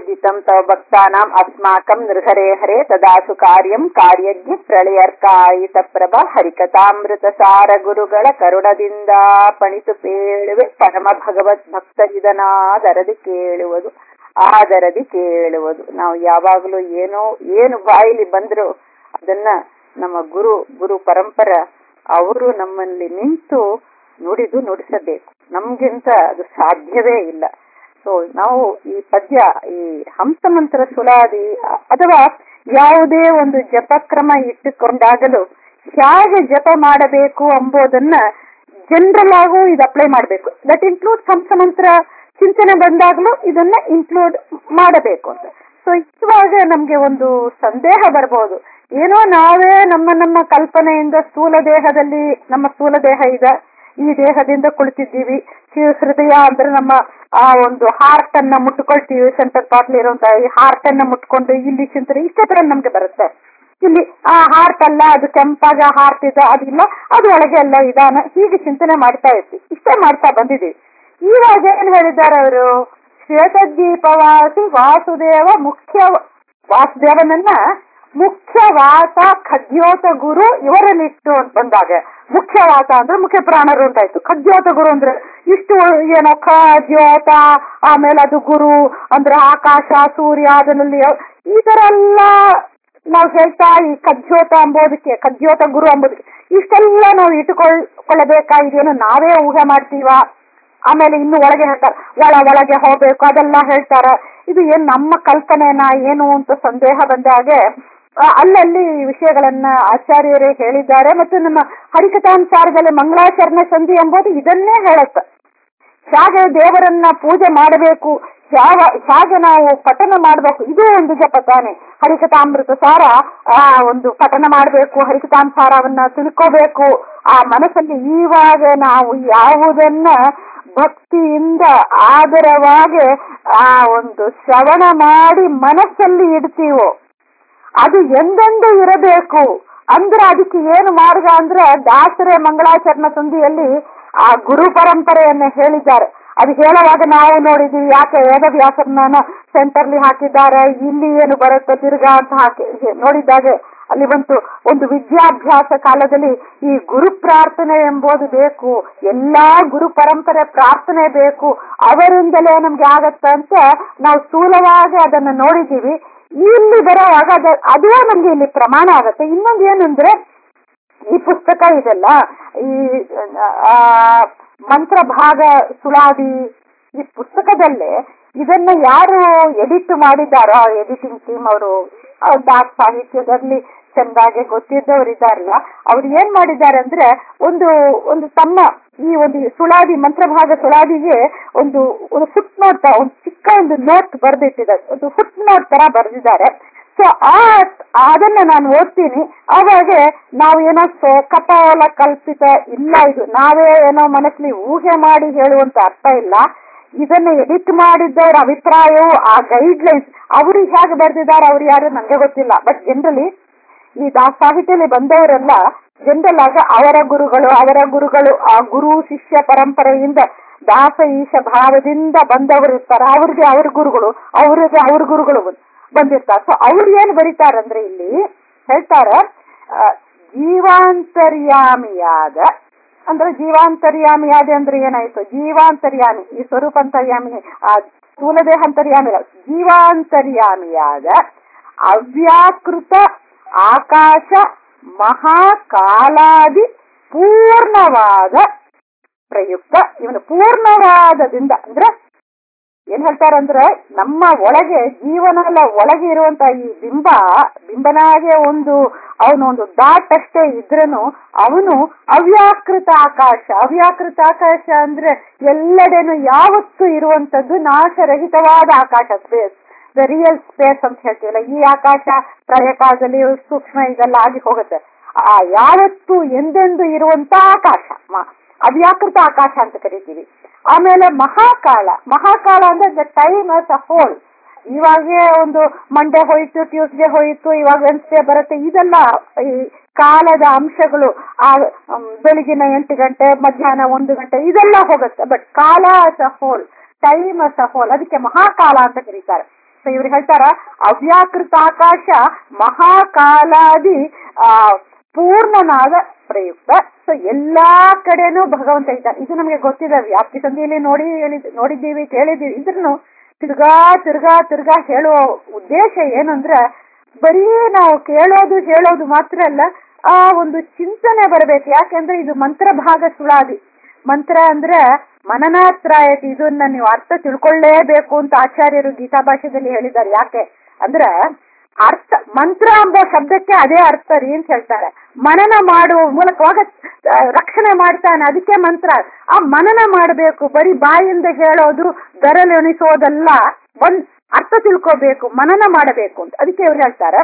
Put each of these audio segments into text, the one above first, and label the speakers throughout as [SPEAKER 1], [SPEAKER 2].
[SPEAKER 1] पूजितं तव भक्तानाम् अस्माकं नृहरे हरे तदासु कार्यं ಕಾರ್ಯಜ್ಞ ಪ್ರಳಯರ್ಕಾಯಿತ ಪ್ರಭ ಹರಿಕಥಾಮೃತಸಾರ ಗುರುಗಳ ಕರುಣದಿಂದ ಪಣಿತು ಪೇಳುವೆ ಪರಮ ಭಗವತ್ ಭಕ್ತರಿದನಾದರದಿ ಕೇಳುವುದು ಆದರದಿ ಕೇಳುವುದು ನಾವು ಯಾವಾಗಲೂ ಏನೋ ಏನು ಬಾಯಿಲಿ ಬಂದ್ರು ಅದನ್ನ ನಮ್ಮ ಗುರು ಗುರು ಪರಂಪರ ಅವರು ನಮ್ಮಲ್ಲಿ ನಿಂತು ನುಡಿದು ನುಡಿಸಬೇಕು ನಮ್ಗಿಂತ ಅದು ಸಾಧ್ಯವೇ ಇಲ್ಲ ಸೊ ನಾವು ಈ ಪದ್ಯ ಈ ಹಂಸಮಂತ್ರ ಸುಳಾದಿ ಅಥವಾ ಯಾವುದೇ ಒಂದು ಜಪಕ್ರಮ ಇಟ್ಟುಕೊಂಡಾಗಲೂ ಹೇಗೆ ಜಪ ಮಾಡಬೇಕು ಎಂಬುದನ್ನ ಜನರಲ್ ಆಗು ಇದು ಅಪ್ಲೈ ಮಾಡಬೇಕು ದಟ್ ಇನ್ಕ್ಲೂಡ್ ಹಂಸಮಂತ್ರ ಚಿಂತನೆ ಬಂದಾಗಲೂ ಇದನ್ನ ಇನ್ಕ್ಲೂಡ್ ಮಾಡಬೇಕು ಅಂತ ಸೊ ಇವಾಗ ನಮ್ಗೆ ಒಂದು ಸಂದೇಹ ಬರ್ಬೋದು ಏನೋ ನಾವೇ ನಮ್ಮ ನಮ್ಮ ಕಲ್ಪನೆಯಿಂದ ಸ್ಥೂಲ ದೇಹದಲ್ಲಿ ನಮ್ಮ ಸ್ಥೂಲ ದೇಹ ಇದೆ ಈ ದೇಹದಿಂದ ಕುಳಿತಿದ್ದೀವಿ ಹೃದಯ ಅಂದ್ರೆ ನಮ್ಮ ಆ ಒಂದು ಹಾರ್ಟ್ ಅನ್ನ ಮುಟ್ಕೊಳ್ತೀವಿ ಸೆಂಟರ್ ಪಾರ್ಟ್ಲಿ ಇರುವಂತಹ ಈ ಹಾರ್ಟ್ ಅನ್ನ ಮುಟ್ಕೊಂಡು ಇಲ್ಲಿ ಚಿಂತನೆ ಇಷ್ಟೇ ತರ ನಮ್ಗೆ ಬರುತ್ತೆ ಇಲ್ಲಿ ಆ ಹಾರ್ಟ್ ಅಲ್ಲ ಅದು ಕೆಂಪಾಗ ಹಾರ್ಟ್ ಇದೆ ಅದಿಲ್ಲ ಅದು ಒಳಗೆ ಎಲ್ಲ ಇದಾನ ಹೀಗೆ ಚಿಂತನೆ ಮಾಡ್ತಾ ಇರ್ತೀವಿ ಇಷ್ಟೇ ಮಾಡ್ತಾ ಬಂದಿದ್ದೀವಿ ಇವಾಗ ಏನ್ ಹೇಳಿದ್ದಾರೆ ಅವರು ಶ್ವೇತದ್ವೀಪವಾಸಿ ವಾಸುದೇವ ಮುಖ್ಯ ವಾಸುದೇವನನ್ನ ಮುಖ್ಯವಾತ ಖದ್ಯೋತ ಗುರು ಇವರಲ್ಲಿಟ್ಟು ಅಂತ ಬಂದಾಗ ಮುಖ್ಯವಾತ ಅಂದ್ರೆ ಮುಖ್ಯ ಪ್ರಾಣರು ಅಂತಾಯ್ತು ಖದ್ಯೋತ ಗುರು ಅಂದ್ರೆ ಇಷ್ಟು ಏನೋ ಖದ್ಯೋತ ಆಮೇಲೆ ಅದು ಗುರು ಅಂದ್ರೆ ಆಕಾಶ ಸೂರ್ಯ ಅದರಲ್ಲಿ ಈ ತರ ಎಲ್ಲ ನಾವು ಹೇಳ್ತಾ ಈ ಕಜ್ಜೋತ ಅಂಬೋದಕ್ಕೆ ಕಜ್ಜೋತ ಗುರು ಅಂಬೋದಕ್ಕೆ ಇಷ್ಟೆಲ್ಲ ನಾವು ಇಟ್ಟುಕೊಳ್ಳಬೇಕಾಗಿದೇನು ನಾವೇ ಊಹೆ ಮಾಡ್ತೀವ ಆಮೇಲೆ ಇನ್ನು ಒಳಗೆ ಹೇಳ್ತಾರೆ ಒಳ ಒಳಗೆ ಹೋಗ್ಬೇಕು ಅದೆಲ್ಲ ಹೇಳ್ತಾರ ಇದು ಏನ್ ನಮ್ಮ ಕಲ್ಪನೆನಾ ಏನು ಅಂತ ಸಂದೇಹ ಬಂದಾಗೆ ಅಲ್ಲಲ್ಲಿ ಈ ವಿಷಯಗಳನ್ನ ಆಚಾರ್ಯರೇ ಹೇಳಿದ್ದಾರೆ ಮತ್ತು ನಮ್ಮ ಹರಿಕಥಾನುಸಾರದಲ್ಲಿ ಮಂಗಳಾಚರಣೆ ಸಂಧಿ ಎಂಬುದು ಇದನ್ನೇ ಹೇಳುತ್ತೆ ಹೇಗೆ ದೇವರನ್ನ ಪೂಜೆ ಮಾಡಬೇಕು ಯಾವ ಹೇಗೆ ನಾವು ಪಠನ ಮಾಡಬೇಕು ಇದು ಒಂದು ಜಪ ತಾನೆ ಹರಿಕಥಾಮೃತ ಸಾರ ಆ ಒಂದು ಪಠನ ಮಾಡಬೇಕು ಹರಿಕಥಾಂಸಾರವನ್ನ ತಿಳ್ಕೋಬೇಕು ಆ ಮನಸ್ಸಲ್ಲಿ ಈವಾಗ ನಾವು ಯಾವುದನ್ನ ಭಕ್ತಿಯಿಂದ ಆದರವಾಗಿ ಆ ಒಂದು ಶ್ರವಣ ಮಾಡಿ ಮನಸ್ಸಲ್ಲಿ ಇಡ್ತೀವೋ ಅದು ಎಂದೆಂದು ಇರಬೇಕು ಅಂದ್ರೆ ಅದಕ್ಕೆ ಏನು ಮಾರ್ಗ ಅಂದ್ರೆ ದಾಸರೇ ಮಂಗಳಾಚರಣ ಸಂಧಿಯಲ್ಲಿ ಆ ಗುರು ಪರಂಪರೆಯನ್ನ ಹೇಳಿದ್ದಾರೆ ಅದು ಹೇಳುವಾಗ ನಾವು ನೋಡಿದ್ವಿ ಯಾಕೆ ವೇದವ್ಯಾಸರನ್ನ ಸೆಂಟರ್ಲಿ ಹಾಕಿದ್ದಾರೆ ಇಲ್ಲಿ ಏನು ಬರುತ್ತೆ ತಿರ್ಗಾ ಅಂತ ಹಾಕಿ ನೋಡಿದ್ದಾಗೆ ಅಲ್ಲಿ ಬಂತು ಒಂದು ವಿದ್ಯಾಭ್ಯಾಸ ಕಾಲದಲ್ಲಿ ಈ ಗುರು ಪ್ರಾರ್ಥನೆ ಎಂಬುದು ಬೇಕು ಎಲ್ಲಾ ಗುರು ಪರಂಪರೆ ಪ್ರಾರ್ಥನೆ ಬೇಕು ಅವರಿಂದಲೇ ನಮ್ಗೆ ಆಗತ್ತ ಅಂತ ನಾವು ಸ್ಥೂಲವಾಗಿ ಅದನ್ನ ನೋಡಿದ್ದೀವಿ ಇಲ್ಲಿ ಬರೋವಾಗ ಅದ ಅದೇ ನಮ್ಗೆ ಇಲ್ಲಿ ಪ್ರಮಾಣ ಆಗತ್ತೆ ಇನ್ನೊಂದು ಏನಂದ್ರೆ ಈ ಪುಸ್ತಕ ಇದೆಲ್ಲ ಈ ಮಂತ್ರ ಭಾಗ ಸುಳಾದಿ ಈ ಪುಸ್ತಕದಲ್ಲೇ ಇದನ್ನ ಯಾರು ಎಡಿಟ್ ಮಾಡಿದಾರೋ ಎಡಿಟಿಂಗ್ ಟೀಮ್ ಅವರು ದಾಸ್ ಸಾಹಿತ್ಯದಲ್ಲಿ ಚೆಂದಾಗೆ ಗೊತ್ತಿದ್ದವ್ರು ಇದಾರಲ್ಲ ಅವ್ರು ಏನ್ ಮಾಡಿದ್ದಾರೆ ಅಂದ್ರೆ ಒಂದು ಒಂದು ತಮ್ಮ ಈ ಒಂದು ಸುಳಾದಿ ಮಂತ್ರಭಾಗ ಸುಳಾದಿಗೆ ಒಂದು ಒಂದು ಫುಟ್ ನೋಟ್ ಒಂದು ಚಿಕ್ಕ ಒಂದು ನೋಟ್ ಬರೆದಿಟ್ಟಿದ್ದಾರೆ ಒಂದು ಫುಟ್ ನೋಟ್ ತರ ಬರೆದಿದ್ದಾರೆ ಸೊ ಆ ಅದನ್ನ ನಾನು ಓದ್ತೀನಿ ಅವಾಗ ನಾವು ಏನೋ ಕಪಾಲ ಕಲ್ಪಿತ ಇಲ್ಲ ಇದು ನಾವೇ ಏನೋ ಮನಸ್ಸಲ್ಲಿ ಊಹೆ ಮಾಡಿ ಹೇಳುವಂತ ಅರ್ಥ ಇಲ್ಲ ಇದನ್ನ ಎಡಿಟ್ ಮಾಡಿದ್ದವ್ರ ಅಭಿಪ್ರಾಯವು ಆ ಗೈಡ್ ಲೈನ್ಸ್ ಅವರು ಹೇಗೆ ಬರೆದಿದ್ದಾರೆ ಅವ್ರು ಯಾರು ನಂಗೆ ಗೊತ್ತಿಲ್ಲ ಬಟ್ ಜನರಲಿ ಈ ದಾಸ ಸಾಹಿತ್ಯದಲ್ಲಿ ಬಂದವರೆಲ್ಲ ಜನರಲ್ ಆಗ ಅವರ ಗುರುಗಳು ಅವರ ಗುರುಗಳು ಆ ಗುರು ಶಿಷ್ಯ ಪರಂಪರೆಯಿಂದ ದಾಸ ಈಶ ಭಾವದಿಂದ ಬಂದವರು ಇರ್ತಾರೆ ಅವ್ರಿಗೆ ಅವ್ರ ಗುರುಗಳು ಅವ್ರಿಗೆ ಅವ್ರ ಗುರುಗಳು ಬಂದಿರ್ತಾರೆ ಸೊ ಅವ್ರು ಏನ್ ಬರೀತಾರಂದ್ರೆ ಇಲ್ಲಿ ಹೇಳ್ತಾರ ಜೀವಾಂತರ್ಯಾಮಿಯಾದ ಅಂದ್ರೆ ಜೀವಾಂತರ್ಯಾಮಿಯಾದ ಅಂದ್ರೆ ಏನಾಯ್ತು ಜೀವಾಂತರ್ಯಾಮಿ ಈ ಸ್ವರೂಪಾಂತರ್ಯಾಮಿ ಆ ಸ್ಥೂಲದೇಹ ಅಂತರ್ಯಾಮಿ ಜೀವಾಂತರ್ಯಾಮಿಯಾದ ಅವ್ಯಾಕೃತ ಆಕಾಶ ಮಹಾಕಾಲಾದಿ ಪೂರ್ಣವಾದ ಪ್ರಯುಕ್ತ ಇವನು ಪೂರ್ಣವಾದದಿಂದ ಅಂದ್ರೆ ಏನ್ ಹೇಳ್ತಾರಂದ್ರೆ ನಮ್ಮ ಒಳಗೆ ಜೀವನದ ಒಳಗೆ ಇರುವಂತ ಈ ಬಿಂಬ ಬಿಂಬನಾಗೆ ಒಂದು ಅವನು ಒಂದು ಡಾಟ್ ಅಷ್ಟೇ ಇದ್ರನು ಅವನು ಅವ್ಯಾಕೃತ ಆಕಾಶ ಅವ್ಯಾಕೃತ ಆಕಾಶ ಅಂದ್ರೆ ಎಲ್ಲೆಡೆನು ಯಾವತ್ತೂ ಇರುವಂತದ್ದು ನಾಶರಹಿತವಾದ ಆಕಾಶ ಸ್ಪೇಸ್ ದ ರಿಯಲ್ ಸ್ಪೇಸ್ ಅಂತ ಹೇಳ್ತೀವಲ್ಲ ಈ ಆಕಾಶ ಪ್ರಳಯ ಕಾಲದಲ್ಲಿ ಸೂಕ್ಷ್ಮ ಇದೆಲ್ಲ ಆಗಿ ಹೋಗುತ್ತೆ ಆ ಯಾವತ್ತು ಎಂದೆಂದು ಇರುವಂತ ಆಕಾಶ ಅವ್ಯಾಕೃತ ಆಕಾಶ ಅಂತ ಕರಿತೀವಿ ಆಮೇಲೆ ಮಹಾಕಾಲ ಮಹಾಕಾಲ ಅಂದ್ರೆ the time as a whole ಇವಾಗೇ ಒಂದು ಮಂಡೇ ಹೋಯ್ತು ಟ್ಯೂಸ್ಡೇ ಹೋಯ್ತು ಇವಾಗ ವೆನ್ಸ್ಡೇ ಬರುತ್ತೆ ಇದೆಲ್ಲ ಈ ಕಾಲದ ಅಂಶಗಳು ಆ ಬೆಳಗಿನ ಎಂಟು ಗಂಟೆ ಮಧ್ಯಾಹ್ನ ಒಂದು ಗಂಟೆ ಇದೆಲ್ಲ ಹೋಗುತ್ತೆ ಬಟ್ ಕಾಲ as a whole time as a whole ಅದಕ್ಕೆ ಮಹಾಕಾಲ ಅಂತ ಕರೀತಾರೆ ಸೊ ಇವ್ರು ಹೇಳ್ತಾರ ಅವ್ಯಾಕೃತ ಆಕಾಶ ಮಹಾಕಾಲಾದಿ ಆ ಪೂರ್ಣನಾದ ಪ್ರಯುಕ್ತ ಸೊ ಎಲ್ಲಾ ಕಡೆನೂ ಭಗವಂತ ಇದ್ದಾನೆ ಇದು ನಮಗೆ ಗೊತ್ತಿದೆ ವ್ಯಾಪ್ತಿ ಸಂಧಿಯಲ್ಲಿ ನೋಡಿ ಹೇಳಿದ್- ನೋಡಿದ್ದೀವಿ ಕೇಳಿದ್ದೀವಿ ಇದ್ರೂ ತಿರ್ಗಾ ತಿರ್ಗಾ ತಿರ್ಗಾ ಹೇಳುವ ಉದ್ದೇಶ ಏನಂದ್ರೆ ಬರೀ ನಾವು ಕೇಳೋದು ಹೇಳೋದು ಮಾತ್ರ ಅಲ್ಲ ಆ ಒಂದು ಚಿಂತನೆ ಬರಬೇಕು ಯಾಕೆಂದ್ರೆ ಇದು ಮಂತ್ರ ಭಾಗ ಸುಳಾದಿ ಮಂತ್ರ ಅಂದ್ರೆ ಮನನಾತ್ರಾಯತಿ ಇದನ್ನ ನೀವು ಅರ್ಥ ತಿಳ್ಕೊಳ್ಳೇಬೇಕು ಅಂತ ಆಚಾರ್ಯರು ಗೀತಾ ಭಾಷೆದಲ್ಲಿ ಹೇಳಿದ್ದಾರೆ ಯಾಕೆ ಅಂದ್ರೆ ಅರ್ಥ ಮಂತ್ರ ಎಂಬ ಶಬ್ದಕ್ಕೆ ಅದೇ ಅರ್ಥ ರೀ ಅಂತ ಹೇಳ್ತಾರೆ ಮನನ ಮಾಡುವ ಮೂಲಕವಾಗ ಆ, ರಕ್ಷಣೆ ಮಾಡ್ತಾನೆ ಅದಕ್ಕೆ ಮಂತ್ರ ಆ ಮನನ ಮಾಡಬೇಕು ಬರೀ ಬಾಯಿಂದ ಹೇಳೋದು ಗರಲೆಣಿಸೋದಲ್ಲ ಒಂದ್ ಅರ್ಥ ತಿಳ್ಕೋಬೇಕು ಮನನ ಮಾಡಬೇಕು ಅಂತ ಅದಕ್ಕೆ ಇವ್ರು ಹೇಳ್ತಾರೆ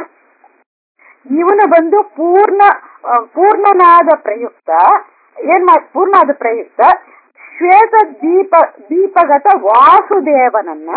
[SPEAKER 1] ಇವನು ಬಂದು ಪೂರ್ಣ ಆ, ಪೂರ್ಣನಾದ ಪ್ರಯುಕ್ತ ಏನ್ ಮಾಡ್ ಪೂರ್ಣಾದ ಪ್ರಯುಕ್ತ ಶ್ವೇತ ದೀಪ ದೀಪಗತ ವಾಸುದೇವನನ್ನ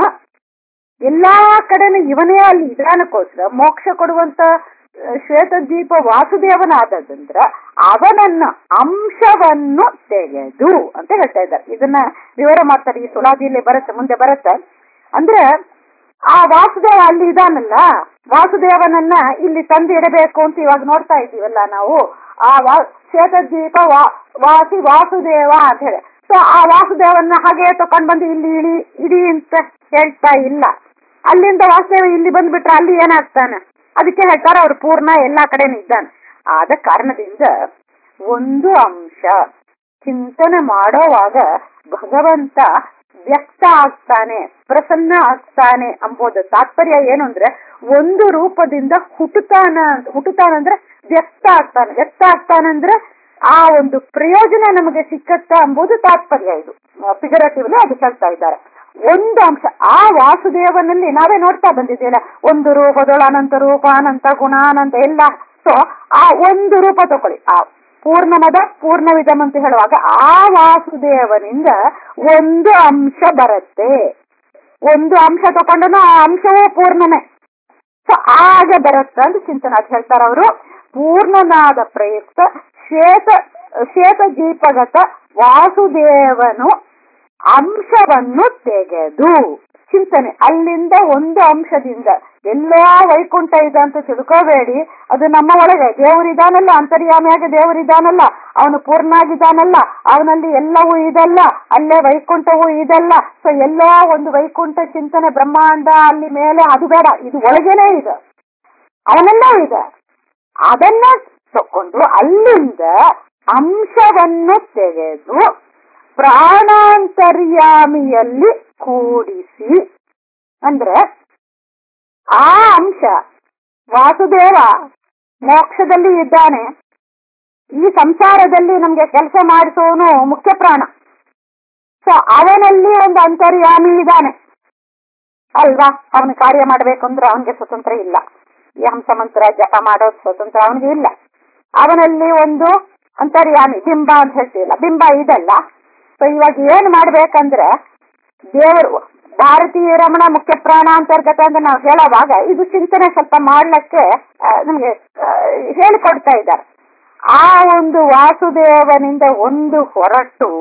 [SPEAKER 1] ಎಲ್ಲಾ ಕಡೆನೂ ಇವನೇ ಅಲ್ಲಿ ಇದಾನಕ್ಕೋಸ್ಕರ ಮೋಕ್ಷ ಕೊಡುವಂತ ಆ, ಶ್ವೇತ ದೀಪ ವಾಸುದೇವನಾದದಂದ್ರ ಅವನನ್ನ ಅಂಶವನ್ನು ತೆಗೆದು ಅಂತ ಹೇಳ್ತಾ ಇದ್ದಾರೆ ಇದನ್ನ ವಿವರ ಮಾಡ್ತಾರೆ ಈ ಸುಳಾದಿಯಲ್ಲಿ ಬರುತ್ತೆ ಮುಂದೆ ಬರುತ್ತೆ ಅಂದ್ರೆ ಆ ವಾಸುದೇವ ಅಲ್ಲಿ ಇದಾನಲ್ಲ ವಾಸುದೇವನನ್ನ ಇಲ್ಲಿ ತಂದು ಇಡಬೇಕು ಅಂತ ಇವಾಗ ನೋಡ್ತಾ ಇದ್ದೀವಲ್ಲ ನಾವು ಆ ವಾ ಶ್ವೇತದ್ವೀಪ ವಾ ವಾಸಿ ವಾಸುದೇವ ಅಂತ ಹೇಳಿ ಸೊ ಆ ವಾಸುದೇವನ್ನ ಹಾಗೆ ತಕೊಂಡ್ ಬಂದು ಇಲ್ಲಿ ಇಳಿ ಇಡಿ ಅಂತ ಹೇಳ್ತಾ ಇಲ್ಲ ಅಲ್ಲಿಂದ ವಾಸುದೇವ ಇಲ್ಲಿ ಬಂದ್ಬಿಟ್ರೆ ಅಲ್ಲಿ ಏನಾಗ್ತಾನೆ ಅದಕ್ಕೆ ಹೇಳ್ತಾರೆ ಅವ್ರು ಪೂರ್ಣ ಎಲ್ಲಾ ಕಡೆನೂ ಇದ್ದಾನೆ ಆದ ಕಾರಣದಿಂದ ಒಂದು ಅಂಶ ಚಿಂತನೆ ಮಾಡೋವಾಗ ಭಗವಂತ ವ್ಯಕ್ತ ಆಗ್ತಾನೆ ಪ್ರಸನ್ನ ಆಗ್ತಾನೆ ಅಂಬೋದು ತಾತ್ಪರ್ಯ ಏನು ಅಂದ್ರೆ ಒಂದು ರೂಪದಿಂದ ಹುಟ್ಟುತ್ತಾನ ಹುಟ್ಟುತ್ತಾನಂದ್ರೆ ವ್ಯಕ್ತ ಆಗ್ತಾನೆ ವ್ಯಕ್ತ ಆಗ್ತಾನಂದ್ರೆ ಆ ಒಂದು ಪ್ರಯೋಜನ ನಮಗೆ ಸಿಕ್ಕತ್ತ ಎಂಬುದು ತಾತ್ಪರ್ಯ ಇದು ಫಿಗರೇಟಿವ್ಲಿ ಅದು ಹೇಳ್ತಾ ಇದ್ದಾರೆ ಒಂದು ಅಂಶ ಆ ವಾಸುದೇವನಲ್ಲಿ ನಾವೇ ನೋಡ್ತಾ ಬಂದಿದ್ದೀವಲ್ಲ ಒಂದು ರೂಪದೊಳ ಅನಂತ ರೂಪ ಅನಂತ ಗುಣ ಅನಂತ ಎಲ್ಲ ಸೊ ಆ ಒಂದು ರೂಪ ತಗೊಳ್ಳಿ ಆ ಪೂರ್ಣಮದ ಪೂರ್ಣವಿದಂ ಅಂತ ಹೇಳುವಾಗ ಆ ವಾಸುದೇವನಿಂದ ಒಂದು ಅಂಶ ಬರುತ್ತೆ ಒಂದು ಅಂಶ ತಗೊಂಡನು ಆ ಅಂಶವೇ ಪೂರ್ಣನೇ ಸೊ ಆಗ ಬರುತ್ತೆ ಅಂತ ಚಿಂತನೆ ಅದು ಹೇಳ್ತಾರೆ ಅವರು ಪೂರ್ಣನಾದ ಪ್ರಯುಕ್ತ ಶ್ವೇತ ಶ್ವೇತ ದೀಪಗತ ವಾಸುದೇವನು ಅಂಶವನ್ನು ತೆಗೆದು ಚಿಂತನೆ ಅಲ್ಲಿಂದ ಒಂದು ಅಂಶದಿಂದ ಎಲ್ಲೋ ವೈಕುಂಠ ಇದೆ ಅಂತ ತಿಳ್ಕೋಬೇಡಿ ಅದು ನಮ್ಮ ಒಳಗೆ ದೇವರಿದಾನಲ್ಲ ಅಂತರ್ಯಾಮಿಯಾಗಿ ದೇವರಿದಾನಲ್ಲ ಅವನು ಪೂರ್ಣಾಗಿದ್ದಾನಲ್ಲ ಅವನಲ್ಲಿ ಎಲ್ಲವೂ ಇದಲ್ಲ ಅಲ್ಲೇ ವೈಕುಂಠವೂ ಇದಲ್ಲ ಸೊ ಎಲ್ಲೋ ಒಂದು ವೈಕುಂಠ ಚಿಂತನೆ ಬ್ರಹ್ಮಾಂಡ ಅಲ್ಲಿ ಮೇಲೆ ಅದು ಬೇಡ ಇದು ಒಳಗೇನೆ ಇದೆ ಅವನೆಲ್ಲ ಇದೆ ಅದನ್ನ ತಕೊಂಡು ಅಲ್ಲಿಂದ ಅಂಶವನ್ನು ತೆಗೆದು ಪ್ರಾಣಾಂತರ್ಯಾಮಿಯಲ್ಲಿ ಕೂಡಿಸಿ ಅಂದ್ರೆ ಆ ಅಂಶ ವಾಸುದೇವ ಮೋಕ್ಷದಲ್ಲಿ ಇದ್ದಾನೆ ಈ ಸಂಸಾರದಲ್ಲಿ ನಮ್ಗೆ ಕೆಲಸ ಮಾಡಿಸುವವನು ಮುಖ್ಯ ಪ್ರಾಣ ಸೊ ಅವನಲ್ಲಿ ಒಂದು ಅಂತರ್ಯಾಮಿ ಇದ್ದಾನೆ ಅಲ್ವಾ ಅವನ ಕಾರ್ಯ ಮಾಡ್ಬೇಕು ಅಂದ್ರೆ ಅವನಿಗೆ ಸ್ವತಂತ್ರ ಇಲ್ಲ ಈ ಹಂಸ ಮಂತ್ರ ಜಪ ಮಾಡೋದು ಸ್ವತಂತ್ರ ಅವನಿಗೆ ಇಲ್ಲ ಅವನಲ್ಲಿ ಒಂದು ಅಂತರ್ಯಾಮಿ ಬಿಂಬ ಅಂತ ಹೇಳ್ತೀವಲ್ಲ ಬಿಂಬ ಇದಲ್ಲ ಸೊ ಇವಾಗ ಏನ್ ಮಾಡ್ಬೇಕಂದ್ರೆ ದೇವರು ಭಾರತೀಯ ರಮಣ ಮುಖ್ಯ ಪ್ರಾಣ ಅಂತರ್ಗತ ಅಂತ ನಾವು ಹೇಳೋವಾಗ ಇದು ಚಿಂತನೆ ಸ್ವಲ್ಪ ಮಾಡ್ಲಿಕ್ಕೆ ಆ, ನಮ್ಗೆ ಆ, ಹೇಳಿಕೊಡ್ತಾ ಇದ್ದಾರೆ ಆ ಒಂದು ವಾಸುದೇವನಿಂದ ಒಂದು ಹೊರಟು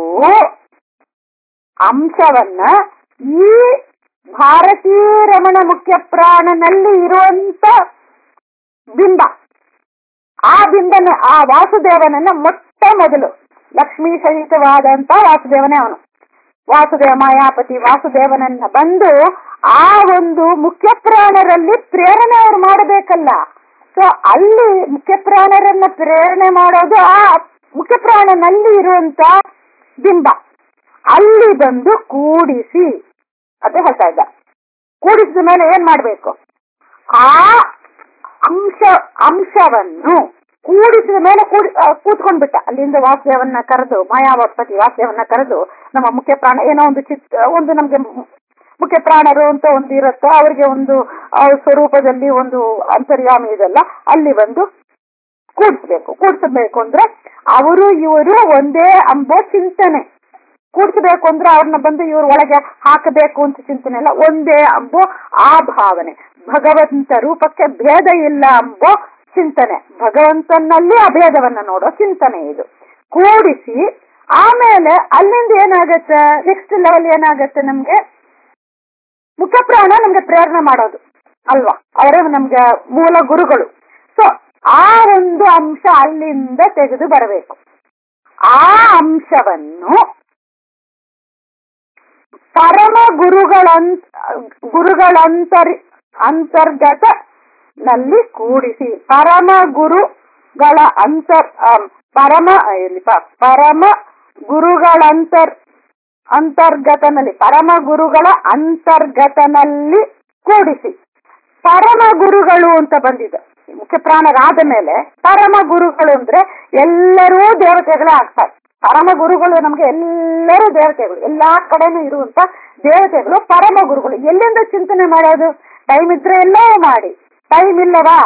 [SPEAKER 1] ಅಂಶವನ್ನ ಈ ಭಾರತೀಯ ರಮಣ ಮುಖ್ಯ ಪ್ರಾಣನಲ್ಲಿ ಇರುವಂತ ಬಿಂಬ ಆ ಬಿಂಬನ ಆ ವಾಸುದೇವನನ್ನ ಮೊಟ್ಟ ಮೊದಲು ಲಕ್ಷ್ಮೀ ಸಹಿತವಾದಂತ ವಾಸುದೇವನೇ ಅವನು ವಾಸುದೇವ ಮಾಯಾಪತಿ ವಾಸುದೇವನನ್ನ ಬಂದು ಆ ಒಂದು ಮುಖ್ಯ ಪ್ರಾಣರಲ್ಲಿ ಪ್ರೇರಣೆ ಅವ್ರು ಮಾಡಬೇಕಲ್ಲ ಸೊ ಅಲ್ಲಿ ಮುಖ್ಯ ಪ್ರಾಣರನ್ನ ಪ್ರೇರಣೆ ಮಾಡೋದು ಆ ಮುಖ್ಯ ಪ್ರಾಣನಲ್ಲಿ ಇರುವಂತ ಬಿಂಬ ಅಲ್ಲಿ ಬಂದು ಕೂಡಿಸಿ ಅಂತ ಹೇಳ್ತಾ ಇದ್ದ ಕೂಡಿಸಿದ ಮೇಲೆ ಏನ್ ಮಾಡ್ಬೇಕು ಆ ಅಂಶ ಅಂಶವನ್ನು ಕೂಡಿಸಿದ ಮೇಲೆ ಕೂಡಿ ಆ, ಕೂತ್ಕೊಂಡ್ಬಿಟ್ಟ ಅಲ್ಲಿಂದ ವಾಸುದೇವನ್ನ ಕರೆದು ಮಾಯಾವತ್ಪತಿ ವಾಸುದೇವನ್ನ ಕರೆದು ನಮ್ಮ ಮುಖ್ಯ ಪ್ರಾಣ ಏನೋ ಒಂದು ಚಿತ್ ಒಂದು ನಮ್ಗೆ ಮುಖ್ಯ ಪ್ರಾಣರು ಅಂತ ಒಂದು ಇರುತ್ತೆ ಅವರಿಗೆ ಒಂದು ಆ, ಸ್ವರೂಪದಲ್ಲಿ ಒಂದು ಅಂತರ್ಯಾಮಿ ಇದೆಲ್ಲ ಅಲ್ಲಿ ಬಂದು ಕೂಡಿಸ್ಬೇಕು ಕೂಡಿಸಬೇಕು ಅಂದ್ರೆ ಅವರು ಇವರು ಒಂದೇ ಅಂಬೋ ಚಿಂತನೆ ಕೂಡಿಸಬೇಕು ಅಂದ್ರೆ ಅವ್ರನ್ನ ಬಂದು ಇವ್ರ ಒಳಗೆ ಹಾಕಬೇಕು ಅಂತ ಚಿಂತನೆ ಇಲ್ಲ ಒಂದೇ ಅಂಬೋ ಆ ಭಾವನೆ ಭಗವಂತ ರೂಪಕ್ಕೆ ಭೇದ ಇಲ್ಲ ಅಂಬೋ ಚಿಂತನೆ ಭಗವಂತನಲ್ಲಿ ಅಭೇದವನ್ನ ನೋಡೋ ಚಿಂತನೆ ಇದು ಕೂಡಿಸಿ ಆಮೇಲೆ ಅಲ್ಲಿಂದ ಏನಾಗತ್ತೆ ನೆಕ್ಸ್ಟ್ ಲೆವೆಲ್ ಏನಾಗತ್ತೆ ನಮ್ಗೆ ಮುಖ್ಯ ಪ್ರಾಣ ನಮ್ಗೆ ಪ್ರೇರಣೆ ಮಾಡೋದು ಅಲ್ವಾ ಅವರೇ ನಮ್ಗೆ ಮೂಲ ಗುರುಗಳು ಸೊ ಆ ಒಂದು ಅಂಶ ಅಲ್ಲಿಂದ ತೆಗೆದು ಬರಬೇಕು ಆ ಅಂಶವನ್ನು ಪರಮ ಗುರುಗಳಂತ ಗುರುಗಳಂತರ್ ಅಂತರ್ಗತ ನಲ್ಲಿ ಕೂಡಿಸಿ ಪರಮ ಗುರುಗಳ ಅಂತರ್ ಆಮ್, ಪರಮ ಇಲ್ಲಿಪ ಪರಮ ಗುರುಗಳಂತರ್ ಅಂತರ್ಗತನಲ್ಲಿ ಪರಮ ಗುರುಗಳ ಅಂತರ್ಗತನಲ್ಲಿ ಕೂಡಿಸಿ ಪರಮ ಗುರುಗಳು ಅಂತ ಬಂದಿದೆ ಮುಖ್ಯ ಪ್ರಾಣರಾದ ಮೇಲೆ ಪರಮ ಗುರುಗಳು ಅಂದ್ರೆ ಎಲ್ಲರೂ ದೇವತೆಗಳೇ ಆಗ್ತಾರೆ ಪರಮ ಗುರುಗಳು ನಮ್ಗೆ ಎಲ್ಲರೂ ದೇವತೆಗಳು ಎಲ್ಲಾ ಕಡೆನೂ ಇರುವಂತ ದೇವತೆಗಳು ಪರಮ ಗುರುಗಳು ಎಲ್ಲಿಂದ ಚಿಂತನೆ ಮಾಡೋದು ಟೈಮ್ ಇದ್ರೆ ಎಲ್ಲೋ ಮಾಡಿ ಟೈಮ್ ಇಲ್ಲವಾ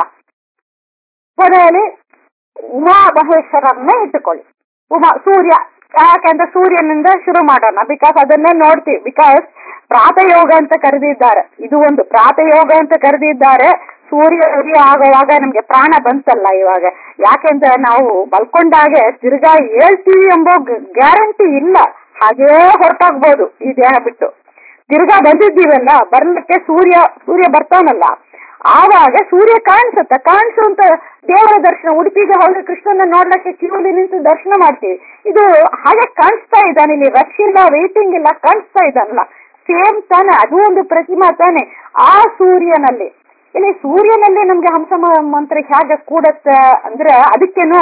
[SPEAKER 1] ಕೊನೆಯಲ್ಲಿ ಉಮಾ ಮಹೇಶ್ವರನ್ನೇ ಇಟ್ಟುಕೊಳ್ಳಿ ಉಮಾ ಸೂರ್ಯ ಯಾಕಂದ್ರೆ ಸೂರ್ಯನಿಂದ ಶುರು ಮಾಡೋಣ ಬಿಕಾಸ್ ಅದನ್ನೇ ನೋಡ್ತೀವಿ ಬಿಕಾಸ್ ಪ್ರಾತಯೋಗ ಅಂತ ಕರೆದಿದ್ದಾರೆ ಇದು ಒಂದು ಪ್ರಾತಯೋಗ ಅಂತ ಕರೆದಿದ್ದಾರೆ ಸೂರ್ಯ ಉದಯ ಆಗುವಾಗ ನಮ್ಗೆ ಪ್ರಾಣ ಬಂತಲ್ಲ ಇವಾಗ ಯಾಕೆಂದ್ರೆ ನಾವು ಮಲ್ಕೊಂಡಾಗೆ ತಿರ್ಗಾ ಹೇಳ್ತೀವಿ ಎಂಬ ಗ್ಯಾರಂಟಿ ಇಲ್ಲ ಹಾಗೇ ಹೊರಟಾಗ್ಬೋದು ಈ ದೇಹ ಬಿಟ್ಟು ತಿರ್ಗಾ ಬಂದಿದ್ದೀವಲ್ಲ ಬರ್ಲಿಕ್ಕೆ ಸೂರ್ಯ ಸೂರ್ಯ ಬರ್ತಾನಲ್ಲ ಆವಾಗ ಸೂರ್ಯ ಕಾಣಿಸುತ್ತೆ ಕಾಣಿಸುವಂತ ದೇವರ ದರ್ಶನ ಉಡುಪಿಗೆ ಹೋಗಿ ಕೃಷ್ಣನ ನೋಡ್ಲಿಕ್ಕೆ ಕ್ಯೂಲಿ ನಿಂತು ದರ್ಶನ ಮಾಡ್ತೀವಿ ಇದು ಹಾಗೆ ಕಾಣಿಸ್ತಾ ಇದ್ದಾನೆ ಇಲ್ಲಿ ರಶ್ ಇಲ್ಲ ವೇಟಿಂಗ್ ಇಲ್ಲ ಕಾಣಿಸ್ತಾ ಇದ್ದಾನಲ್ಲ ಸೇಮ್ ತಾನೆ ಅದು ಒಂದು ಪ್ರತಿಮಾ ತಾನೆ ಆ ಸೂರ್ಯನಲ್ಲಿ ಇಲ್ಲಿ ಸೂರ್ಯನಲ್ಲಿ ನಮ್ಗೆ ಹಂಸ ಮ- ಮಂತ್ರ ಹೇಗೆ ಕೂಡತ್ತೆ ಅಂದ್ರೆ ಅದಕ್ಕೇನು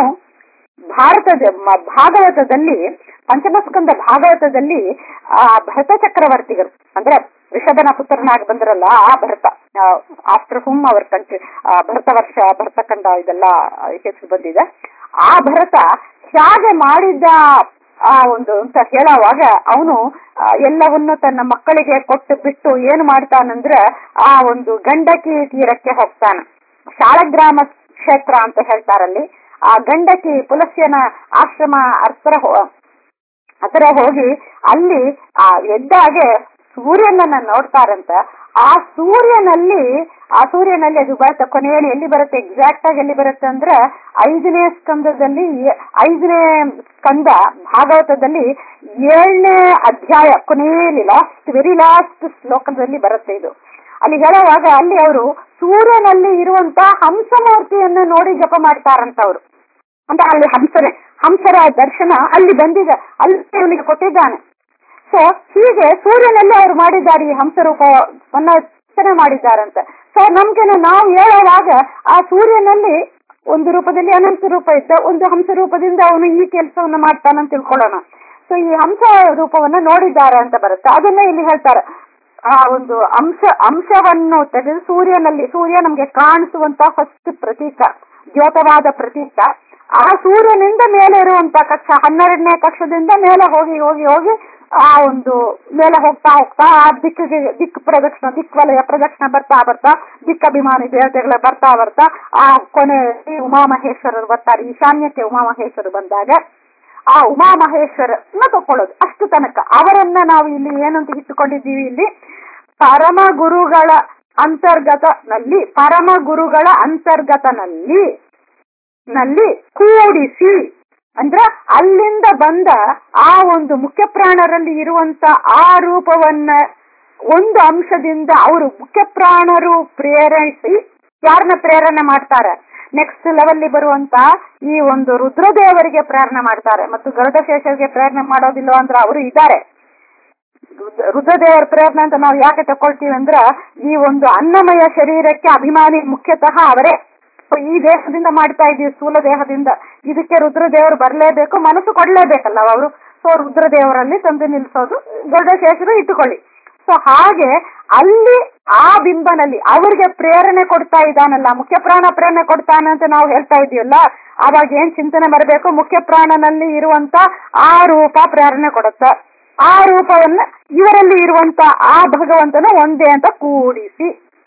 [SPEAKER 1] ಭಾರತದ ಮ- ಭಾಗವತದಲ್ಲಿ ಪಂಚಮಸ್ಕಂದ ಭಾಗವತದಲ್ಲಿ ಆ ಭರತ ಚಕ್ರವರ್ತಿಗಳು ಅಂದ್ರೆ ಋಷಭನ ಪುತ್ರನಾಗಿ ಬಂದ್ರಲ್ಲ ಆ Bharata after hmm our country Bharata Varsha Bharatakhanda ಇದೆಲ್ಲ ಹೆಸರು ಬಂದಿದೆ ಆ ಭರತ ಹೇಗೆ ಮಾಡಿದ್ದ ಆ ಒಂದು ಅಂತ ಹೇಳುವಾಗ ಅವನು ಎಲ್ಲವನ್ನು ತನ್ನ ಮಕ್ಕಳಿಗೆ ಕೊಟ್ಟು ಬಿಟ್ಟು ಏನು ಮಾಡ್ತಾನಂದ್ರೆ ಆ ಒಂದು ಗಂಡಕಿ ತೀರಕ್ಕೆ ಹೋಗ್ತಾನ ಶಾಳಗ್ರಾಮ ಕ್ಷೇತ್ರ ಅಂತ ಹೇಳ್ತಾರಲ್ಲಿ ಆ ಗಂಡಕಿ ಪುಲಸ್ಯನ ಆಶ್ರಮ ಹತ್ರ ಹೋ- ಹತ್ರ ಹೋಗಿ ಅಲ್ಲಿ ಆ ಎದ್ದಾಗೆ ಸೂರ್ಯನನ್ನ ನೋಡ್ತಾರಂತ ಆ ಸೂರ್ಯನಲ್ಲಿ ಆ ಸೂರ್ಯನಲ್ಲಿ ಅದು ಬರುತ್ತೆ ಕೊನೆಯಲ್ಲಿ ಎಲ್ಲಿ ಬರುತ್ತೆ ಎಕ್ಸಾಕ್ಟ್ ಆಗಿ ಎಲ್ಲಿ ಬರುತ್ತೆ ಅಂದ್ರೆ ಐದನೇ ಸ್ಕಂದದಲ್ಲಿ ಏ- ಐದನೇ ಸ್ಕಂದ ಭಾಗವತದಲ್ಲಿ ಏಳನೇ ಅಧ್ಯಾಯ ಕೊನೆಯಲ್ಲಿ ಲಾಸ್ಟ್ ವೆರಿ ಲಾಸ್ಟ್ ಶ್ಲೋಕದಲ್ಲಿ ಬರುತ್ತೆ ಇದು ಅಲ್ಲಿ ಹೇಳುವಾಗ ಅಲ್ಲಿ ಅವರು ಸೂರ್ಯನಲ್ಲಿ ಇರುವಂತ ಹಂಸಮೂರ್ತಿಯನ್ನ ನೋಡಿ ಜಪ ಮಾಡ್ತಾರಂತ ಅವರು ಅಂತ ಅಲ್ಲಿ ಹಂಸನೆ ಹಂಸರ ದರ್ಶನ ಅಲ್ಲಿ ಬಂದಿದೆ ಅಲ್ಲಿ ಇವನಿಗೆ ಕೊಟ್ಟಿದ್ದಾನೆ ಸೊ ಹೀಗೆ ಸೂರ್ಯನಲ್ಲಿ ಅವರು ಮಾಡಿದ್ದಾರೆ ಈ ಹಂಸರೂಪವನ್ನ ರಚನೆ ಮಾಡಿದ್ದಾರಂತ ಸೊ ನಮ್ಗೇನು ನಾವು ಹೇಳುವಾಗ ಆ ಸೂರ್ಯನಲ್ಲಿ ಒಂದು ರೂಪದಲ್ಲಿ ಅನಂತ ರೂಪ ಇದ್ದ ಒಂದು ಹಂಸ ರೂಪದಿಂದ ಅವನು ಈ ಕೆಲಸವನ್ನ ಮಾಡ್ತಾನಂತ ತಿಳ್ಕೊಳ್ಳೋಣ ಸೊ ಈ ಹಂಸ ರೂಪವನ್ನ ನೋಡಿದ್ದಾರೆ ಅಂತ ಬರುತ್ತೆ ಅದನ್ನೇ ಇಲ್ಲಿ ಹೇಳ್ತಾರೆ ಆ ಒಂದು ಅಂಶ ಅಂಶವನ್ನು ತೆಗೆದು ಸೂರ್ಯನಲ್ಲಿ ಸೂರ್ಯ ನಮ್ಗೆ ಕಾಣಿಸುವಂತ ಫಸ್ಟ್ ಪ್ರತೀಕ ದ್ಯೋತವಾದ ಪ್ರತೀಕ ಆ ಸೂರ್ಯನಿಂದ ಮೇಲೆ ಇರುವಂತ ಕಕ್ಷ ಹನ್ನೆರಡನೇ ಕಕ್ಷದಿಂದ ಮೇಲೆ ಹೋಗಿ ಹೋಗಿ ಹೋಗಿ ಆ ಒಂದು ಮೇಲೆ ಹೋಗ್ತಾ ಹೋಗ್ತಾ ಆ ದಿಕ್ಕಿಗೆ ದಿಕ್ ಪ್ರದಕ್ಷಿಣ ದಿಕ್ವಲಯ ಪ್ರದಕ್ಷಿಣ ಬರ್ತಾ ಬರ್ತಾ ದಿಕ್ಕಭಿಮಾನಿ ದೇವತೆಗಳ ಬರ್ತಾ ಬರ್ತಾ ಆ ಕೊನೆಯಲ್ಲಿ ಉಮಾಮಹೇಶ್ವರರು ಬರ್ತಾರೆ ಈಶಾನ್ಯಕ್ಕೆ ಉಮಾಮಹೇಶ್ವರರು ಬಂದಾಗ ಆ ಉಮಾಮಹೇಶ್ವರನ್ನ ತಕೊಳ್ಳೋದು ಅಷ್ಟು ತನಕ ಅವರನ್ನ ನಾವು ಇಲ್ಲಿ ಏನಂತ ಇಟ್ಟುಕೊಂಡಿದ್ದೀವಿ ಇಲ್ಲಿ ಪರಮ ಗುರುಗಳ ಅಂತರ್ಗತನಲ್ಲಿ ಪರಮ ಗುರುಗಳ ಅಂತರ್ಗತನಲ್ಲಿ ನಲ್ಲಿ ಕೂಡಿಸಿ ಅಂದ್ರೆ ಅಲ್ಲಿಂದ ಬಂದ ಆ ಒಂದು ಮುಖ್ಯ ಪ್ರಾಣರಲ್ಲಿ ಇರುವಂತ ಆ ರೂಪವನ್ನ ಒಂದು ಅಂಶದಿಂದ ಅವರು ಮುಖ್ಯ ಪ್ರಾಣರು ಪ್ರೇರಿಸಿ ಯಾರನ್ನ ಪ್ರೇರಣೆ ಮಾಡ್ತಾರೆ ನೆಕ್ಸ್ಟ್ ಲೆವೆಲ್ ಬರುವಂತ ಈ ಒಂದು ರುದ್ರದೇವರಿಗೆ ಪ್ರೇರಣೆ ಮಾಡ್ತಾರೆ ಮತ್ತು ಗರುಡಶೇಷರಿಗೆ ಪ್ರೇರಣೆ ಮಾಡೋದಿಲ್ಲ ಅಂದ್ರೆ ಅವರು ಇದ್ದಾರೆ ರುದ್ರ- ರುದ್ರದೇವರ ಪ್ರೇರಣೆ ಅಂತ ನಾವು ಯಾಕೆ ತಕೊಳ್ತೀವಿ ಅಂದ್ರ ಈ ಒಂದು ಅನ್ನಮಯ ಶರೀರಕ್ಕೆ ಅಭಿಮಾನಿ ಮುಖ್ಯತಃ ಅವರೇ So, ಈ ದೇಹದಿಂದ ಮಾಡ್ತಾ ಇದೀವಿ ಸ್ಥೂಲ ದೇಹದಿಂದ ಇದಕ್ಕೆ ರುದ್ರದೇವರು ಬರಲೇಬೇಕು ಮನಸ್ಸು ಕೊಡ್ಲೇಬೇಕಲ್ಲ ಅವರು ಸೊ ರುದ್ರದೇವರಲ್ಲಿ ತಂದು ನಿಲ್ಸೋದು ದೊಡ್ಡ ಶೇಷರು ಇಟ್ಟುಕೊಳ್ಳಿ ಸೊ ಹಾಗೆ ಅಲ್ಲಿ ಆ ಬಿಂಬನಲ್ಲಿ ಅವರಿಗೆ ಪ್ರೇರಣೆ ಕೊಡ್ತಾ ಇದ್ದಾನಲ್ಲ ಮುಖ್ಯ ಪ್ರಾಣ ಪ್ರೇರಣೆ ಕೊಡ್ತಾನೆ ಅಂತ ನಾವು ಹೇಳ್ತಾ ಇದೀವಲ್ಲ ಅವಾಗ ಏನ್ ಚಿಂತನೆ ಬರಬೇಕು ಮುಖ್ಯ ಪ್ರಾಣನಲ್ಲಿ ಇರುವಂತ ಆ ರೂಪ ಪ್ರೇರಣೆ ಕೊಡುತ್ತೆ ಆ ರೂಪವನ್ನ ಇವರಲ್ಲಿ ಇರುವಂತ ಆ ಭಗವಂತನ ಒಂದೇ ಅಂತ ಕೂಡಿಸಿ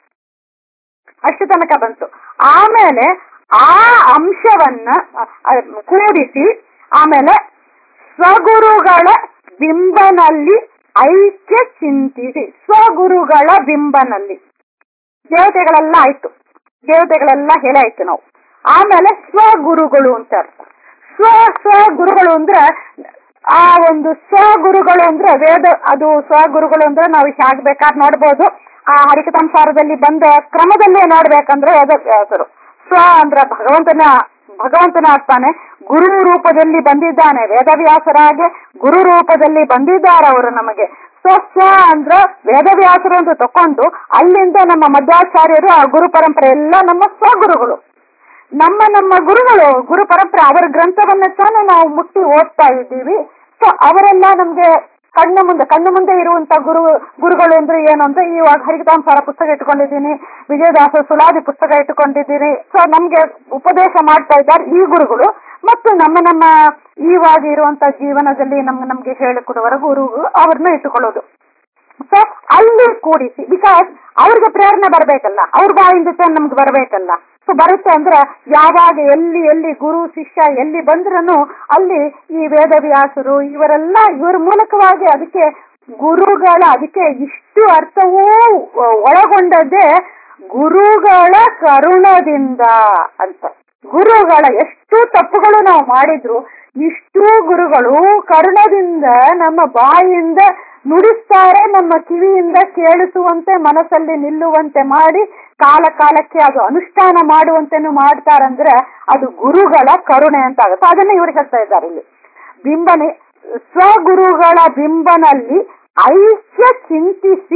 [SPEAKER 1] ಅಷ್ಟು ತನಕ ಬಂತು ಆಮೇಲೆ ಆ ಅಂಶವನ್ನ ಅ, ಅ, ಕೂಡಿಸಿ ಆಮೇಲೆ ಸ್ವಗುರುಗಳ ಬಿಂಬನಲ್ಲಿ ಐಕ್ಯ ಚಿಂತಿಸಿ ಸ್ವಗುರುಗಳ ಬಿಂಬನಲ್ಲಿ ದೇವತೆಗಳೆಲ್ಲ ಆಯ್ತು ದೇವತೆಗಳೆಲ್ಲ ಹೇಳಾಯ್ತು ನಾವು ಆಮೇಲೆ ಸ್ವಗುರುಗಳು ಅಂತ ಅರ್ಥ ಸ್ವ ಸ್ವ ಗುರುಗಳು ಅಂದ್ರೆ
[SPEAKER 2] ಆ ಒಂದು ಸ್ವಗುರುಗಳು ಅಂದ್ರೆ ವೇದ ಅದು ಸ್ವಗುರುಗಳು ಅಂದ್ರೆ ನಾವು ಹೇಗ್ ಬೇಕಾದ್ ನೋಡ್ಬೋದು ಆ ಹರಿಕತಾಂಸಾರದಲ್ಲಿ ಬಂದ ಕ್ರಮದಲ್ಲೇ ನೋಡ್ಬೇಕಂದ್ರೆ ವೇದವ್ಯಾಸರು ಸ್ವ ಅಂದ್ರ ಭಗವಂತನ ಭಗವಂತನ ಅರ್ಥಾನೆ ಗುರು ರೂಪದಲ್ಲಿ ಬಂದಿದ್ದಾನೆ ವೇದವ್ಯಾಸರಾಗೆ ಗುರು ರೂಪದಲ್ಲಿ ಬಂದಿದ್ದಾರೆ ಅವರು ನಮಗೆ ಸೊ ಸ್ವ ಅಂದ್ರ ವೇದವ್ಯಾಸರು ಅಂತ ತಕೊಂಡು ಅಲ್ಲಿಂದ ನಮ್ಮ ಮಧ್ವಾಚಾರ್ಯರು ಆ ಗುರು ಪರಂಪರೆ ಎಲ್ಲ ನಮ್ಮ ಸ್ವಗುರುಗಳು ನಮ್ಮ ನಮ್ಮ ಗುರುಗಳು ಗುರು ಪರಂಪರೆ ಅವರ ಗ್ರಂಥವನ್ನ ತಾನೇ ನಾವು ಮುಟ್ಟಿ ಓದ್ತಾ ಇದ್ದೀವಿ ಸೊ ಅವರೆಲ್ಲ ನಮ್ಗೆ ಕಣ್ಣು ಮುಂದೆ ಕಣ್ಣು ಮುಂದೆ ಇರುವಂತ ಗುರು ಗುರುಗಳು ಅಂದ್ರೆ ಏನು ಅಂದ್ರೆ ಇವಾಗ ಹರಿಕತಾಂಸಾರ ಪುಸ್ತಕ ಇಟ್ಕೊಂಡಿದ್ದೀನಿ ವಿಜಯದಾಸ ಸುಲಾದಿ ಪುಸ್ತಕ ಇಟ್ಟುಕೊಂಡಿದ್ದೀನಿ ಸೊ ನಮ್ಗೆ ಉಪದೇಶ ಮಾಡ್ತಾ ಇದ್ದಾರೆ ಈ ಗುರುಗಳು ಮತ್ತು ನಮ್ಮ ನಮ್ಮ ಇವಾಗ ಇರುವಂತ ಜೀವನದಲ್ಲಿ ನಮ್ಗೆ ನಮ್ಗೆ ಹೇಳಿಕೊಡುವರ ಗುರುಗಳು ಅವ್ರನ್ನ ಇಟ್ಟುಕೊಳ್ಳೋದು ಸೊ ಅಲ್ಲಿ ಕೂಡಿಸಿ ಬಿಕಾಸ್ ಅವ್ರಿಗೆ ಪ್ರೇರಣೆ ಬರ್ಬೇಕಲ್ಲ ಅವ್ರ ಬಾಯಿಂದ ತಾನೇ ನಮ್ಗೆ ಬರ್ಬೇಕಲ್ಲ ಸೊ ಬರುತ್ತೆ ಅಂದ್ರೆ ಯಾವಾಗ ಎಲ್ಲಿ ಎಲ್ಲಿ ಗುರು ಶಿಷ್ಯ ಎಲ್ಲಿ ಬಂದ್ರೂ ಅಲ್ಲಿ ಈ ವೇದವ್ಯಾಸರು ಇವರೆಲ್ಲ ಇವರ ಮೂಲಕವಾಗಿ ಅದಕ್ಕೆ ಗುರುಗಳ ಅದಕ್ಕೆ ಇಷ್ಟು ಅರ್ಥವೂ ಒಳಗೊಂಡದ್ದೇ ಗುರುಗಳ ಕರುಣದಿಂದ ಅಂತ ಗುರುಗಳ ಎಷ್ಟು ತಪ್ಪುಗಳು ನಾವು ಮಾಡಿದ್ರು ಇಷ್ಟು ಗುರುಗಳು ಕರುಣದಿಂದ ನಮ್ಮ ಬಾಯಿಯಿಂದ ನುಡಿಸ್ತಾರೆ ನಮ್ಮ ಕಿವಿಯಿಂದ ಕೇಳಿಸುವಂತೆ ಮನಸ್ಸಲ್ಲಿ ನಿಲ್ಲುವಂತೆ ಮಾಡಿ ಕಾಲ ಕಾಲಕ್ಕೆ ಅದು ಅನುಷ್ಠಾನ ಮಾಡುವಂತೆನೂ ಮಾಡ್ತಾರಂದ್ರೆ ಅದು ಗುರುಗಳ ಕರುಣೆ ಅಂತ ಆಗುತ್ತೆ ಅದನ್ನ ಇವರು ಹೇಳ್ತಾ ಇದ್ದಾರೆ ಇಲ್ಲಿ ಬಿಂಬನೆ ಸ್ವಗುರುಗಳ ಬಿಂಬನಲ್ಲಿ ಐಕ್ಯ ಚಿಂತಿಸಿ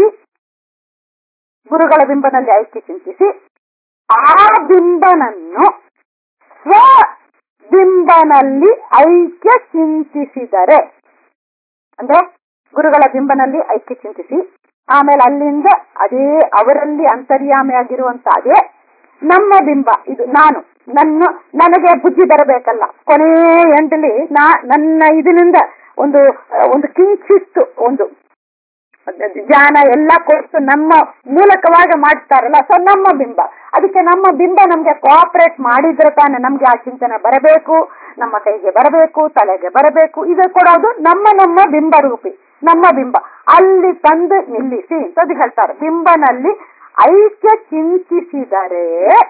[SPEAKER 2] ಗುರುಗಳ ಬಿಂಬನಲ್ಲಿ ಐಕ್ಯ ಚಿಂತಿಸಿ ಆ ಬಿಂಬನನ್ನು ಸ್ವ ಬಿಂಬನಲ್ಲಿ ಐಕ್ಯ ಚಿಂತಿಸಿದರೆ ಅಂದ್ರೆ ಗುರುಗಳ ಬಿಂಬನಲ್ಲಿ ಐಕ್ಯ ಚಿಂತಿಸಿ ಆಮೇಲೆ ಅಲ್ಲಿಂದ ಅದೇ ಅವರಲ್ಲಿ ಅಂತರ್ಯಾಮಿ ಆಗಿರುವಂತ ಅದೇ ನಮ್ಮ ಬಿಂಬ ಇದು ನಾನು ನನ್ನ ನನಗೆ ಬುದ್ಧಿ ಬರಬೇಕಲ್ಲ ಕೊನೆ ಎಂಟಲಿ ನಾ ನನ್ನ ಇದರಿಂದ ಒಂದು ಒಂದು ಕಿಂಚಿತ್ತು ಒಂದು ಜ್ಞಾನ ಎಲ್ಲ ಕೊಟ್ಟು ನಮ್ಮ ಮೂಲಕವಾಗಿ ಮಾಡ್ತಾರಲ್ಲ ಸೊ ನಮ್ಮ ಬಿಂಬ ಅದಕ್ಕೆ ನಮ್ಮ ಬಿಂಬ ನಮ್ಗೆ ಕೋಆಪರೇಟ್ ಮಾಡಿದ್ರೆ ತಾನೆ ನಮ್ಗೆ ಆ ಚಿಂತನೆ ಬರಬೇಕು ನಮ್ಮ ಕೈಗೆ ಬರಬೇಕು ತಲೆಗೆ ಬರಬೇಕು ಇದು ಕೊಡೋದು ನಮ್ಮ ನಮ್ಮ ಬಿಂಬ ರೂಪಿ ನಮ್ಮ ಬಿಂಬ ಅಲ್ಲಿ ತಂದು ನಿಲ್ಲಿಸಿ ಅಂತ ಹೇಳ್ತಾರೆ ಬಿಂಬನಲ್ಲಿ ಐಕ್ಯ ಚಿಂತಿಸಿದರೆ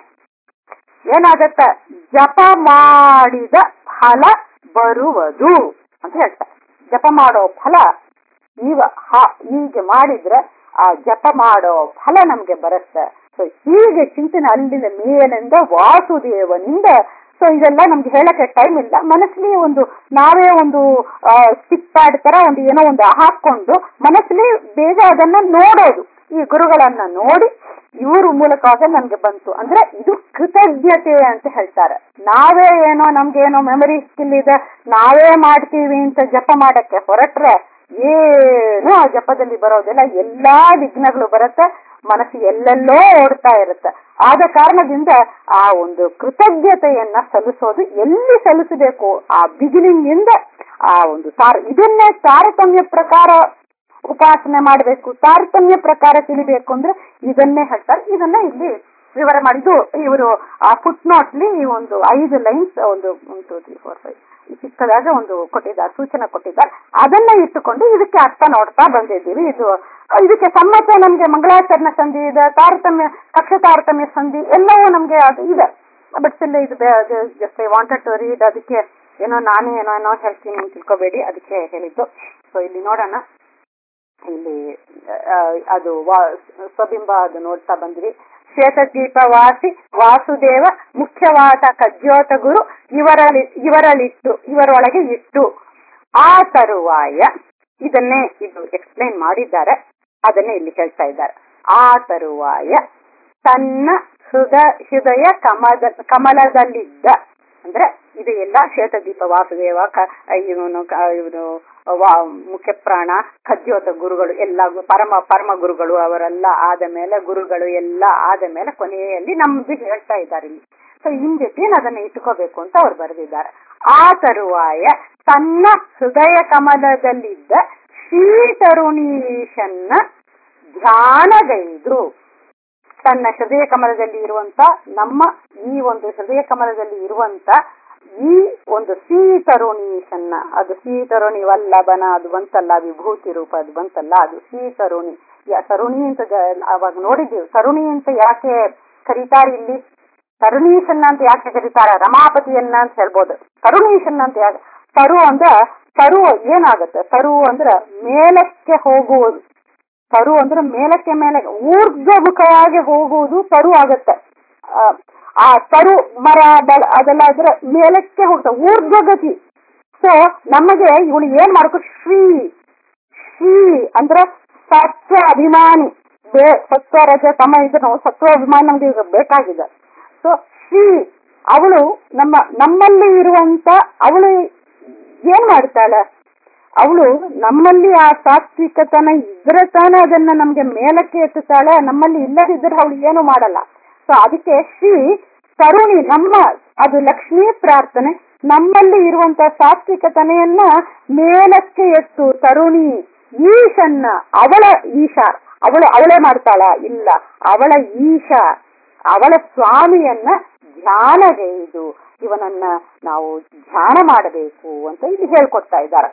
[SPEAKER 2] ಏನಾಗತ್ತೆ ಜಪ ಮಾಡಿದ ಫಲ ಬರುವುದು ಅಂತ ಹೇಳ್ತಾರೆ ಜಪ ಮಾಡೋ ಫಲ ಈಗ ಹೀಗೆ ಮಾಡಿದ್ರೆ ಆ ಜಪ ಮಾಡೋ ಫಲ ನಮ್ಗೆ ಬರುತ್ತೆ ಸೊ ಹೀಗೆ ಚಿಂತನೆ ಅಲ್ಲಿಂದ ಮೇಲಿಂದ ವಾಸುದೇವನಿಂದ ಸೊ ಇದೆಲ್ಲ ನಮ್ಗೆ ಹೇಳಕ್ಕೆ ಟೈಮ್ ಇಲ್ಲ ಮನಸ್ಸಲ್ಲಿ ಒಂದು ನಾವೇ ಒಂದು ಸ್ಟಿಕ್ ಪ್ಯಾಡ್ ತರ ಒಂದು ಏನೋ ಒಂದು ಹಾಕೊಂಡು ಮನಸ್ಸಲ್ಲಿ ಬೇಗ ಅದನ್ನ ನೋಡೋದು ಈ ಗುರುಗಳನ್ನ ನೋಡಿ ಇವ್ರ ಮೂಲಕವಾಗಿ ನಮ್ಗೆ ಬಂತು ಅಂದ್ರೆ ಇದು ಕೃತಜ್ಞತೆ ಅಂತ ಹೇಳ್ತಾರೆ ನಾವೇ ಏನೋ ನಮ್ಗೆ ಏನೋ ಮೆಮರಿ ಸ್ಕಿಲ್ ಇದೆ ನಾವೇ ಮಾಡ್ತೀವಿ ಅಂತ ಜಪ ಮಾಡಕ್ಕೆ ಹೊರಟ್ರೆ ಏನು ಆ ಜಪದಲ್ಲಿ ಬರೋದಿಲ್ಲ ಎಲ್ಲಾ ವಿಘ್ನಗಳು ಬರುತ್ತೆ ಮನಸ್ಸು ಎಲ್ಲೆಲ್ಲೋ ಓಡ್ತಾ ಇರುತ್ತೆ ಆದ ಕಾರಣದಿಂದ ಆ ಒಂದು ಕೃತಜ್ಞತೆಯನ್ನ ಸಲ್ಲಿಸೋದು ಎಲ್ಲಿ ಸಲ್ಲಿಸಬೇಕು ಆ ಬಿಗಿನಿಂಗ್ ಇಂದ ಆ ಒಂದು ತಾರ ಇದನ್ನೇ ತಾರತಮ್ಯ ಪ್ರಕಾರ ಉಪಾಸನೆ ಮಾಡಬೇಕು ತಾರತಮ್ಯ ಪ್ರಕಾರ ತಿಳಿಬೇಕು ಅಂದ್ರೆ ಇದನ್ನೇ ಹೇಳ್ತಾರೆ ಇದನ್ನ ಇಲ್ಲಿ ವಿವರ ಮಾಡಿದ್ದು ಇವರು ಆ ಫುಟ್ ನೋಟ್ಲಿ ಈ ಒಂದು ಐದು ಲೈನ್ಸ್ ಒಂದು one two three four five ಚಿಕ್ಕದಾಗ ಒಂದು ಕೊಟ್ಟಿದ್ದಾರೆ ಸೂಚನೆ ಕೊಟ್ಟಿದ್ದಾರೆ ಅದನ್ನ ಇಟ್ಟುಕೊಂಡು ಇದಕ್ಕೆ ಅರ್ಥ ನೋಡ್ತಾ ಬಂದಿದ್ದೀವಿ ಇದು ಇದಕ್ಕೆ ಸಮ್ಮತ ನಮ್ಗೆ ಮಂಗಳಾಚರಣ ಸಂಧಿ ಇದೆ ತಾರತಮ್ಯ ಕಕ್ಷ ತಾರತಮ್ಯ ಸಂಧಿ ಎಲ್ಲವೂ ನಮ್ಗೆ ಅದು ಇದೆ ಬಟ್ ಸ್ಟಿಲ್ ಇದು just I wanted to read ಅದಕ್ಕೆ ಏನೋ ನಾನೇ ಏನೋ ಏನೋ ಹೇಳ್ತೀನಿ ಅಂತ ತಿಳ್ಕೊಬೇಡಿ ಅದಕ್ಕೆ ಹೇಳಿದ್ದು ಸೊ ಇಲ್ಲಿ ನೋಡೋಣ ಇಲ್ಲಿ ಅದು ಸ್ವಬಿಂಬ ಅದು ನೋಡ್ತಾ ಬಂದ್ವಿ ಶ್ವೇತದೀಪ ವಾಸಿ ವಾಸುದೇವ ಮುಖ್ಯವಾದ ಕಜ್ಯೋತ ಗುರು ಇವರಲ್ಲಿ ಇವರಲ್ಲಿಟ್ಟು ಇವರೊಳಗೆ ಇಟ್ಟು ಆ ತರುವಾಯ ಇದನ್ನೇ ಇದು ಎಕ್ಸ್ಪ್ಲೈನ್ ಮಾಡಿದ್ದಾರೆ ಅದನ್ನೇ ಇಲ್ಲಿ ಹೇಳ್ತಾ ಇದ್ದಾರೆ ಆ ತರುವಾಯ ತನ್ನ ಹೃದ ಹೃದಯ ಕಮದ ಕಮಲದಲ್ಲಿದ್ದ ಅಂದ್ರೆ ಇದು ಎಲ್ಲ ಶ್ವೇತದೀಪ ವಾಸುದೇವ ಇವನು ಇವನು ಮುಖ್ಯ ಪ್ರಾಣ ಖದ್ಯೋತ ಗುರುಗಳು ಎಲ್ಲ ಪರಮ ಪರಮ ಗುರುಗಳು ಅವರೆಲ್ಲ ಆದ ಮೇಲೆ ಗುರುಗಳು ಎಲ್ಲ ಆದ ಮೇಲೆ ಕೊನೆಯಲ್ಲಿ ನಮ್ದು ಹೇಳ್ತಾ ಇದ್ದಾರೆ ಇಲ್ಲಿ ಸೊ ಇನ್ ಬಿಟ್ವೀನ್ ಅದನ್ನ ಇಟ್ಕೋಬೇಕು ಅಂತ ಅವ್ರು ಬರೆದಿದ್ದಾರೆ ಆ ತರುವಾಯ ತನ್ನ ಹೃದಯ ಕಮಲದಲ್ಲಿದ್ದ ಶ್ರೀತರುಣೀಶನ್ನ ಧ್ಯಾನಗೈದು ತನ್ನ ಹೃದಯ ಕಮಲದಲ್ಲಿ ಇರುವಂತ ನಮ್ಮ ಈ ಒಂದು ಹೃದಯ ಕಮಲದಲ್ಲಿ ಇರುವಂತ ಈ ಒಂದು ಶ್ರೀತರುಣೀಶನ್ನ ಅದು ಶ್ರೀತರುಣಿ ವಲ್ಲಭನ ಅದು ಬಂತಲ್ಲ ವಿಭೂತಿ ರೂಪ ಅದು ಬಂತಲ್ಲ ಅದು ಶ್ರೀತರುಣಿ ತರುಣಿ ಅಂತ ಅವಾಗ ನೋಡಿದ್ದೀವಿ ತರುಣಿ ಅಂತ ಯಾಕೆ ಕರೀತಾರೆ ಇಲ್ಲಿ ತರುಣೀಶನ್ನ ಅಂತ ಯಾಕೆ ಕರೀತಾರೆ ರಮಾಪತಿಯನ್ನ ಅಂತ ಹೇಳ್ಬೋದು ತರುಣೀಶನ್ನ ಅಂತ ಯಾಕೆ ತರು ಅಂದ್ರೆ ತರು ಏನಾಗುತ್ತೆ ತರು ಅಂದ್ರೆ ಮೇಲಕ್ಕೆ ಹೋಗುವುದು ತರು ಅಂದ್ರೆ ಮೇಲಕ್ಕೆ ಮೇಲೆ ಊರ್ಧ್ವಮುಖವಾಗಿ ಹೋಗುವುದು ತರು ಆಗತ್ತೆ ಆ, ಆ ತರು ಮರ ಬಲ ಅದೆಲ್ಲ ಅದ್ರ ಮೇಲಕ್ಕೆ ಹೋಗ್ತದೆ ಊರ್ಧ್ವಗತಿ ಸೊ ನಮಗೆ ಇವಳು ಏನ್ ಮಾಡ್ಕೊ ಶ್ರೀ ಶ್ರೀ ಅಂದ್ರೆ ಸತ್ವ ಅಭಿಮಾನಿ ಬೇ ಸತ್ವ ರಜ ತಮ ಇದ್ರೆ ನಾವು ಸತ್ವ ಅಭಿಮಾನಿ ನಮ್ಗೆ ಈಗ ಬೇಕಾಗಿದೆ ಸೊ ಶ್ರೀ ಅವಳು ನಮ್ಮ ನಮ್ಮಲ್ಲಿ ಇರುವಂತ ಅವಳು ಏನ್ ಮಾಡ್ತಾಳೆ ಅವಳು ನಮ್ಮಲ್ಲಿ ಆ ಸಾತ್ವಿಕತನ ಇದ್ರೆ ತಾನೇ ಅದನ್ನ ನಮ್ಗೆ ಮೇಲಕ್ಕೆ ಎತ್ತುತ್ತಾಳೆ ನಮ್ಮಲ್ಲಿ ಇಲ್ಲದಿದ್ರೆ ಅವಳು ಏನು ಮಾಡಲ್ಲ ಸೊ ಅದಕ್ಕೆ ಶ್ರೀ ತರುಣಿ ನಮ್ಮ ಅದು ಲಕ್ಷ್ಮೀ ಪ್ರಾರ್ಥನೆ ನಮ್ಮಲ್ಲಿ ಇರುವಂತ ಸಾತ್ವಿಕತನೆಯನ್ನ ಮೇಲಕ್ಕೆ ಎತ್ತು ತರುಣಿ ಈಶನ್ನ ಅವಳ ಈಶ ಅವಳು ಅವಳೇ ಮಾಡ್ತಾಳ ಇಲ್ಲ ಅವಳ ಈಶ ಅವಳ ಸ್ವಾಮಿಯನ್ನ ಧ್ಯಾನಗೈದು ಇವನನ್ನ ನಾವು ಧ್ಯಾನ ಮಾಡಬೇಕು ಅಂತ ಇಲ್ಲಿ ಹೇಳ್ಕೊಡ್ತಾ ಇದ್ದಾರೆ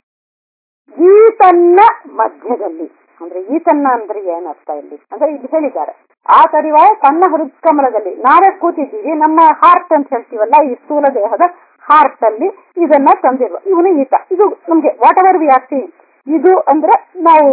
[SPEAKER 2] ಈತನ್ನ ಮಧ್ಯದಲ್ಲಿ ಅಂದ್ರೆ ಈತನ್ನ ಅಂದ್ರೆ ಏನರ್ಥ ಇಲ್ಲಿ ಅಂದ್ರೆ ಇಲ್ಲಿ ಹೇಳಿದ್ದಾರೆ ಆ ತರಿವ ತನ್ನ ಹೃತ್ಕಮಲದಲ್ಲಿ ನಾವೇ ಕೂತಿದ್ದೀವಿ ನಮ್ಮ ಹಾರ್ಟ್ ಅಂತ ಹೇಳ್ತೀವಲ್ಲ ಈ ಸ್ಥೂಲ ದೇಹದ ಹಾರ್ಟ್ ಅಲ್ಲಿ ಇದನ್ನ ತಂದಿರುವ ಇವನು ಈತ ಇದು ನಮ್ಗೆ whatever we are seeing ಇದು ಅಂದ್ರೆ ನಾವು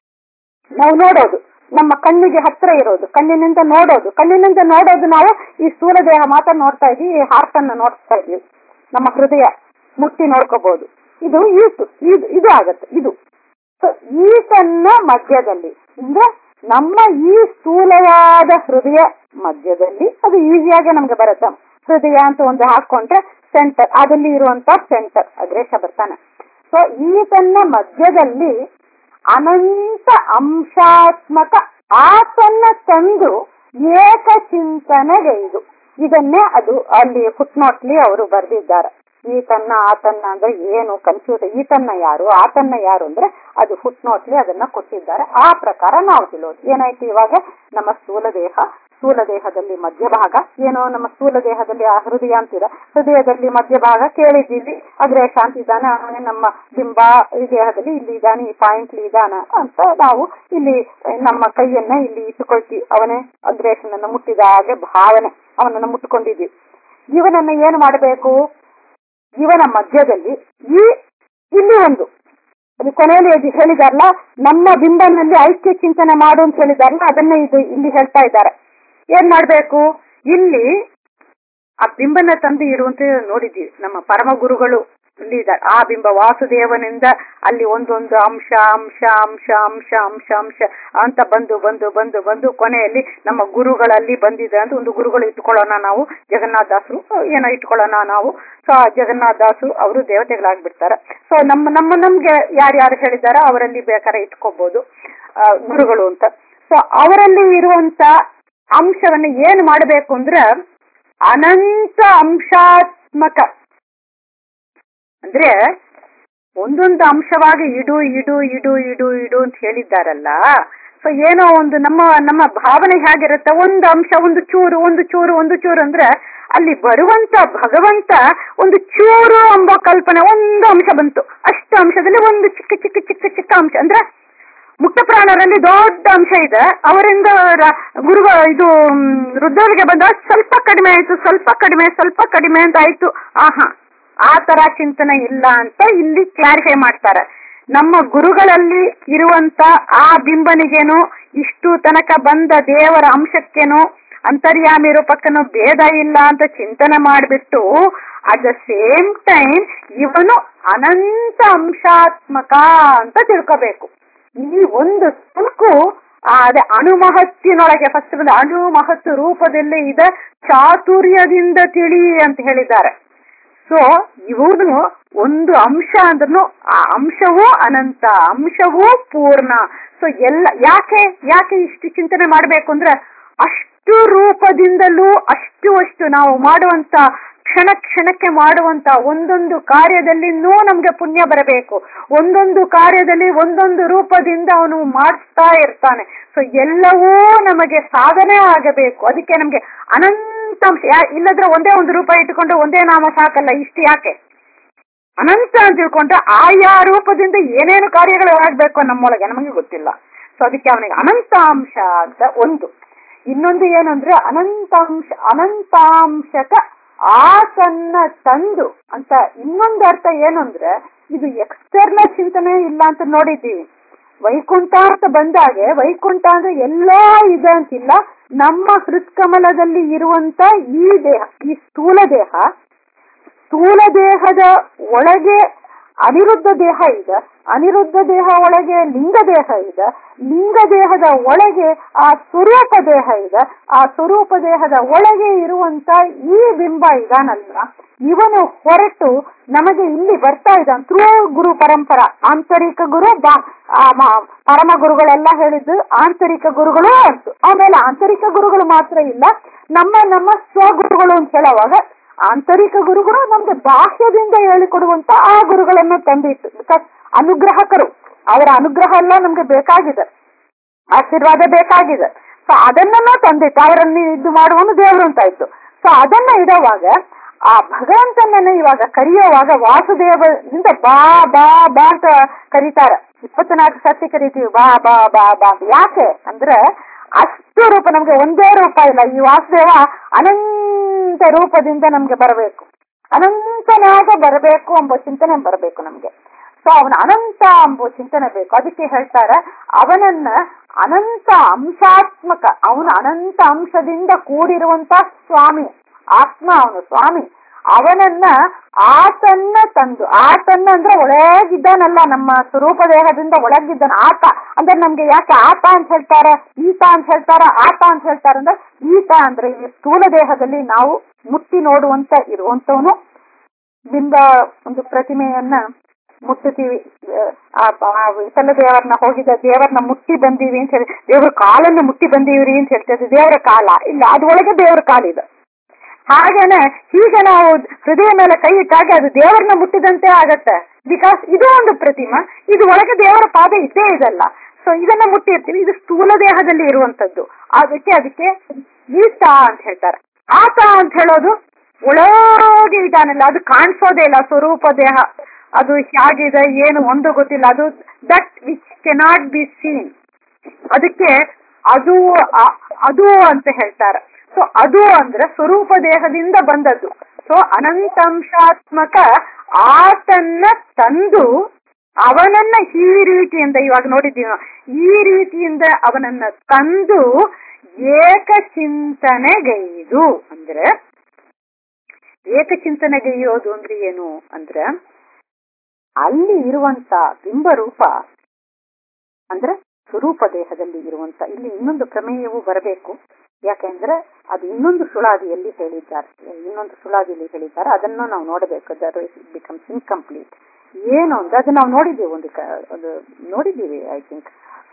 [SPEAKER 2] ನಾವು ನೋಡೋದು ನಮ್ಮ ಕಣ್ಣಿಗೆ ಹತ್ರ ಇರೋದು ಕಣ್ಣಿನಿಂದ ನೋಡೋದು ಕಣ್ಣಿನಿಂದ ನೋಡೋದು ನಾವು ಈ ಸ್ಥೂಲ ದೇಹ ಮಾತ್ರ ನೋಡ್ತಾ ಇದೀವಿ ಈ ಹಾರ್ಟ್ ಅನ್ನ ನೋಡ್ತಾ ಇದೀವಿ ನಮ್ಮ ಹೃದಯ ಮುಟ್ಟಿ ನೋಡ್ಕೋಬಹುದು ಇದು ಈತು ಇದು ಇದು ಆಗತ್ತೆ ಇದು So, ಈತನ್ನ ಮಧ್ಯದಲ್ಲಿ ಅಂದ್ರೆ ನಮ್ಮ ಈ ಸ್ಥೂಲವಾದ ಹೃದಯ ಮಧ್ಯದಲ್ಲಿ ಅದು ಈಸಿಯಾಗಿ ನಮ್ಗೆ ಬರುತ್ತೆ ಹೃದಯ ಅಂತ ಒಂದು ಹಾಕೊಂಡ್ರೆ ಸೆಂಟರ್ ಅದಲ್ಲಿ ಇರುವಂತ ಸೆಂಟರ್ ಅಗ್ರೇಶ ಬರ್ತಾನೆ ಸೊ ಈತನ್ನ ಮಧ್ಯದಲ್ಲಿ ಅನಂತ ಅಂಶಾತ್ಮಕ ಆತನ್ನ ತಂದು ಏಕ ಚಿಂತನೆಗೈದು ಇದನ್ನೇ ಅದು ಅಲ್ಲಿ ಫುಟ್ನೋಟ್ಲಿ ಅವರು ಬರೆದಿದ್ದಾರೆ ಈತನ್ನ ಆತನ್ನ ಅಂದ್ರೆ ಏನು ಕನ್ಫ್ಯೂಸ್ ಈತನ್ನ ಯಾರು ಆತನ್ನ ಯಾರು ಅಂದ್ರೆ ಅದು ಫುಟ್ನೋಟ್ಲಿ ಅದನ್ನ ಕೊಟ್ಟಿದ್ದಾರೆ ಆ ಪ್ರಕಾರ ನಾವು ತಿಳಿಯೋದು ಏನಾಯ್ತು ಇವಾಗ ನಮ್ಮ ಸ್ಥೂಲ ದೇಹ ಸ್ಥೂಲ ದೇಹದಲ್ಲಿ ಮಧ್ಯಭಾಗ ಏನೋ ನಮ್ಮ ಸ್ಥೂಲ ದೇಹದಲ್ಲಿ ಆ ಹೃದಯ ಅಂತಿದೆ ಹೃದಯದಲ್ಲಿ ಮಧ್ಯಭಾಗ ಕೇಳಿದ್ದೀವಿ ಅಗ್ರೇಶ ಅಂತ ಇದ್ದಾನೆ ಅವನೇ ನಮ್ಮ ಬಿಂಬ ಈ ದೇಹದಲ್ಲಿ ಇಲ್ಲಿ ಇದ್ದಾನೆ ಈ ಪಾಯಿಂಟ್ ಇದ್ದಾನ ಅಂತ ನಾವು ಇಲ್ಲಿ ನಮ್ಮ ಕೈಯನ್ನ ಇಲ್ಲಿ ಇಟ್ಟುಕೊಳ್ತೀವಿ ಅವನೇ ಅಗ್ರೇಶನನ್ನ ಮುಟ್ಟಿದ ಹಾಗೆ ಭಾವನೆ ಅವನನ್ನ ಮುಟ್ಟುಕೊಂಡಿದ್ವಿ ಇವನನ್ನ ಏನು ಮಾಡಬೇಕು ಇವನ ಮಧ್ಯದಲ್ಲಿ ಈ ಇಲ್ಲಿ ಒಂದು ಅದು ಕೊನೆಯಲ್ಲಿ ಅದು ಹೇಳಿದಾರಲ್ಲ ನಮ್ಮ ಬಿಂಬನಲ್ಲಿ ಐಕ್ಯ ಚಿಂತನೆ ಮಾಡು ಅಂತ ಹೇಳಿದಾರಲ್ಲ ಅದನ್ನ ಇದು ಇಲ್ಲಿ ಹೇಳ್ತಾ ಇದ್ದಾರೆ ಏನ್ ಮಾಡ್ಬೇಕು ಇಲ್ಲಿ ಆ ಬಿಂಬನ ತಂದು ಇರುವಂತ ನೋಡಿದ್ದೀವಿ ನಮ್ಮ ಪರಮ ಗುರುಗಳು ಇಲ್ಲಿ ಇದ್ದಾರೆ ಆ ಬಿಂಬ ವಾಸುದೇವನಿಂದ ಅಲ್ಲಿ ಒಂದೊಂದು ಅಂಶ ಅಂಶ ಅಂಶ ಅಂಶ ಅಂಶ ಅಂಶ ಅಂತ ಬಂದು ಬಂದು ಬಂದು ಬಂದು ಕೊನೆಯಲ್ಲಿ ನಮ್ಮ ಗುರುಗಳಲ್ಲಿ ಬಂದಿದೆ ಅಂತ ಒಂದು ಗುರುಗಳು ಇಟ್ಕೊಳ್ಳೋಣ ನಾವು ಜಗನ್ನಾಥ ದಾಸರು ಏನೋ ಇಟ್ಕೊಳ್ಳೋಣ ನಾವು ಸೊ ಆ ಜಗನ್ನಾಥ ದಾಸರು ಅವರು ದೇವತೆಗಳಾಗ್ಬಿಡ್ತಾರೆ ಸೊ ನಮ್ಮ ನಮ್ಮ ನಮ್ಗೆ ಯಾರ್ಯಾರು ಹೇಳಿದಾರೋ ಅವರಲ್ಲಿ ಬೇಕಾದ್ರೆ ಇಟ್ಕೋಬಹುದು ಆ, ಗುರುಗಳು ಅಂತ ಸೊ ಅವರಲ್ಲಿ ಇರುವಂತ ಅಂಶವನ್ನ ಏನ್ ಮಾಡಬೇಕು ಅಂದ್ರೆ ಅನಂತ ಅಂಶಾತ್ಮಕ ಅಂದ್ರೆ ಒಂದೊಂದು ಅಂಶವಾಗಿ ಇಡು ಇಡು ಇಡು ಇಡು ಇಡು ಅಂತ ಹೇಳಿದ್ದಾರಲ್ಲ ಸೊ ಏನೋ ಒಂದು ನಮ್ಮ ನಮ್ಮ ಭಾವನೆ ಹೇಗಿರುತ್ತೆ ಒಂದು ಅಂಶ ಒಂದು ಚೂರು ಒಂದು ಚೂರು ಒಂದು ಚೂರು ಅಂದ್ರೆ ಅಲ್ಲಿ ಬರುವಂತ ಭಗವಂತ ಒಂದು ಚೂರು ಎಂಬ ಕಲ್ಪನೆ ಒಂದು ಅಂಶ ಬಂತು ಅಷ್ಟು ಅಂಶದಲ್ಲಿ ಒಂದು ಚಿಕ್ಕ ಚಿಕ್ಕ ಚಿಕ್ಕ ಚಿಕ್ಕ ಅಂಶ ಅಂದ್ರೆ ಮುಕ್ತ ಪ್ರಾಣರಲ್ಲಿ ದೊಡ್ಡ ಅಂಶ ಇದೆ ಅವರಿಂದ ರ- ಗುರುಗ ಇದು ಮ್, ವೃದ್ಧರಿಗೆ ಬಂದ ಸ್ವಲ್ಪ ಕಡಿಮೆ ಆಯ್ತು ಸ್ವಲ್ಪ ಕಡಿಮೆ ಸ್ವಲ್ಪ ಕಡಿಮೆ ಅಂತ ಆಯ್ತು ಆಹಾ ಆ ತರ ಚಿಂತನೆ ಇಲ್ಲ ಅಂತ ಇಲ್ಲಿ ಕ್ಲಾರಿಫೈ ಮಾಡ್ತಾರೆ ನಮ್ಮ ಗುರುಗಳಲ್ಲಿ ಇರುವಂತ ಆ ಬಿಂಬನಿಗೇನು ಇಷ್ಟು ತನಕ ಬಂದ ದೇವರ ಅಂಶಕ್ಕೇನು ಅಂತರ್ಯಾಮಿ ರೂಪಕ್ಕೇನು ಭೇದ ಇಲ್ಲ ಅಂತ ಚಿಂತನೆ ಮಾಡಿಬಿಟ್ಟು ಅಟ್ ದ ಸೇಮ್ ಟೈಮ್ ಇವನು ಅನಂತ ಅಂಶಾತ್ಮಕ ಅಂತ ತಿಳ್ಕೋಬೇಕು ಈ ಒಂದು ತುಣುಕು ಆ, ಅದೇ ಅಣುಮಹತ್ತಿನೊಳಗೆ ಫಸ್ಟ್ ಬಂದ ಅಣುಮಹತ್ತು ರೂಪದಲ್ಲಿ ಇದೆ ಚಾತುರ್ಯದಿಂದ ತಿಳಿ ಅಂತ ಹೇಳಿದ್ದಾರೆ ಸೊ ಇವರು ಒಂದು ಅಂಶ ಅಂದ್ರೂ ಆ ಅಂಶವೂ ಅನಂತ ಅಂಶವೂ ಪೂರ್ಣ ಸೊ ಎಲ್ಲ ಯಾಕೆ ಯಾಕೆ ಇಷ್ಟು ಚಿಂತನೆ ಮಾಡಬೇಕು ಅಂದ್ರೆ ಅಷ್ಟು ರೂಪದಿಂದಲೂ ಅಷ್ಟು ಅಷ್ಟು ನಾವು ಮಾಡುವಂತ ಕ್ಷಣ ಕ್ಷಣಕ್ಕೆ ಮಾಡುವಂತ ಒಂದೊಂದು ಕಾರ್ಯದಲ್ಲಿನೂ ನಮ್ಗೆ ಪುಣ್ಯ ಬರಬೇಕು ಒಂದೊಂದು ಕಾರ್ಯದಲ್ಲಿ ಒಂದೊಂದು ರೂಪದಿಂದ ಅವನು ಮಾಡಿಸ್ತಾ ಇರ್ತಾನೆ ಸೊ ಎಲ್ಲವೂ ನಮಗೆ ಸಾಧನೆ ಆಗಬೇಕು ಅದಕ್ಕೆ ನಮ್ಗೆ ಅನಂತ ಅಂಶ ಯಾ- ಇಲ್ಲದ್ರೆ ಒಂದೇ ಒಂದು ರೂಪ ಇಟ್ಟುಕೊಂಡು ಒಂದೇ ನಾಮ ಸಾಕಲ್ಲ ಇಷ್ಟು ಯಾಕೆ ಅನಂತ ಅಂತ ತಿಳ್ಕೊಂಡ್ರೆ ಆಯಾ ರೂಪದಿಂದ ಏನೇನು ಕಾರ್ಯಗಳು ಆಗ್ಬೇಕು ನಮ್ಮೊಳಗೆ ನಮಗೆ ಗೊತ್ತಿಲ್ಲ ಸೊ ಅದಕ್ಕೆ ಅವನಿಗೆ ಅನಂತಾಂಶ ಅಂತ ಒಂದು ಇನ್ನೊಂದು ಏನಂದ್ರೆ ಅನಂತಾಂಶ ಅನಂತಾಂಶಕ ಆತನ್ನ ತಂದು ಅಂತ ಇನ್ನೊಂದು ಅರ್ಥ ಏನು ಅಂದ್ರೆ ಇದು ಎಕ್ಸ್ಟರ್ನಲ್ ಚಿಂತನೆ ಇಲ್ಲ ಅಂತ ನೋಡಿದ್ದೀವಿ ವೈಕುಂಠ ಅಂತ ಬಂದಾಗೆ ವೈಕುಂಠ ಅಂದ್ರೆ ಎಲ್ಲಾ ಇದೆ ಅಂತಿಲ್ಲ ನಮ್ಮ ಹೃತ್ಕಮಲದಲ್ಲಿ ಇರುವಂತ ಈ ದೇಹ ಈ ಸ್ಥೂಲ ದೇಹ ಸ್ಥೂಲ ದೇಹದ ಒಳಗೆ ಅನಿರುದ್ಧ ದೇಹ ಇದೆ ಅನಿರುದ್ಧ ದೇಹ ಒಳಗೆ ಲಿಂಗ ದೇಹ ಇದೆ ಲಿಂಗ ದೇಹದ ಒಳಗೆ ಆ ಸ್ವರೂಪ ದೇಹ ಇದೆ ಆ ಸ್ವರೂಪ ದೇಹದ ಒಳಗೆ ಇರುವಂತ ಈ ಬಿಂಬ ಇದಾನಲ್ಲ ಇವನು ಹೊರಟು ನಮಗೆ ಇಲ್ಲಿ ಬರ್ತಾ ಇದ್ದಾನೆ ಥ್ರೂ ಗುರು ಪರಂಪರ ಆಂತರಿಕ ಗುರು ಬಾ ಆ ಮ- ಪರಮ ಗುರುಗಳೆಲ್ಲ ಹೇಳಿದ್ದು ಆಂತರಿಕ ಗುರುಗಳು ಅಂತು ಆಮೇಲೆ ಆಂತರಿಕ ಗುರುಗಳು ಮಾತ್ರ ಇಲ್ಲ ನಮ್ಮ ನಮ್ಮ ಸ್ವಗುರುಗಳು ಅಂತ ಹೇಳುವಾಗ ಆಂತರಿಕ ಗುರುಗಳು ನಮ್ಗೆ ಬಾಹ್ಯದಿಂದ ಹೇಳಿಕೊಡುವಂತ ಆ ಗುರುಗಳನ್ನು ತಂದಿಟ್ಟು ಬಿಕಾಸ್ ಅನುಗ್ರಹಕರು ಅವರ ಅನುಗ್ರಹ ಎಲ್ಲ ನಮ್ಗೆ ಬೇಕಾಗಿದೆ ಆಶೀರ್ವಾದ ಬೇಕಾಗಿದೆ ಸೊ ಅದನ್ನ ತಂದಿಟ್ಟು ಅವರನ್ನು ಇದು ಮಾಡುವನು ದೇವರು ಅಂತ ಇತ್ತು ಸೊ ಅದನ್ನ ಇಡುವಾಗ ಆ ಭಗವಂತನನ್ನ ಇವಾಗ ಕರೆಯುವಾಗ ವಾಸುದೇವದಿಂದ ಬಾ ಬಾ ಬಾ ಅಂತ ಕರೀತಾರೆ ಇಪ್ಪತ್ನಾಲ್ಕು ಸತಿ ಕರಿತೀವಿ ಬಾ ಬಾ ಬಾ ಬಾ ಅಂತ. ಯಾಕೆ ಅಂದ್ರೆ ಅಷ್ಟು ರೂಪ ನಮ್ಗೆ ಒಂದೇ ರೂಪ ಇಲ್ಲ ಈ ವಾಸುದೇವ ಅನಂತ ರೂಪದಿಂದ ನಮ್ಗೆ ಬರಬೇಕು ಅನಂತನಾಗ ಬರಬೇಕು ಎಂಬ ಚಿಂತನೆ ಬರಬೇಕು ನಮ್ಗೆ ಸೊ ಅವನ ಅನಂತ ಎಂಬ ಚಿಂತನೆ ಬೇಕು ಅದಕ್ಕೆ ಹೇಳ್ತಾರೆ ಅವನನ್ನ ಅನಂತ ಅಂಶಾತ್ಮಕ ಅವನ ಅನಂತ ಅಂಶದಿಂದ ಕೂಡಿರುವಂತ ಸ್ವಾಮಿ ಆತ್ಮ ಅವನು ಸ್ವಾಮಿ ಅವನನ್ನ ಆತನ್ನ ತಂದು ಆತನ್ನ ಅಂದ್ರೆ ಒಳಗಿದ್ದಾನಲ್ಲ ನಮ್ಮ ಸ್ವರೂಪ ದೇಹದಿಂದ ಒಳಗಿದ್ದಾನ ಆತ ಅಂದ್ರೆ ನಮ್ಗೆ ಯಾಕೆ ಆತ ಅಂತ ಹೇಳ್ತಾರ ಈತ ಅಂತ ಹೇಳ್ತಾರ ಆತ ಅಂತ ಹೇಳ್ತಾರ ಅಂದ್ರೆ ಈತ ಅಂದ್ರೆ ಈ ಸ್ಥೂಲ ದೇಹದಲ್ಲಿ ನಾವು ಮುಟ್ಟಿ ನೋಡುವಂತ ಇರುವಂತವನು ಬಿಂಬ ಒಂದು ಪ್ರತಿಮೆಯನ್ನ ಮುಟ್ಟುತ್ತೀವಿ ಆ ಆ ವಿಠಲ ದೇವರನ್ನ ಹೋಗಿದ ದೇವರನ್ನ ಮುಟ್ಟಿ ಬಂದೀವಿ ಅಂತ ಹೇಳಿ ದೇವ್ರ ಕಾಲನ್ನು ಮುಟ್ಟಿ ಬಂದೀವ್ರಿ ಅಂತ ಹೇಳ್ತೇವೆ ದೇವರ ಕಾಲ ಇಲ್ಲ ಅದ್ರೊಳಗೆ ದೇವರ ಕಾಲಿದೆ ಹಾಗೇನೆ ಹೀಗೆ ನಾವು ಹೃದಯ ಮೇಲೆ ಕೈ ಇಟ್ಟಾಗ ಅದು ದೇವರನ್ನ ಮುಟ್ಟಿದಂತೆ ಆಗತ್ತೆ ಬಿಕಾಸ್ ಇದು ಒಂದು ಪ್ರತಿಮಾ ಇದು ಒಳಗೆ ದೇವರ ಪಾದ ಇದ್ದೇ ಇದಲ್ಲ ಸೊ ಇದನ್ನ ಮುಟ್ಟಿರ್ತೀವಿ ಇದು ಸ್ಥೂಲ ದೇಹದಲ್ಲಿ ಇರುವಂತದ್ದು ಅದಕ್ಕೆ ಅದಕ್ಕೆ ಈತ ಅಂತ ಹೇಳ್ತಾರೆ ಆತ ಅಂತ ಹೇಳೋದು ಒಳಗೆ ಇದಾನಲ್ಲ ಅದು ಕಾಣಿಸೋದೇ ಇಲ್ಲ ಸ್ವರೂಪ ದೇಹ ಅದು ಹೇಗಿದೆ ಏನು ಒಂದು ಗೊತ್ತಿಲ್ಲ ಅದು that which cannot be seen ಅದಕ್ಕೆ ಅದು ಅ- ಅದು ಅಂತ ಹೇಳ್ತಾರೆ ಸೊ ಅದು ಅಂದ್ರೆ ಸ್ವರೂಪ ದೇಹದಿಂದ ಬಂದದ್ದು ಸೊ ಅನಂತಾಂಶಾತ್ಮಕ ಆತನ್ನ ತಂದು ಅವನನ್ನ ಈ ರೀತಿಯಿಂದ ಇವಾಗ ನೋಡಿದ್ದೀವಿ ನಾವು. ಈ ರೀತಿಯಿಂದ ಅವನನ್ನ ತಂದು ಏಕಚಿಂತನೆಗೈದು ಅಂದ್ರೆ ಏಕಚಿಂತನೆಗೈಯೋದು ಅಂದ್ರೆ ಏನು ಅಂದ್ರೆ ಅಲ್ಲಿ ಇರುವಂತ ಬಿಂಬರೂಪ ಅಂದ್ರೆ ಸ್ವರೂಪ ದೇಹದಲ್ಲಿ ಇರುವಂತ ಇಲ್ಲಿ ಇನ್ನೊಂದು ಪ್ರಮೇಯವು ಬರಬೇಕು ಯಾಕೆಂದ್ರೆ ಅದು ಇನ್ನೊಂದು ಸುಳಾದಿಯಲ್ಲಿ ಹೇಳಿದ್ದಾರೆ ಇನ್ನೊಂದು ಸುಳಾದಿಯಲ್ಲಿ ಹೇಳಿದ್ದಾರೆ ಅದನ್ನು ನಾವು ನೋಡಬೇಕು ದರ್ ಬಿಕಮ್ಸ್ ಇನ್ಕಂಪ್ಲೀಟ್ ಏನು ಅಂದ್ರೆ ಅದು ನಾವು ನೋಡಿದ್ದೀವಿ ಒಂದು ಕ- ಒಂದು ನೋಡಿದ್ದೀವಿ ಐ ಥಿಂಕ್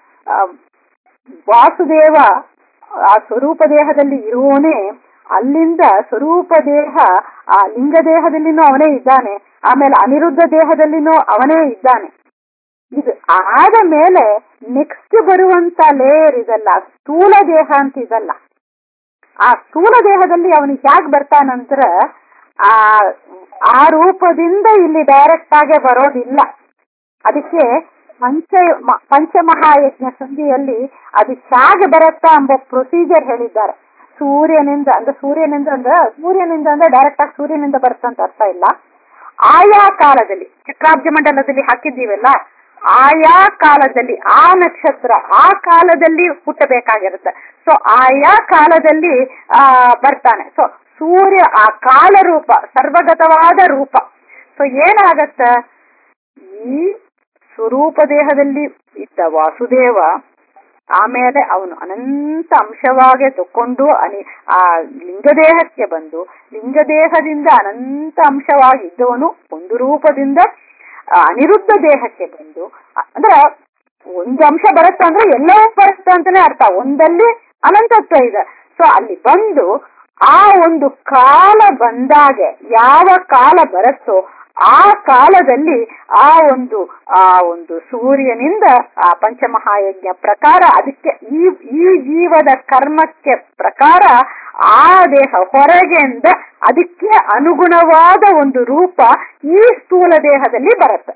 [SPEAKER 2] ವಾಸುದೇವ ಆ ಸ್ವರೂಪ ದೇಹದಲ್ಲಿ ಇರುವವನೇ ಅಲ್ಲಿಂದ ಸ್ವರೂಪ ದೇಹ ಆ ಲಿಂಗ ದೇಹದಲ್ಲಿನೂ ಅವನೇ ಇದ್ದಾನೆ ಆಮೇಲೆ ಅನಿರುದ್ಧ ದೇಹದಲ್ಲಿನೂ ಅವನೇ ಇದ್ದಾನೆ ಇದು ಆದ ಮೇಲೆ ನೆಕ್ಸ್ಟ್ ಬರುವಂತ ಲೇಯರ್ ಇದಲ್ಲ ಸ್ಥೂಲ ದೇಹ ಅಂತ ಇದಲ್ಲ ಆ ಸ್ಥೂಲ ದೇಹದಲ್ಲಿ ಅವನಿಗೆ ಹೇಗೆ ಬರ್ತಾನಂದ್ರ ಆ ಆ ರೂಪದಿಂದ ಇಲ್ಲಿ ಡೈರೆಕ್ಟ್ ಆಗಿ ಬರೋದಿಲ್ಲ ಅದಕ್ಕೆ ಪಂಚ ಮ- ಪಂಚಮಹಾಯಜ್ಞ ಸಂಧಿಯಲ್ಲಿ ಅದು ಹೇಗೆ ಬರುತ್ತಾ ಎಂಬ ಪ್ರೊಸೀಜರ್ ಹೇಳಿದ್ದಾರೆ ಸೂರ್ಯನಿಂದ ಅಂದ್ರೆ ಸೂರ್ಯನಿಂದ ಅಂದ್ರೆ ಸೂರ್ಯನಿಂದ ಅಂದ್ರೆ ಡೈರೆಕ್ಟ್ ಆಗಿ ಸೂರ್ಯನಿಂದ ಬರುತ್ತಂತ ಅರ್ಥ ಇಲ್ಲ ಆಯಾ ಕಾಲದಲ್ಲಿ ಚಕ್ರಾಬ್ಜ ಮಂಡಲದಲ್ಲಿ ಹಾಕಿದ್ದೀವಲ್ಲ ಆಯಾ ಕಾಲದಲ್ಲಿ ಆ ನಕ್ಷತ್ರ ಆ ಕಾಲದಲ್ಲಿ ಹುಟ್ಟಬೇಕಾಗಿರುತ್ತೆ ಸೊ ಆಯಾ ಕಾಲದಲ್ಲಿ ಆ ಬರ್ತಾನೆ ಸೊ ಸೂರ್ಯ ಆ ಕಾಲ ರೂಪ ಸರ್ವಗತವಾದ ರೂಪ ಸೊ ಏನಾಗತ್ತ ಈ ಸ್ವರೂಪ ದೇಹದಲ್ಲಿ ಇದ್ದ ವಾಸುದೇವ ಆಮೇಲೆ ಅವನು ಅನಂತ ಅಂಶವಾಗಿ ತಕೊಂಡು ಅನಿ ಆ ಲಿಂಗದೇಹಕ್ಕೆ ಬಂದು ಲಿಂಗದೇಹದಿಂದ ಅನಂತ ಅಂಶವಾಗಿ ಇದ್ದವನು ಒಂದು ರೂಪದಿಂದ ಆ, ಅನಿರುದ್ಧ ದೇಹಕ್ಕೆ ಬಂದು ಅ- ಅಂದ್ರೆ ಒಂದು ಅಂಶ ಬರುತ್ತೆ ಅಂದ್ರೆ ಎಲ್ಲವೂ ಬರುತ್ತೆ ಅಂತಾನೆ ಅರ್ಥ ಒಂದಲ್ಲಿ ಅನಂತತ್ವ ಇದೆ ಸೊ ಅಲ್ಲಿ ಬಂದು ಆ ಒಂದು ಕಾಲ ಬಂದಾಗೆ ಯಾವ ಕಾಲ ಬರುತ್ತೋ ಆ ಕಾಲದಲ್ಲಿ ಆ ಒಂದು ಆ ಒಂದು ಸೂರ್ಯನಿಂದ ಆ ಪಂಚಮಹಾಯಜ್ಞ ಪ್ರಕಾರ ಅದಕ್ಕೆ ಈ ಈ ಜೀವದ ಕರ್ಮಕ್ಕೆ ಪ್ರಕಾರ ಆ ದೇಹ ಹೊರಗೆಯಿಂದ ಅದಕ್ಕೆ ಅನುಗುಣವಾದ ಒಂದು ರೂಪ ಈ ಸ್ಥೂಲ ದೇಹದಲ್ಲಿ ಬರುತ್ತೆ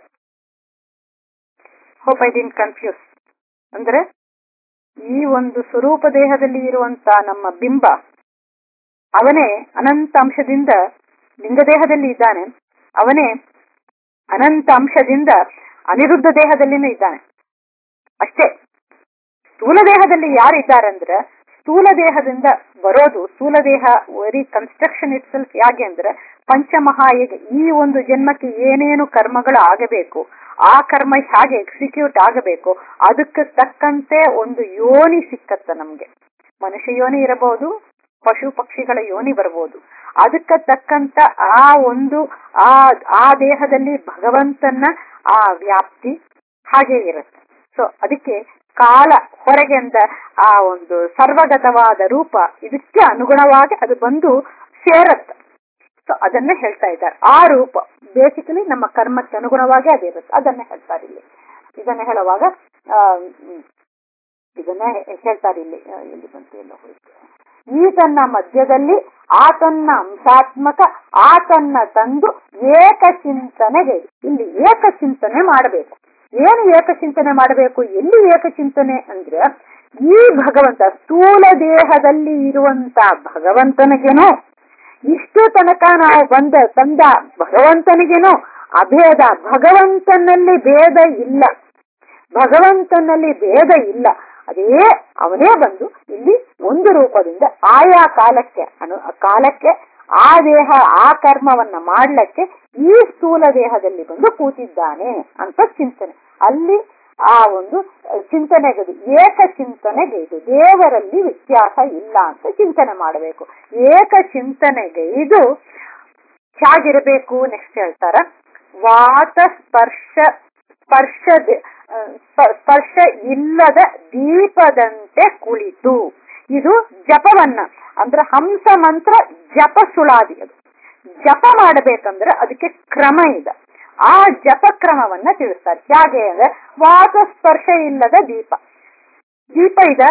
[SPEAKER 2] ಹೋಪ್ ಐ ಡಿನ್ ಕನ್ಫ್ಯೂಸ್ ಅಂದ್ರೆ ಈ ಒಂದು ಸ್ವರೂಪ ದೇಹದಲ್ಲಿ ಇರುವಂತ ನಮ್ಮ ಬಿಂಬ ಅವನೇ ಅನಂತ ಅಂಶದಿಂದ ಲಿಂಗದೇಹದಲ್ಲಿ ಇದ್ದಾನೆ ಅವನೇ ಅನಂತ ಅಂಶದಿಂದ ಅನಿರುದ್ಧ ದೇಹದಲ್ಲಿನೂ ಇದ್ದಾನೆ ಅಷ್ಟೇ ಸ್ಥೂಲ ದೇಹದಲ್ಲಿ ಯಾರಿದ್ದಾರಂದ್ರೆ ಸ್ಥೂಲ ದೇಹದಿಂದ ಬರೋದು ಸ್ಥೂಲ ದೇಹ ವೆರಿ ಕನ್ಸ್ಟ್ರಕ್ಷನ್ ಇಟ್ ಸೆಲ್ಫ್ ಯಾಕೆ ಅಂದ್ರೆ ಪಂಚಮಹಾಯುಗ ಈ ಒಂದು ಜನ್ಮಕ್ಕೆ ಏನೇನು ಕರ್ಮಗಳು ಆಗಬೇಕು ಆ ಕರ್ಮ ಹೇಗೆ ಎಕ್ಸಿಕ್ಯೂಟ್ ಆಗಬೇಕು ಅದಕ್ಕೆ ತಕ್ಕಂತೆ ಒಂದು ಯೋನಿ ಸಿಕ್ಕತ್ತ ನಮ್ಗೆ ಮನುಷ್ಯ ಯೋನಿ ಇರಬಹುದು ಪಶು ಪಕ್ಷಿಗಳ ಯೋನಿ ಬರಬಹುದು ಅದಕ್ಕೆ ತಕ್ಕಂತ ಆ ಒಂದು ಆ ಆ ದೇಹದಲ್ಲಿ ಭಗವಂತನ ಆ ವ್ಯಾಪ್ತಿ ಹಾಗೆ ಇರುತ್ತೆ ಸೊ ಅದಕ್ಕೆ ಕಾಲ ಹೊರಗೆ ಅಂತ ಆ ಒಂದು ಸರ್ವಗತವಾದ ರೂಪ ಇದಕ್ಕೆ ಅನುಗುಣವಾಗಿ ಅದು ಬಂದು ಸೇರತ್ತೆ ಸೊ ಅದನ್ನ ಹೇಳ್ತಾ ಇದ್ದಾರೆ ಆ ರೂಪ ಬೇಸಿಕಲಿ ನಮ್ಮ ಕರ್ಮಕ್ಕೆ ಅನುಗುಣವಾಗಿ ಅದಿರುತ್ತೆ ಅದನ್ನ ಹೇಳ್ತಾರೆ ಇಲ್ಲಿ ಇದನ್ನ ಹೇಳುವಾಗ ಆ, ಹ್ಮ್, ಇದನ್ನ ಹೇ- ಹೇಳ್ತಾರೆ ಇಲ್ಲಿ ಆ, ಎಲ್ಲಿ ಬಂತು ಎಲ್ಲ ಹೋಯ್ತು ಈತನ್ನ ಮಧ್ಯದಲ್ಲಿ ಆತನ್ನ ಅಂಶಾತ್ಮಕ ಆತನ್ನ ತಂದು ಏಕಚಿಂತನೆಗೆ ಇಲ್ಲಿ ಏಕಚಿಂತನೆ ಮಾಡಬೇಕು ಏನು ಏಕಚಿಂತನೆ ಮಾಡಬೇಕು ಎಲ್ಲಿ ಏಕಚಿಂತನೆ ಅಂದ್ರೆ ಈ ಭಗವಂತ ಸ್ಥೂಲ ದೇಹದಲ್ಲಿ ಇರುವಂತ ಭಗವಂತನಿಗೇನೋ ಇಷ್ಟು ತನಕ ನಾವು ಬಂದ ತಂದ ಭಗವಂತನಿಗೇನೋ ಅಭೇದ ಭಗವಂತನಲ್ಲಿ ಭೇದ ಇಲ್ಲ ಭಗವಂತನಲ್ಲಿ ಭೇದ ಇಲ್ಲ ಅದೇ ಅವನೇ ಬಂದು ಇಲ್ಲಿ ಒಂದು ರೂಪದಿಂದ ಆಯಾ ಕಾಲಕ್ಕೆ ಅನು ಕಾಲಕ್ಕೆ ಆ ದೇಹ ಆ ಕರ್ಮವನ್ನ ಮಾಡ್ಲಿಕ್ಕೆ ಈ ಸ್ಥೂಲ ದೇಹದಲ್ಲಿ ಬಂದು ಕೂತಿದ್ದಾನೆ ಅಂತ ಚಿಂತನೆ ಅಲ್ಲಿ ಆ ಒಂದು ಚಿಂತನೆಗದು ಏಕ ಚಿಂತನೆಗೆ ಇದು ದೇವರಲ್ಲಿ ವ್ಯತ್ಯಾಸ ಇಲ್ಲ ಅಂತ ಚಿಂತನೆ ಮಾಡಬೇಕು ಏಕ ಚಿಂತನೆಗೆ ಇದು ಹೇಗಿರಬೇಕು ನೆಕ್ಸ್ಟ್ ಹೇಳ್ತಾರ ವಾತ ಸ್ಪರ್ಶ ಸ್ಪರ್ಶ ಸ್ಪರ್ಶ ಇಲ್ಲದ ದೀಪದಂತೆ ಕುಳಿತು ಇದು ಜಪವನ್ನ ಅಂದ್ರೆ ಹಂಸ ಮಂತ್ರ ಜಪ ಸುಳಾದಿ ಅದು ಜಪ ಮಾಡಬೇಕಂದ್ರೆ ಅದಕ್ಕೆ ಕ್ರಮ ಇದೆ ಆ ಜಪ ಕ್ರಮವನ್ನ ತಿಳಿಸ್ತಾರೆ ಹೇಗೆ ಅಂದ್ರೆ ವಾತ ಸ್ಪರ್ಶ ಇಲ್ಲದ ದೀಪ ದೀಪ ಇದೆ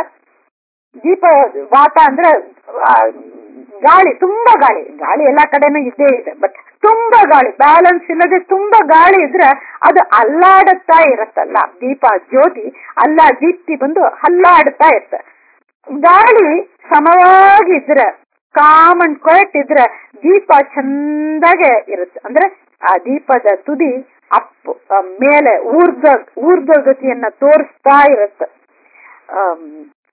[SPEAKER 2] ದೀಪ ವಾತ ಅಂದ್ರೆ ಆ, ಗಾಳಿ ತುಂಬಾ ಗಾಳಿ ಗಾಳಿ ಎಲ್ಲಾ ಕಡೆನೂ ಇದ್ದೇ ಇದೆ ಬಟ್ ತುಂಬಾ ಗಾಳಿ ಬ್ಯಾಲೆನ್ಸ್ ಇಲ್ಲದೆ ತುಂಬಾ ಗಾಳಿ ಇದ್ರೆ ಅದು ಅಲ್ಲಾಡುತ್ತಾ ಇರತ್ತಲ್ಲ ದೀಪ ಜ್ಯೋತಿ ಅಲ್ಲ ದೀಪ್ತಿ ಬಂದು ಹಲ್ಲಾಡುತ್ತಾ ಇರುತ್ತೆ ಗಾಳಿ ಸಮವಾಗಿದ್ರೆ ಕಾಮ್ ಅಂಡ್ ಕ್ವೈಟ್ ಇದ್ರೆ ದೀಪ ಚಂದಾಗೆ ಇರುತ್ತೆ ಅಂದ್ರೆ ಆ ದೀಪದ ತುದಿ ಅಪ್ ಆ, ಮೇಲೆ ಊರ್ಧ್ವ ಊರ್ಧ್ವ ಗತಿಯನ್ನ ತೋರಿಸ್ತಾ ಇರುತ್ತೆ ಆಮ್,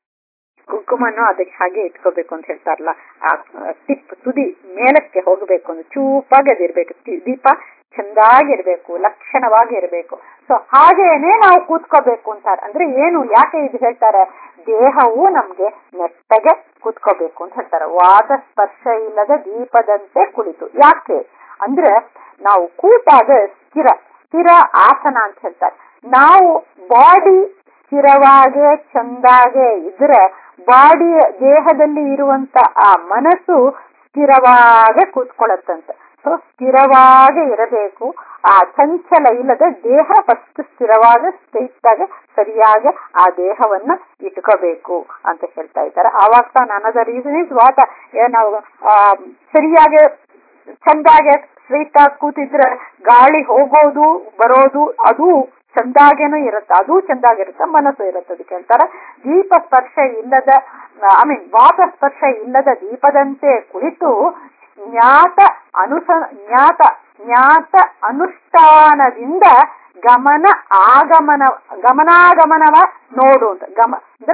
[SPEAKER 2] ಕುಂಕುಮನು ಅದಕ್ಕೆ ಹಾಗೆ ಇಟ್ಕೋಬೇಕು ಅಂತ ಹೇಳ್ತಾರಲ್ಲ ಆ ಟಿಪ್ ತುದಿ ಮೇಲಕ್ಕೆ ಹೋಗಬೇಕು ಅಂದ್ರೆ ಚೂಪಾಗಿ ಅದಿರ್ಬೇಕು ತಿ- ದೀಪ ಚಂದಾಗಿರ್ಬೇಕು ಲಕ್ಷಣವಾಗಿ ಇರಬೇಕು ಸೊ ಹಾಗೇನೆ ನಾವು ಕೂತ್ಕೋಬೇಕು ಅಂತಾರೆ ಅಂದ್ರೆ ಏನು ಯಾಕೆ ಇದು ಹೇಳ್ತಾರೆ ದೇಹವು ನಮ್ಗೆ ನೆಟ್ಟಗೆ ಕೂತ್ಕೋಬೇಕು ಅಂತ ಹೇಳ್ತಾರೆ ವಾದ ಸ್ಪರ್ಶ ಇಲ್ಲದ ದೀಪದಂತೆ ಕುಳಿತು ಯಾಕೆ ಅಂದ್ರೆ ನಾವು ಕೂತಾಗ ಸ್ಥಿರ ಸ್ಥಿರ ಆಸನ ಅಂತ ಹೇಳ್ತಾರೆ ನಾವು ಬಾಡಿ ಸ್ಥಿರವಾಗೆ ಚಂದಾಗೆ ಇದ್ರೆ ಬಾಡಿ ದೇಹದಲ್ಲಿ ಇರುವಂತ ಆ ಮನಸ್ಸು ಸ್ಥಿರವಾಗೆ ಕೂತ್ಕೊಳ್ಳತ್ತಂತೆ ಸೊ ಸ್ಥಿರವಾಗಿ ಇರಬೇಕು ಆ ಚಂಚಲ ಇಲ್ಲದ ದೇಹ ಫಸ್ಟ್ ಸ್ಥಿರವಾದ ಸ್ಟ್ರೈಟ್ ಆಗಿ ಸರಿಯಾಗಿ ಆ ದೇಹವನ್ನ ಇಟ್ಕೋಬೇಕು ಅಂತ ಹೇಳ್ತಾ ಇದ್ದಾರೆ ಆವಾಗ ತಾನು ಅನ್ನದ ರೀಸನ್ ಇಸ್ ವಾಟ ನಾವು ಆ, ಸರಿಯಾಗಿ ಚಂದಾಗೆ ಸ್ಟ್ರೈಟ್ ಆಗಿ ಕೂತಿದ್ರೆ ಗಾಳಿ ಹೋಗೋದು ಬರೋದು ಅದು ಚಂದಾಗೇನೂ ಇರುತ್ತೆ ಅದು ಚಂದಾಗಿರುತ್ತೆ ಮನಸ್ಸು ಇರುತ್ತೆ ಅದಕ್ಕೆ ಹೇಳ್ತಾರೆ ದೀಪ ಸ್ಪರ್ಶ ಇಲ್ಲದ ಐ ಮೀನ್ ವಾತ ಸ್ಪರ್ಶ ಇಲ್ಲದ ದೀಪದಂತೆ ಕುಳಿತು ಜ್ಞಾತ ಅನುಸ ಜ್ಞಾತ ಜ್ಞಾತ ಅನುಷ್ಠಾನದಿಂದ ಗಮನ ಆಗಮನ ಗಮನಾಗಮನವ ನೋಡು ಅಂತ ಗಮ ಅಂದ್ರೆ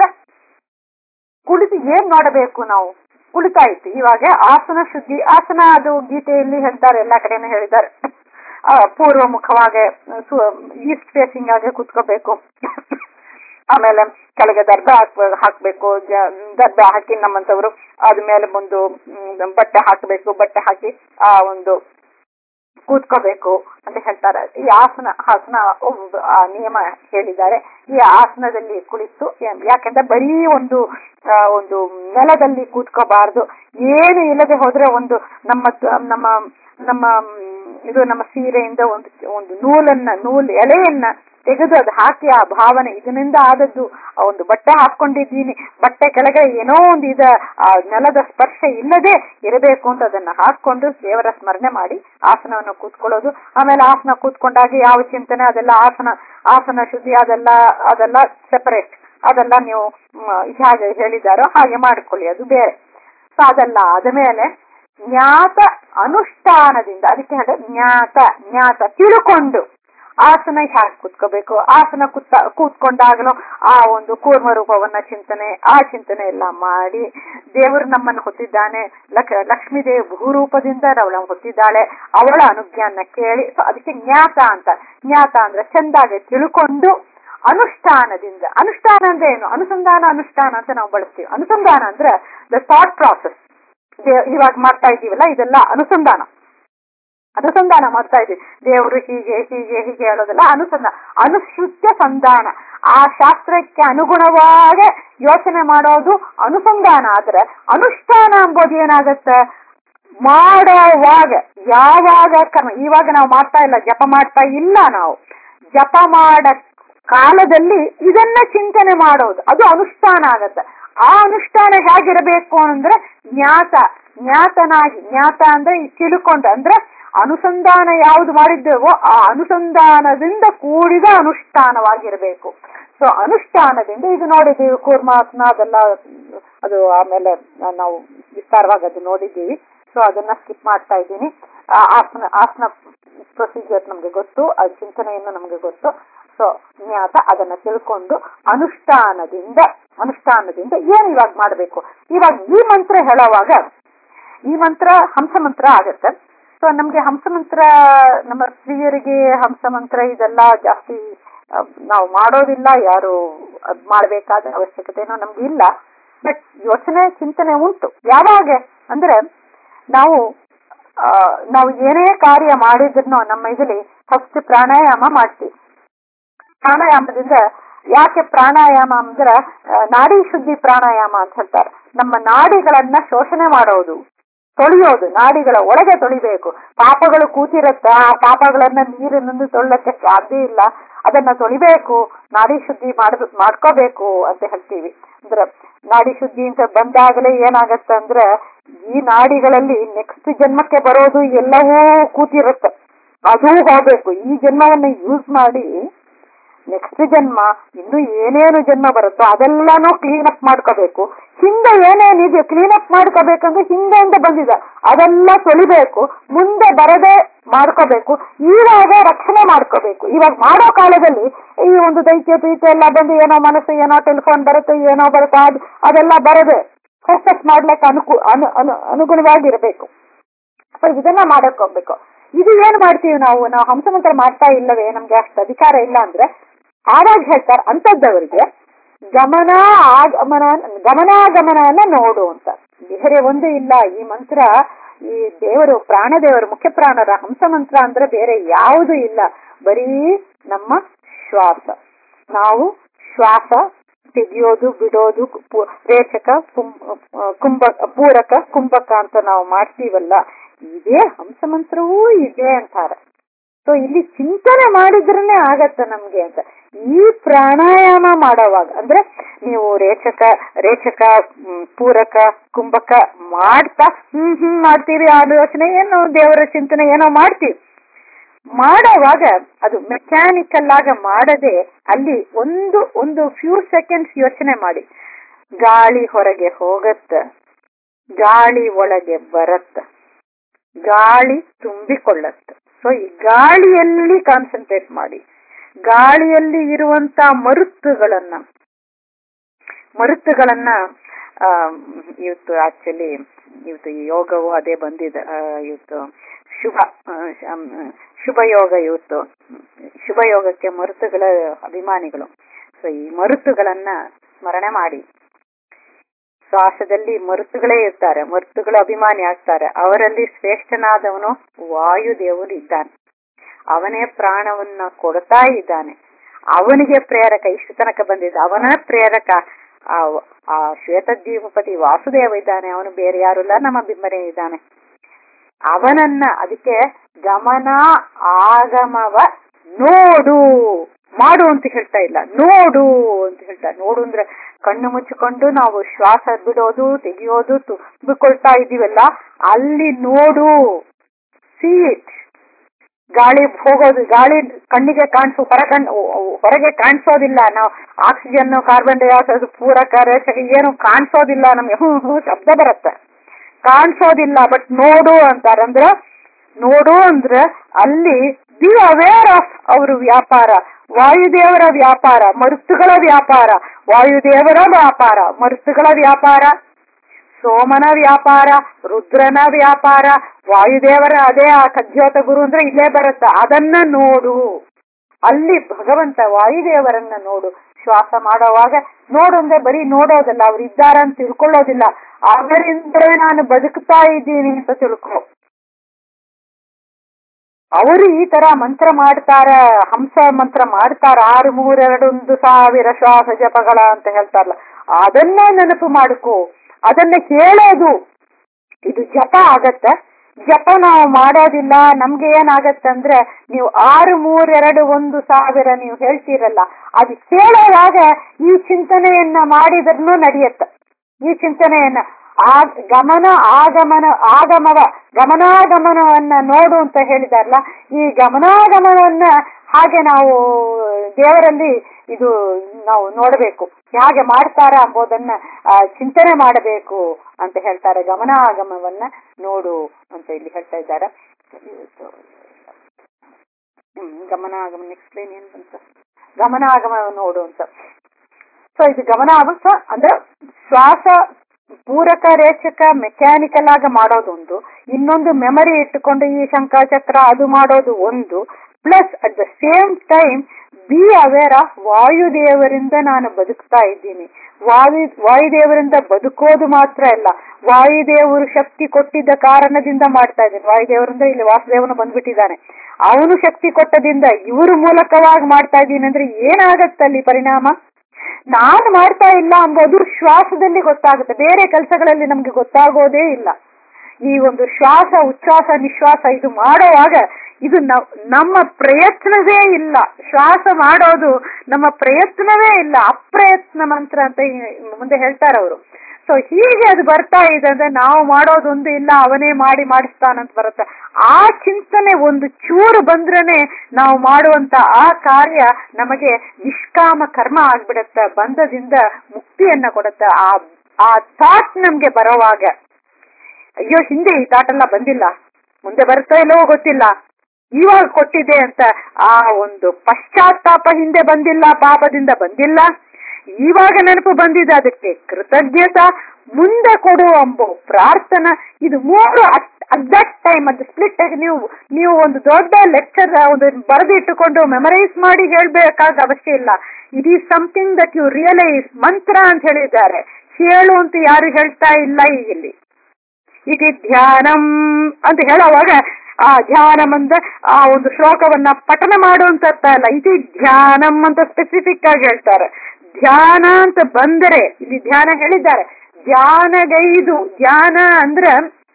[SPEAKER 2] ಕುಳಿತು ಏನ್ ನೋಡಬೇಕು ನಾವು ಕುಳಿತಾಯ್ತು ಇವಾಗ ಆಸನ ಶುದ್ಧಿ ಆಸನ ಅದು ಗೀತೆಯಲ್ಲಿ ಹೇಳ್ತಾರೆ ಎಲ್ಲಾ ಕಡೆನೂ ಹೇಳಿದ್ದಾರೆ ಆ, ಪೂರ್ವ ಮುಖವಾಗಿ ಈಸ್ಟ್ ಫೇಸಿಂಗ್ ಆಗಿ ಕುತ್ಕೋಬೇಕು ಆಮೇಲೆ ಕೆಳಗೆ ದರ್ಬ ಹಾಕ್ ಹಾಕ್ಬೇಕು ಜ- ದರ್ಬ ಹಾಕಿ ನಮ್ಮಂತವ್ರು ಅದ್ಮೇಲೆ ಒಂದು ಮ್, ಬಟ್ಟೆ ಹಾಕಬೇಕು ಬಟ್ಟೆ ಹಾಕಿ ಆ ಒಂದು ಕೂತ್ಕೋಬೇಕು ಅಂತ ಹೇಳ್ತಾರೆ ಈ ಆಸನ ಆಸನ ಒಂದು ಆ ನಿಯಮ ಹೇಳಿದ್ದಾರೆ ಈ ಆಸನದಲ್ಲಿ ಕುಳಿತು ಏನ್- ಯಾಕಂದ್ರೆ ಬರೀ ಒಂದು ಆ, ಒಂದು ನೆಲದಲ್ಲಿ ಕೂತ್ಕೋಬಾರ್ದು ಏನು ಇಲ್ಲದೆ ಹೋದ್ರೆ ಒಂದು ನಮ್ಮ ತ- ನಮ್ಮ ನಮ್ಮ ಮ್, ಇದು ನಮ್ಮ ಸೀರೆಯಿಂದ ಒಂದು ಒಂದು ನೂಲನ್ನ ನೂಲ್ ಎಲೆಯನ್ನ ತೆಗೆದು ಅದು ಹಾಕಿ ಆ ಭಾವನೆ ಇದರಿಂದ ಆದದ್ದು ಆ ಒಂದು ಬಟ್ಟೆ ಹಾಕೊಂಡಿದ್ದೀನಿ ಬಟ್ಟೆ ಕೆಳಗೆ ಏನೋ ಒಂದು ಇದ ಆ ನೆಲದ ಸ್ಪರ್ಶ ಇಲ್ಲದೆ ಇರಬೇಕು ಅಂತ ಅದನ್ನ ಹಾಕೊಂಡು ದೇವರ ಸ್ಮರಣೆ ಮಾಡಿ ಆಸನವನ್ನು ಕೂತ್ಕೊಳ್ಳೋದು ಆಮೇಲೆ ಆಸನ ಕೂತ್ಕೊಂಡಾಗ ಯಾವ ಚಿಂತನೆ ಅದೆಲ್ಲ ಆಸನ ಆಸನ ಶುದ್ಧಿ ಅದೆಲ್ಲ ಅದೆಲ್ಲ ಸೆಪರೇಟ್ ಅದೆಲ್ಲ ನೀವು ಮ್, ಹೇಗೆ ಹೇಳಿದಾರೋ ಹಾಗೆ ಮಾಡಿಕೊಳ್ಳಿ ಅದು ಬೇರೆ ಸೊ ಅದೆಲ್ಲ ಆದಮೇಲೆ ಜ್ಞಾತ ಅನುಷ್ಠಾನದಿಂದ ಅದಕ್ಕೆ ಹೇಳ ಜ್ಞಾತ ಜ್ಞಾತ ತಿಳ್ಕೊಂಡು ಆಸನ ಹ್ಯಾಕ್ ಕೂತ್ಕೋಬೇಕು ಆಸನ ಕೂತ ಕೂತ್ಕೊಂಡಾಗಲೂ ಆ ಒಂದು ಕೂರ್ಮ ರೂಪವನ್ನ ಚಿಂತನೆ ಆ ಚಿಂತನೆ ಎಲ್ಲ ಮಾಡಿ ದೇವರು ನಮ್ಮನ್ನು ಹೊತ್ತಿದ್ದಾನೆ ಲಕ್ ಲಕ್ಷ್ಮೀ ದೇವಿ ಭೂರೂಪದಿಂದ ಅವಳನ್ನು ಹೊತ್ತಿದ್ದಾಳೆ ಅವಳ ಅನುಜ್ಞಾನ ಕೇಳಿ ಸೊ ಅದಕ್ಕೆ ಜ್ಞಾತ ಅಂತ ಜ್ಞಾತ ಅಂದ್ರೆ ಚಂದಾಗೆ ತಿಳ್ಕೊಂಡು ಅನುಷ್ಠಾನದಿಂದ ಅನುಷ್ಠಾನ ಅಂದ್ರೆ ಏನು ಅನುಸಂಧಾನ ಅನುಷ್ಠಾನ ಅಂತ ನಾವು ಬಳಸ್ತೀವಿ ಅನುಸಂಧಾನ ಅಂದ್ರೆ ದ ಥಾಟ್ ಪ್ರಾಸೆಸ್ ಇವಾಗ ಮಾಡ್ತಾ ಇದ್ದೀವಲ್ಲ ಇದೆಲ್ಲ ಅನುಸಂಧಾನ ಅನುಸಂಧಾನ ಮಾಡ್ತಾ ಇದ್ದೀವಿ ದೇವರು ಹೀಗೆ ಹೀಗೆ ಹೀಗೆ ಹೇಳೋದಲ್ಲ ಅನುಸಂಧಾನ ಅನುಶ್ರುತ್ಯ ಸಂಧಾನ ಆ ಶಾಸ್ತ್ರಕ್ಕೆ ಅನುಗುಣವಾಗಿ ಯೋಚನೆ ಮಾಡೋದು ಅನುಸಂಧಾನ ಆದ್ರೆ ಅನುಷ್ಠಾನ ಎಂಬುದು ಏನಾಗತ್ತೆ ಮಾಡೋವಾಗ ಯಾವಾಗ ಕರ್ಮ ಇವಾಗ ನಾವು ಮಾಡ್ತಾ ಇಲ್ಲ ಜಪ ಮಾಡ್ತಾ ಇಲ್ಲ ನಾವು ಜಪ ಮಾಡ ಕಾಲದಲ್ಲಿ ಇದನ್ನ ಚಿಂತನೆ ಮಾಡೋದು ಅದು ಅನುಷ್ಠಾನ ಆಗತ್ತೆ ಆ ಅನುಷ್ಠಾನ ಹೇಗಿರಬೇಕು ಅಂದ್ರೆ ಜ್ಞಾತ ಜ್ಞಾತನಾಗಿ ಜ್ಞಾತ ಅಂದ್ರೆ ಈ ತಿಳ್ಕೊಂಡು ಅಂದ್ರೆ ಅನುಸಂಧಾನ ಯಾವುದು ಮಾಡಿದ್ದೇವೋ ಆ ಅನುಸಂಧಾನದಿಂದ ಕೂಡಿದ ಅನುಷ್ಠಾನವಾಗಿರಬೇಕು ಸೊ ಅನುಷ್ಠಾನದಿಂದ ಇದು ನೋಡಿದ್ದೀವಿ ಕೂರ್ಮಾಸನ ಅದೆಲ್ಲ ಅದು ಆಮೇಲೆ ನಾವು ವಿಸ್ತಾರವಾಗಿ ಅದು ನೋಡಿದ್ದೀವಿ ಸೊ ಅದನ್ನ ಸ್ಕಿಪ್ ಮಾಡ್ತಾ ಇದ್ದೀನಿ ಆ ಆಸನ ಆಸನ ಪ್ರೊಸೀಜರ್ ನಮ್ಗೆ ಗೊತ್ತು ಆ ಚಿಂತನೆಯನ್ನು ನಮ್ಗೆ ಗೊತ್ತು ಸೊ ಜ್ಞಾತ ಅದನ್ನ ತಿಳ್ಕೊಂಡು ಅನುಷ್ಠಾನದಿಂದ ಅನುಷ್ಠಾನದಿಂದ ಏನ್ ಇವಾಗ ಮಾಡಬೇಕು ಇವಾಗ ಈ ಮಂತ್ರ ಹೇಳುವಾಗ ಈ ಮಂತ್ರ ಹಂಸ ಮಂತ್ರ ಆಗತ್ತೆ ಸೊ ನಮ್ಗೆ ಹಂಸ ಮಂತ್ರ ನಮ್ಮ ಸ್ತ್ರೀಯರಿಗೆ ಹಂಸ ಮಂತ್ರ ಇದೆಲ್ಲ ಜಾಸ್ತಿ ಆ, ನಾವು ಮಾಡೋದಿಲ್ಲ ಯಾರು ಅದ್ ಮಾಡ್ಬೇಕಾದ ಅವಶ್ಯಕತೆನೂ ನಮ್ಗೆ ಇಲ್ಲ ಬಟ್ ಯೋಚನೆ ಚಿಂತನೆ ಉಂಟು ಯಾವಾಗ ಅಂದ್ರೆ ನಾವು ಆ, ನಾವು ಏನೇ ಕಾರ್ಯ ಮಾಡಿದ್ರು ನಮ್ಮ ಇದರಲ್ಲಿ ಫಸ್ಟ್ ಪ್ರಾಣಾಯಾಮ ಮಾಡ್ತೀವಿ ಪ್ರಾಣಾಯಾಮದಿಂದ ಯಾಕೆ ಪ್ರಾಣಾಯಾಮ ಅಂದ್ರೆ ಆ, ನಾಡಿ ಶುದ್ಧಿ ಪ್ರಾಣಾಯಾಮ ಅಂತ ಹೇಳ್ತಾರೆ ನಮ್ಮ ನಾಡಿಗಳನ್ನ ಶೋಷಣೆ ಮಾಡೋದು ತೊಳೆಯೋದು ನಾಡಿಗಳ ಒಳಗೆ ತೊಳಿಬೇಕು ಪಾಪಗಳು ಕೂತಿರತ್ತ ಆ ಪಾಪಗಳನ್ನ ನೀರಿನಿಂದ ತೊಳ್ಳಕ್ಕೆ ಸಾಧ್ಯ ಇಲ್ಲ ಅದನ್ನ ತೊಳಿಬೇಕು ನಾಡಿ ಶುದ್ಧಿ ಮಾಡ್ ಮಾಡ್ಕೋಬೇಕು ಅಂತ ಹೇಳ್ತೀವಿ ಅಂದ್ರೆ ನಾಡಿ ಶುದ್ಧಿ ಅಂತ ಬಂದಾಗಲೇ ಏನಾಗತ್ತೆ ಅಂದ್ರೆ ಈ ನಾಡಿಗಳಲ್ಲಿ ನೆಕ್ಸ್ಟ್ ಜನ್ಮಕ್ಕೆ ಬರೋದು ಎಲ್ಲವೂ ಕೂತಿರುತ್ತೆ ಅದು ಹೋಗ್ಬೇಕು ಈ ಜನ್ಮವನ್ನ ಯೂಸ್ ಮಾಡಿ ನೆಕ್ಸ್ಟ್ ಜನ್ಮ ಇನ್ನು ಏನೇನು ಜನ್ಮ ಬರುತ್ತೋ ಅದೆಲ್ಲಾನು ಕ್ಲೀನ್ ಅಪ್ ಮಾಡ್ಕೋಬೇಕು ಹಿಂದೆ ಏನೇನಿದೆ ಕ್ಲೀನ್ ಅಪ್ ಮಾಡ್ಕೋಬೇಕಂದ್ರೆ ಹಿಂದೆಯಿಂದ ಬಂದಿದೆ ಅದೆಲ್ಲ ತೊಳಿಬೇಕು ಮುಂದೆ ಬರದೆ ಮಾಡ್ಕೋಬೇಕು ಇವಾಗ ರಕ್ಷಣೆ ಮಾಡ್ಕೋಬೇಕು ಇವಾಗ ಮಾಡೋ ಕಾಲದಲ್ಲಿ ಈ ಒಂದು ದೈತ್ಯ ಪೀಠ ಎಲ್ಲ ಬಂದು ಏನೋ ಮನಸ್ಸು ಏನೋ ಟೆಲಿಫೋನ್ ಬರುತ್ತೆ ಏನೋ ಬರುತ್ತೆ ಅದ್- ಅದೆಲ್ಲ ಬರದೆ ಫೋಕಸ್ ಮಾಡ್ಲಿಕ್ಕೆ ಅನುಕು ಅನು ಅನು ಅನುಗುಣವಾಗಿರ್ಬೇಕು ಸೊ ಇದನ್ನ ಮಾಡಕ್ ಹೋಗ್ಬೇಕು ಇದು ಏನ್ ಮಾಡ್ತೀವಿ ನಾವು ನಾವು ಹಂಸಮಂತ್ರ ಮಾಡ್ತಾ ಇಲ್ಲವೇ ನಮ್ಗೆ ಅಷ್ಟು ಅಧಿಕಾರ ಇಲ್ಲ ಅಂದ್ರೆ ಆವಾಗ ಹೇಳ್ತಾರೆ ಅಂತದ್ದವರಿಗೆ ಗಮನ ಆಗಮನ ಗಮನಾಗಮನವನ್ನ ನೋಡು ಅಂತ ಬೇರೆ ಒಂದು ಇಲ್ಲ ಈ ಮಂತ್ರ ಈ ದೇವರು ಪ್ರಾಣದೇವರು ಮುಖ್ಯ ಪ್ರಾಣರ ಹಂಸ ಮಂತ್ರ ಅಂದ್ರೆ ಬೇರೆ ಯಾವುದು ಇಲ್ಲ ಬರೀ ನಮ್ಮ ಶ್ವಾಸ ನಾವು ಶ್ವಾಸ ತೆಗಿಯೋದು ಬಿಡೋದು ಪು- ರೇಚಕ ಕುಂ- ಕುಂಭ ಪೂರಕ ಕುಂಭಕ ಅಂತ ನಾವು ಮಾಡ್ತೀವಲ್ಲ ಇದೇ ಹಂಸ ಮಂತ್ರವೂ ಇದೆ ಅಂತಾರೆ ಸೊ ಇಲ್ಲಿ ಚಿಂತನೆ ಮಾಡಿದ್ರೇನೆ ಆಗತ್ತ ನಮ್ಗೆ ಅಂತ ಈ ಪ್ರಾಣಾಯಾಮ ಮಾಡೋವಾಗ ಅಂದ್ರೆ ನೀವು ರೇಚಕ ರೇಚಕ ಮ್, ಪೂರಕ ಕುಂಭಕ ಮಾಡ್ತಾ ಹ್ಮ್ ಹ್ಮ್ ಮಾಡ್ತೀವಿ ಆಲೋಚನೆ ಏನೋ ದೇವರ ಚಿಂತನೆ ಏನೋ ಮಾಡ್ತೀವಿ ಮಾಡೋವಾಗ ಅದು ಮೆಕ್ಯಾನಿಕಲ್ ಆಗ ಮಾಡದೆ ಅಲ್ಲಿ ಒಂದು ಒಂದು ಫ್ಯೂ ಸೆಕೆಂಡ್ಸ್ ಯೋಚನೆ ಮಾಡಿ ಗಾಳಿ ಹೊರಗೆ ಹೋಗತ್ತ ಗಾಳಿ ಒಳಗೆ ಬರತ್ತ ಗಾಳಿ ತುಂಬಿಕೊಳ್ಳತ್ತ ಸೊ ಈ ಗಾಳಿಯಲ್ಲಿ ಕಾನ್ಸಂಟ್ರೇಟ್ ಮಾಡಿ ಗಾಳಿಯಲ್ಲಿ ಇರುವಂತ ಮರುತ್ತುಗಳನ್ನ ಮರುತ್ತುಗಳನ್ನ ಆ, ಇವತ್ತು ಆಕ್ಚುಲಿ ಇವತ್ತು ಈ ಯೋಗವು ಅದೇ ಬಂದಿದೆ ಆ, ಇವತ್ತು ಶುಭ ಆ, ಶಂ- ಶುಭ ಯೋಗ ಇವತ್ತು ಶುಭ ಯೋಗಕ್ಕೆ ಮರುತುಗಳ ಅಭಿಮಾನಿಗಳು ಸೊ ಈ ಮರುತುಗಳನ್ನ ಸ್ಮರಣೆ ಮಾಡಿ ಶ್ವಾಸದಲ್ಲಿ ಮರುತುಗಳೇ ಇರ್ತಾರೆ ಮರುತುಗಳು ಅಭಿಮಾನಿ ಆಗ್ತಾರೆ ಅವರಲ್ಲಿ ಶ್ರೇಷ್ಠನಾದವನು ವಾಯುದೇವರು ಇದ್ದಾನೆ ಅವನೇ ಪ್ರಾಣವನ್ನ ಕೊಡ್ತಾ ಇದ್ದಾನೆ ಅವನಿಗೆ ಪ್ರೇರಕ ಇಷ್ಟು ತನಕ ಬಂದಿದ್ದ ಅವನ ಪ್ರೇರಕ ಆ ಆ ಶ್ವೇತದ್ವೀಪಪತಿ ವಾಸುದೇವ ಇದ್ದಾನೆ ಅವನು ಬೇರೆ ಯಾರು ಇಲ್ಲ ನಮ್ಮ ಬಿಂಬನೇ ಇದ್ದಾನೆ ಅವನನ್ನ ಅದಕ್ಕೆ ಗಮನ ಆಗಮವ ನೋಡು ಮಾಡು ಅಂತ ಹೇಳ್ತಾ ಇಲ್ಲ ನೋಡು ಅಂತ ಹೇಳ್ತಾ ನೋಡು ಅಂದ್ರೆ ಕಣ್ಣು ಮುಚ್ಚಿಕೊಂಡು ನಾವು ಶ್ವಾಸ ಬಿಡೋದು ತೆಗಿಯೋದು ತುಂಬಿಕೊಳ್ತಾ ಇದೀವಲ್ಲ ಅಲ್ಲಿ ನೋಡು ಸೀಟ್ ಗಾಳಿ ಹೋಗೋದು ಗಾಳಿ ಕಣ್ಣಿಗೆ ಕಾಣಿಸೋ ಹೊರ ಕಣ್ ಹೊರಗೆ ಕಾಣಿಸೋದಿಲ್ಲ ನಾವು ಆಕ್ಸಿಜನ್ ಕಾರ್ಬನ್ ಡೈಆಕ್ಸೈಡ್ ಪೂರಕ ರೇಚಕ ಏನು ಕಾಣಿಸೋದಿಲ್ಲ ನಮ್ಗೆ ಹ್ಮ್ ಹ್ಮ್ ಶಬ್ದ ಬರುತ್ತೆ ಕಾಣಿಸೋದಿಲ್ಲ ಬಟ್ ನೋಡು ಅಂತಾರೆ ಅಂದ್ರೆ ನೋಡು ಅಂದ್ರೆ ಅಲ್ಲಿ ಬಿ ಅವೇರ್ ಆಫ್ ಅವ್ರ ವ್ಯಾಪಾರ ವಾಯುದೇವರ ವ್ಯಾಪಾರ ಮರುತ್ತುಗಳ ವ್ಯಾಪಾರ ವಾಯುದೇವರ ವ್ಯಾಪಾರ ಮರುತ್ತುಗಳ ವ್ಯಾಪಾರ ಸೋಮನ ವ್ಯಾಪಾರ ರುದ್ರನ ವ್ಯಾಪಾರ ವಾಯುದೇವರ ಅದೇ ಆ ಕಜ್ಜೋತ ಗುರು ಅಂದ್ರೆ ಇಲ್ಲೇ ಬರುತ್ತೆ ಅದನ್ನ ನೋಡು ಅಲ್ಲಿ ಭಗವಂತ ವಾಯುದೇವರನ್ನ ನೋಡು ಶ್ವಾಸ ಮಾಡುವಾಗ ನೋಡು ಅಂದ್ರೆ ಬರೀ ನೋಡೋದಲ್ಲ ಅವ್ರು ಇದ್ದಾರ ಅಂತ ತಿಳ್ಕೊಳ್ಳೋದಿಲ್ಲ ಅವರಿಂದಲೇ ನಾನು ಬದುಕ್ತಾ ಇದ್ದೀನಿ ಅಂತ ತಿಳ್ಕೊ ಅವರು ಈ ತರ ಮಂತ್ರ ಮಾಡ್ತಾರ ಹಂಸ ಮಂತ್ರ ಮಾಡ್ತಾರ ಆರು ಮೂರೆರಡೊಂದು ಸಾವಿರ ಶ್ವಾಸ ಜಪಗಳ ಅಂತ ಹೇಳ್ತಾರಲ್ಲ ಅದನ್ನ ನೆನಪು ಮಾಡ್ಕೋ ಅದನ್ನ ಕೇಳೋದು ಇದು ಜಪ ಆಗತ್ತ ಜಪ ನಾವು ಮಾಡೋದಿಲ್ಲ ನಮ್ಗೆ ಏನಾಗತ್ತಂದ್ರೆ ನೀವು ಆರು ಮೂರೆರಡು ಒಂದು ಸಾವಿರ ನೀವು ಹೇಳ್ತೀರಲ್ಲ ಅದು ಕೇಳೋವಾಗ ಈ ಚಿಂತನೆಯನ್ನ ಮಾಡಿದ್ರೂ ನಡೆಯತ್ತ ಈ ಚಿಂತನೆಯನ್ನ ಆ ಗಮನ ಆಗಮನ ಆಗಮವ ಗಮನಾಗಮನವನ್ನ ನೋಡು ಅಂತ ಹೇಳಿದಾರಲ್ಲ ಈ ಗಮನಾಗಮನವನ್ನ ಹಾಗೆ ನಾವು ದೇವರಲ್ಲಿ ಇದು ನಾವು ನೋಡಬೇಕು ಹೇಗೆ ಮಾಡ್ತಾರ ಎಂಬುದನ್ನ ಆ, ಚಿಂತನೆ ಮಾಡಬೇಕು ಅಂತ ಹೇಳ್ತಾರೆ ಗಮನಾಗಮವನ್ನ ನೋಡು ಅಂತ ಇಲ್ಲಿ ಹೇಳ್ತಾ ಇದ್ದಾರೆ ಹ್ಮ್ ಗಮನಾಗಮನ ಎಕ್ಸ್ಪ್ಲೇನ್ ಏನ್ ಬಂತ ಗಮನಾಗಮ ನೋಡು ಅಂತ ಸೊ ಇದು ಗಮನ ಆಗುತ್ತ ಅಂದ್ರೆ ಶ್ವಾಸ ಪೂರಕ ರೇಚಕ ಮೆಕ್ಯಾನಿಕಲ್ ಆಗಿ ಮಾಡೋದೊಂದು ಇನ್ನೊಂದು ಮೆಮರಿ ಇಟ್ಟುಕೊಂಡು ಈ ಶಂಖಚಕ್ರ ಅದು ಮಾಡೋದು ಒಂದು plus at the same time be aware of ವಾಯುದೇವರಿಂದ ನಾನು ಬದುಕ್ತಾ ಇದ್ದೀನಿ ವಾಯು ವಾಯುದೇವರಿಂದ ಬದುಕೋದು ಮಾತ್ರ ಅಲ್ಲ ವಾಯುದೇವರು ಶಕ್ತಿ ಕೊಟ್ಟಿದ್ದ ಕಾರಣದಿಂದ ಮಾಡ್ತಾ ಇದ್ದೀನಿ ವಾಯುದೇವರಿಂದ ಇಲ್ಲಿ ವಾಸುದೇವನು ಬಂದ್ಬಿಟ್ಟಿದ್ದಾನೆ ಅವನು ಶಕ್ತಿ ಕೊಟ್ಟದಿಂದ ಇವರು ಮೂಲಕವಾಗಿ ಮಾಡ್ತಾ ಇದ್ದೀನಿ ಅಂದ್ರೆ ಏನಾಗತ್ತಲ್ಲಿ ಪರಿಣಾಮ ನಾನು ಮಾಡ್ತಾ ಇಲ್ಲ ಅಂಬೋದು ಶ್ವಾಸದಲ್ಲಿ ಗೊತ್ತಾಗುತ್ತೆ ಬೇರೆ ಕೆಲಸಗಳಲ್ಲಿ ನಮ್ಗೆ ಗೊತ್ತಾಗೋದೇ ಇಲ್ಲ ಈ ಒಂದು ಶ್ವಾಸ ಉಚ್ಛ್ವಾಸ ನಿಶ್ವಾಸ ಇದು ಮಾಡುವಾಗ ಇದು ನ- ನಮ್ಮ ಪ್ರಯತ್ನವೇ ಇಲ್ಲ ಶ್ವಾಸ ಮಾಡೋದು ನಮ್ಮ ಪ್ರಯತ್ನವೇ ಇಲ್ಲ ಅಪ್ರಯತ್ನ ಮಂತ್ರ ಅಂತ ಈ- ಮುಂದೆ ಹೇಳ್ತಾರೆ ಅವರು ಸೊ ಹೀಗೆ ಅದು ಬರ್ತಾ ಇದೆ ಅಂದ್ರೆ ನಾವು ಮಾಡೋದೊಂದು ಇಲ್ಲ ಅವನೇ ಮಾಡಿ ಮಾಡಿಸ್ತಾನಂತ ಬರುತ್ತೆ ಆ ಚಿಂತನೆ ಒಂದು ಚೂರು ಬಂದ್ರೇನೆ ನಾವು ಮಾಡುವಂತ ಆ ಕಾರ್ಯ ನಮಗೆ ನಿಷ್ಕಾಮ ಕರ್ಮ ಆಗ್ಬಿಡತ್ತೆ ಬಂಧದಿಂದ ಮುಕ್ತಿಯನ್ನ ಕೊಡುತ್ತೆ ಆ ಆ ಥಾಟ್ ನಮ್ಗೆ ಬರೋವಾಗ ಅಯ್ಯೋ ಹಿಂದೆ ಈ ಥಾಟ್ ಎಲ್ಲ ಬಂದಿಲ್ಲ ಮುಂದೆ ಬರ್ತಾ ಇಲ್ಲವೋ ಗೊತ್ತಿಲ್ಲ ಇವಾಗ ಕೊಟ್ಟಿದೆ ಅಂತ ಆ ಒಂದು ಪಶ್ಚಾತ್ತಾಪ ಹಿಂದೆ ಬಂದಿಲ್ಲ ಪಾಪದಿಂದ ಬಂದಿಲ್ಲ ಇವಾಗ ನೆನಪು ಬಂದಿದೆ ಅದಕ್ಕೆ ಕೃತಜ್ಞತ ಮುಂದೆ ಕೊಡು ಎಂಬ ಪ್ರಾರ್ಥನಾ ಇದು ಮೂರು ಅಟ್ ದಟ್ ಟೈಮ್ ಅದು ಸ್ಪ್ಲಿಟ್ ಆಗಿ ನೀವು ನೀವು ಒಂದು ದೊಡ್ಡ ಲೆಕ್ಚರ್ ಒಂದು ಬರೆದಿಟ್ಟುಕೊಂಡು ಮೆಮರೈಸ್ ಮಾಡಿ ಹೇಳ್ಬೇಕಾದ ಅವಶ್ಯ ಇಲ್ಲ it is something that you realise ಮಂತ್ರ ಅಂತ ಹೇಳಿದ್ದಾರೆ ಹೇಳು ಅಂತ ಯಾರು ಹೇಳ್ತಾ ಇಲ್ಲ ಈಗ ಇಲ್ಲಿ ಇದು ಧ್ಯಾನಂ ಅಂತ ಹೇಳುವಾಗ ಆ ಧ್ಯಾನಂ ಅಂದ ಆ ಒಂದು ಶ್ಲೋಕವನ್ನ ಪಠನ ಮಾಡುವಂತ ಅರ್ಥ ಅಲ್ಲ ಇದು ಧ್ಯಾನಂ ಅಂತ ಸ್ಪೆಸಿಫಿಕ್ ಆಗಿ ಹೇಳ್ತಾರೆ ಧ್ಯಾನ ಅಂತ ಬಂದರೆ ಇಲ್ಲಿ ಧ್ಯಾನ ಹೇಳಿದ್ದಾರೆ ಧ್ಯಾನಗೈದು ಧ್ಯಾನ ಅಂದ್ರೆ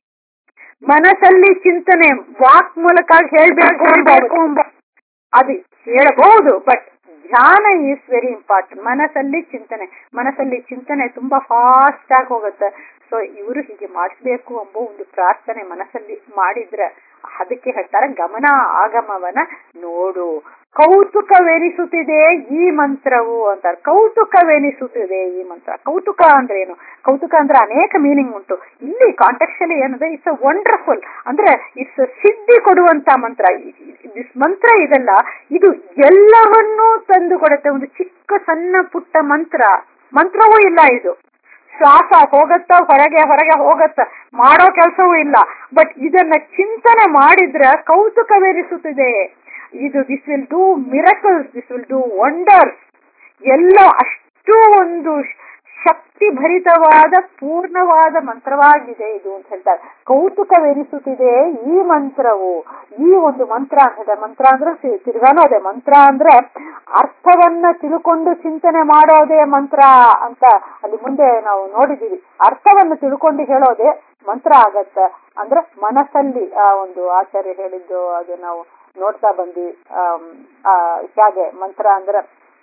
[SPEAKER 2] ಮನಸ್ಸಲ್ಲಿ ಚಿಂತನೆ ವಾಕ್ ಮೂಲಕ ಹೇಳ್ಬೇಕು ಹೇಳ್ಬೇಕು ಎಂಬ- ಅದು ಹೇಳಬಹುದು ಬಟ್ ಧ್ಯಾನ ಈಸ್ ವೆರಿ ಇಂಪಾರ್ಟೆಂಟ್ ಮನಸ್ಸಲ್ಲಿ ಚಿಂತನೆ ಮನಸ್ಸಲ್ಲಿ ಚಿಂತನೆ ತುಂಬಾ ಫಾಸ್ಟ್ ಆಗಿ ಹೋಗುತ್ತೆ ಸೊ ಇವರು ಹೀಗೆ ಮಾಡಿಸ್ಬೇಕು ಎಂಬ ಒಂದು ಪ್ರಾರ್ಥನೆ ಮನಸ್ಸಲ್ಲಿ ಮಾಡಿದ್ರೆ ಅದಕ್ಕೆ ಹೇಳ್ತಾರೆ ಗಮನ ಆಗಮವನ ನೋಡು ಕೌತುಕವೆನಿಸುತ್ತಿದೆ ಈ ಮಂತ್ರವು ಅಂತಾರೆ ಕೌತುಕವೆನಿಸುತ್ತಿದೆ ಈ ಮಂತ್ರ ಕೌತುಕ ಅಂದ್ರೆ ಏನು ಕೌತುಕ ಅಂದ್ರೆ ಅನೇಕ ಮೀನಿಂಗ್ ಉಂಟು ಇಲ್ಲಿ ಕಾಂಟೆಕ್ಚುಲಿ ಏನಂದ್ರೆ ಇಟ್ಸ್ ಅ ವಂಡರ್ಫುಲ್ ಅಂದ್ರೆ ಇಟ್ಸ್ ಸಿದ್ಧಿ ಕೊಡುವಂತ ಮಂತ್ರ ದಿಸ್ ಮಂತ್ರ ಇದಲ್ಲ ಇದು ಎಲ್ಲವನ್ನೂ ತಂದು ಕೊಡುತ್ತೆ ಒಂದು ಚಿಕ್ಕ ಸಣ್ಣ ಪುಟ್ಟ ಮಂತ್ರ ಮಂತ್ರವೂ ಇಲ್ಲ ಇದು ಶ್ವಾಸ ಹೋಗತ್ತ ಹೊರಗೆ ಹೊರಗೆ ಹೋಗತ್ತ ಮಾಡೋ ಕೆಲಸವೂ ಇಲ್ಲ ಬಟ್ ಇದನ್ನ ಚಿಂತನೆ ಮಾಡಿದ್ರೆ ಕೌತುಕವೆನಿಸುತ್ತಿದೆ ಇದು this will do miracles this will do wonders ಎಲ್ಲ ಅಷ್ಟು ಒಂದು ಶಕ್ತಿ ಭರಿತವಾದ ಪೂರ್ಣವಾದ ಮಂತ್ರವಾಗಿದೆ ಇದು ಅಂತ ಹೇಳ್ತಾರೆ ಕೌತುಕವೆನಿಸುತ್ತಿದೆ ಈ ಮಂತ್ರವು ಈ ಒಂದು ಮಂತ್ರ ಅಂತ ಮಂತ್ರ ಅಂದ್ರೆ ತಿ- ತಿರ್ಗಾನು ಅದೇ ಮಂತ್ರ ಅಂದ್ರೆ ಅರ್ಥವನ್ನ ತಿಳ್ಕೊಂಡು ಚಿಂತನೆ ಮಾಡೋದೇ ಮಂತ್ರ ಅಂತ ಅಲ್ಲಿ ಮುಂದೆ ನಾವು ನೋಡಿದೀವಿ ಅರ್ಥವನ್ನು ತಿಳ್ಕೊಂಡು ಹೇಳೋದೇ ಮಂತ್ರ ಆಗತ್ತ ಅಂದ್ರೆ ಮನಸ್ಸಲ್ಲಿ ಆ ಒಂದು ಆಚಾರ್ಯ ಹೇಳಿದ್ದು ಅದು ನಾವು ನೋಡ್ತಾ ಬಂದ್ವಿ ಆಮ್, ಆ ಹೇಗೆ ಮಂತ್ರ ಅಂದ್ರೆ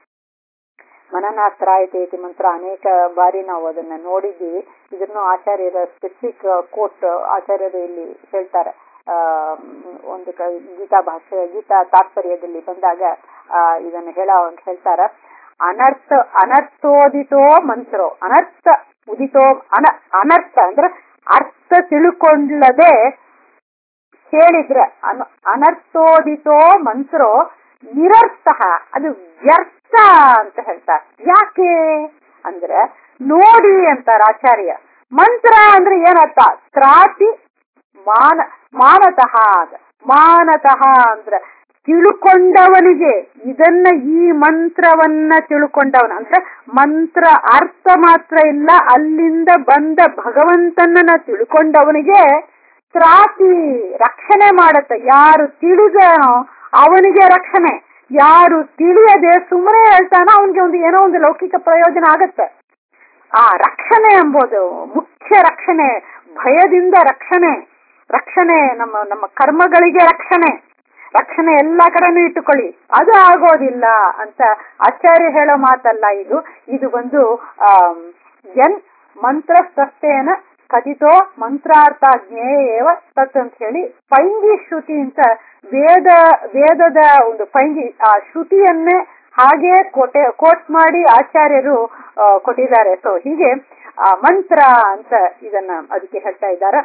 [SPEAKER 2] ಮನನಾತ್ರಾಯತೇತಿ ಮಂತ್ರ ಅನೇಕ ಬಾರಿ ನಾವು ಅದನ್ನ ನೋಡಿದ್ದೀವಿ ಇದನ್ನು ಆಚಾರ್ಯರ ಸ್ಪೆಸಿಫಿಕ್ ಕೋಟ್ ಆಚಾರ್ಯರು ಇಲ್ಲಿ ಹೇಳ್ತಾರೆ ಆ, ಒಂದು ಕ- ಗೀತಾ ಭಾಷೆ ಗೀತಾ ತಾತ್ಪರ್ಯದಲ್ಲಿ ಬಂದಾಗ ಆ, ಇದನ್ನು ಹೇಳ ಹೇಳ್ತಾರ ಅನರ್ಥ ಅನರ್ಥೋದಿತೋ ಮಂತ್ರೋ ಅನರ್ಥ ಉದಿತೋ ಅನ ಅನರ್ಥ ಅಂದ್ರೆ ಅರ್ಥ ಅರ್ಥ ತಿಳ್ಕೊಂಡ್ಲದೆ ಹೇಳಿದ್ರೆ ಅನು ಅನರ್ಥೋದಿತೋ ಮಂತ್ರೋ ನಿರರ್ಥ ಅದು ವ್ಯರ್ಥ ಅಂತ ಹೇಳ್ತಾರೆ ಯಾಕೆ ಅಂದ್ರೆ ನೋಡಿ ಅಂತಾರೆ ಆಚಾರ್ಯ ಮಂತ್ರ ಅಂದ್ರೆ ಏನರ್ಥ ತ್ರಾತಿ ಮಾನ ಮಾನತಃ ಅದ ಮಾನತಃ ಅಂದ್ರೆ ತಿಳ್ಕೊಂಡವನಿಗೆ ಇದನ್ನ ಈ ಮಂತ್ರವನ್ನ ತಿಳ್ಕೊಂಡವನ ಅಂದ್ರೆ ಮಂತ್ರ ಅರ್ಥ ಮಾತ್ರ ಇಲ್ಲ ಅಲ್ಲಿಂದ ಬಂದ ಭಗವಂತನನ್ನ ತಿಳ್ಕೊಂಡವನಿಗೆ ತ್ರಾತಿ ರಕ್ಷಣೆ ಮಾಡತ್ತೆ ಯಾರು ತಿಳಿದನೋ ಅವನಿಗೆ ರಕ್ಷಣೆ ಯಾರು ತಿಳಿಯದೆ ಸುಮ್ಮನೆ ಹೇಳ್ತಾನೋ ಅವನಿಗೆ ಒಂದು ಏನೋ ಒಂದು ಲೌಕಿಕ ಪ್ರಯೋಜನ ಆಗತ್ತೆ ಆ ರಕ್ಷಣೆ ಎಂಬುದು ಮುಖ್ಯ ರಕ್ಷಣೆ ಭಯದಿಂದ ರಕ್ಷಣೆ ರಕ್ಷಣೆ ನಮ್ಮ ನಮ್ಮ ಕರ್ಮಗಳಿಗೆ ರಕ್ಷಣೆ ರಕ್ಷಣೆ ಎಲ್ಲಾ ಕಡೆನೂ ಇಟ್ಟುಕೊಳ್ಳಿ ಅದು ಆಗೋದಿಲ್ಲ ಅಂತ ಆಚಾರ್ಯ ಹೇಳೋ ಮಾತಲ್ಲ ಇದು ಇದು ಒಂದು ಆ ಎನ್ ಮಂತ್ರ ಸತ್ಯೇನ ಕಥಿತೋ ಮಂತ್ರಾರ್ಥ ಜ್ಞೇಯೇವ ತತ್ ಅಂತ ಹೇಳಿ ಪೈಂಗಿ ಶ್ರುತಿ ಅಂತ ವೇದ ವೇದದ ಒಂದು ಪೈಂಗಿ ಆ ಶ್ರುತಿಯನ್ನೇ ಹಾಗೆ ಕೋಟೆ ಕೋಟ್ ಮಾಡಿ ಆಚಾರ್ಯರು ಆ, ಕೊಟ್ಟಿದ್ದಾರೆ ಸೊ ಹೀಗೆ ಆ ಮಂತ್ರ ಅಂತ ಇದನ್ನ ಅದಕ್ಕೆ ಹೇಳ್ತಾ ಇದ್ದಾರೆ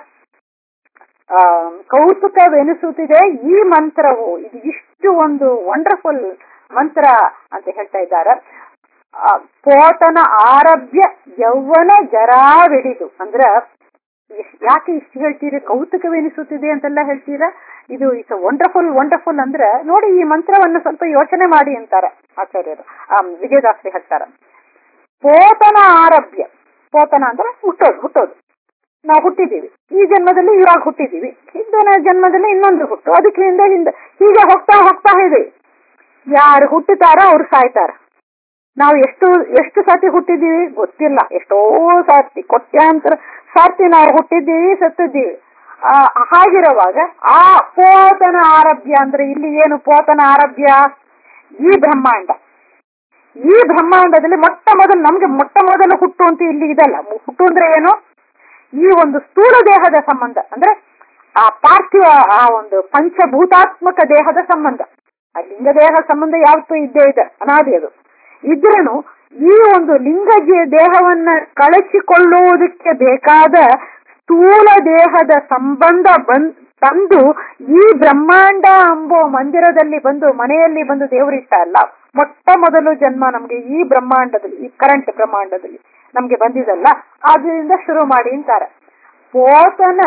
[SPEAKER 2] ಆ ಕೌತುಕವೆನಿಸುತ್ತಿದೆ ಈ ಮಂತ್ರವು ಇದು ಇಷ್ಟು ಒಂದು ವಂಡರ್ಫುಲ್ ಮಂತ್ರ ಅಂತ ಹೇಳ್ತಾ ಇದ್ದಾರೆ ಆ, ಪೋತನ ಆರಭ್ಯ ಯೌವನ ಜರಾವಿಡಿದು ಅಂದ್ರ ಎಷ್ಟ್- ಯಾಕೆ ಇಷ್ಟು ಹೇಳ್ತೀರಿ ಕೌತುಕವೆನಿಸುತ್ತಿದೆ ಅಂತೆಲ್ಲ ಹೇಳ್ತೀರಾ ಇದು ಇಟ್ಸ್ ವಂಡರ್ಫುಲ್ ವಂಡರ್ಫುಲ್ ಅಂದ್ರೆ ನೋಡಿ ಈ ಮಂತ್ರವನ್ನು ಸ್ವಲ್ಪ ಯೋಚನೆ ಮಾಡಿ ಅಂತಾರೆ ಆಚಾರ್ಯರು ಆ, ವಿಜಯದಾಸರಿ ಹೇಳ್ತಾರೆ ಪೋತನ ಆರಭ್ಯ ಪೋತನ ಅಂದ್ರೆ ಹುಟ್ಟೋದು ಹುಟ್ಟೋದು ನಾವು ಹುಟ್ಟಿದ್ದೀವಿ ಈ ಜನ್ಮದಲ್ಲಿ ಇವಾಗ ಹುಟ್ಟಿದ್ದೀವಿ ಹಿಂದಿನ ಜನ್ಮದಲ್ಲಿ ಇನ್ನೊಂದು ಹುಟ್ಟು ಅದಕ್ಕೆ ಹಿಂದೆ ಹಿಂದೆ ಹೀಗೆ ಹೋಗ್ತಾ ಹೋಗ್ತಾ ಇದೆ ಯಾರು ಹುಟ್ಟುತ್ತಾರೋ ಅವ್ರು ಸಾಯ್ತಾರ ನಾವು ಎಷ್ಟು ಎಷ್ಟು ಸಾತಿ ಹುಟ್ಟಿದ್ದೀವಿ ಗೊತ್ತಿಲ್ಲ ಎಷ್ಟೋ ಸಾರ್ತಿ ಕೊಟ್ಯಾಂತರ ಸಾರ್ತಿ ನಾವು ಹುಟ್ಟಿದ್ದೀವಿ ಸತ್ತಿದ್ದೀವಿ ಆ, ಹಾಗಿರುವಾಗ ಆ ಪೋತನ ಆರಭ್ಯ ಅಂದ್ರೆ ಇಲ್ಲಿ ಏನು ಪೋತನ ಆರಭ್ಯ ಈ ಬ್ರಹ್ಮಾಂಡ ಈ ಬ್ರಹ್ಮಾಂಡದಲ್ಲಿ ಮೊಟ್ಟ ಮೊದಲು ನಮ್ಗೆ ಮೊಟ್ಟ ಮೊದಲು ಹುಟ್ಟು ಅಂತ ಇಲ್ಲಿ ಇದಲ್ಲ ಹುಟ್ಟು ಅಂದ್ರೆ ಏನು ಈ ಒಂದು ಸ್ಥೂಲ ದೇಹದ ಸಂಬಂಧ ಅಂದ್ರೆ ಆ ಪಾರ್ಥಿವ ಆ ಒಂದು ಪಂಚಭೂತಾತ್ಮಕ ದೇಹದ ಸಂಬಂಧ ಆ ಲಿಂಗ ದೇಹ ಸಂಬಂಧ ಯಾವತ್ತೂ ಇದ್ದೇ ಇದೆ ಅನಾದಿ ಅದು ಇದ್ರೂ ಈ ಒಂದು ಲಿಂಗ ಜೀ- ದೇಹವನ್ನ ಕಳಚಿಕೊಳ್ಳುವುದಕ್ಕೆ ಬೇಕಾದ ಸ್ಥೂಲ ದೇಹದ ಸಂಬಂಧ ಬಂದ್ ತಂದು ಈ ಬ್ರಹ್ಮಾಂಡ ಎಂಬೋ ಮಂದಿರದಲ್ಲಿ ಬಂದು ಮನೆಯಲ್ಲಿ ಬಂದು ದೇವರಿಟ್ಟ ಅಲ್ಲ ಮೊಟ್ಟ ಮೊದಲು ಜನ್ಮ ನಮ್ಗೆ ಈ ಬ್ರಹ್ಮಾಂಡದಲ್ಲಿ ಈ ಕರೆಂಟ್ ಬ್ರಹ್ಮಾಂಡದಲ್ಲಿ ನಮ್ಗೆ ಬಂದಿದಲ್ಲ ಅದರಿಂದ ಶುರು ಮಾಡಿ ಅಂತಾರೆ ಪೋತನ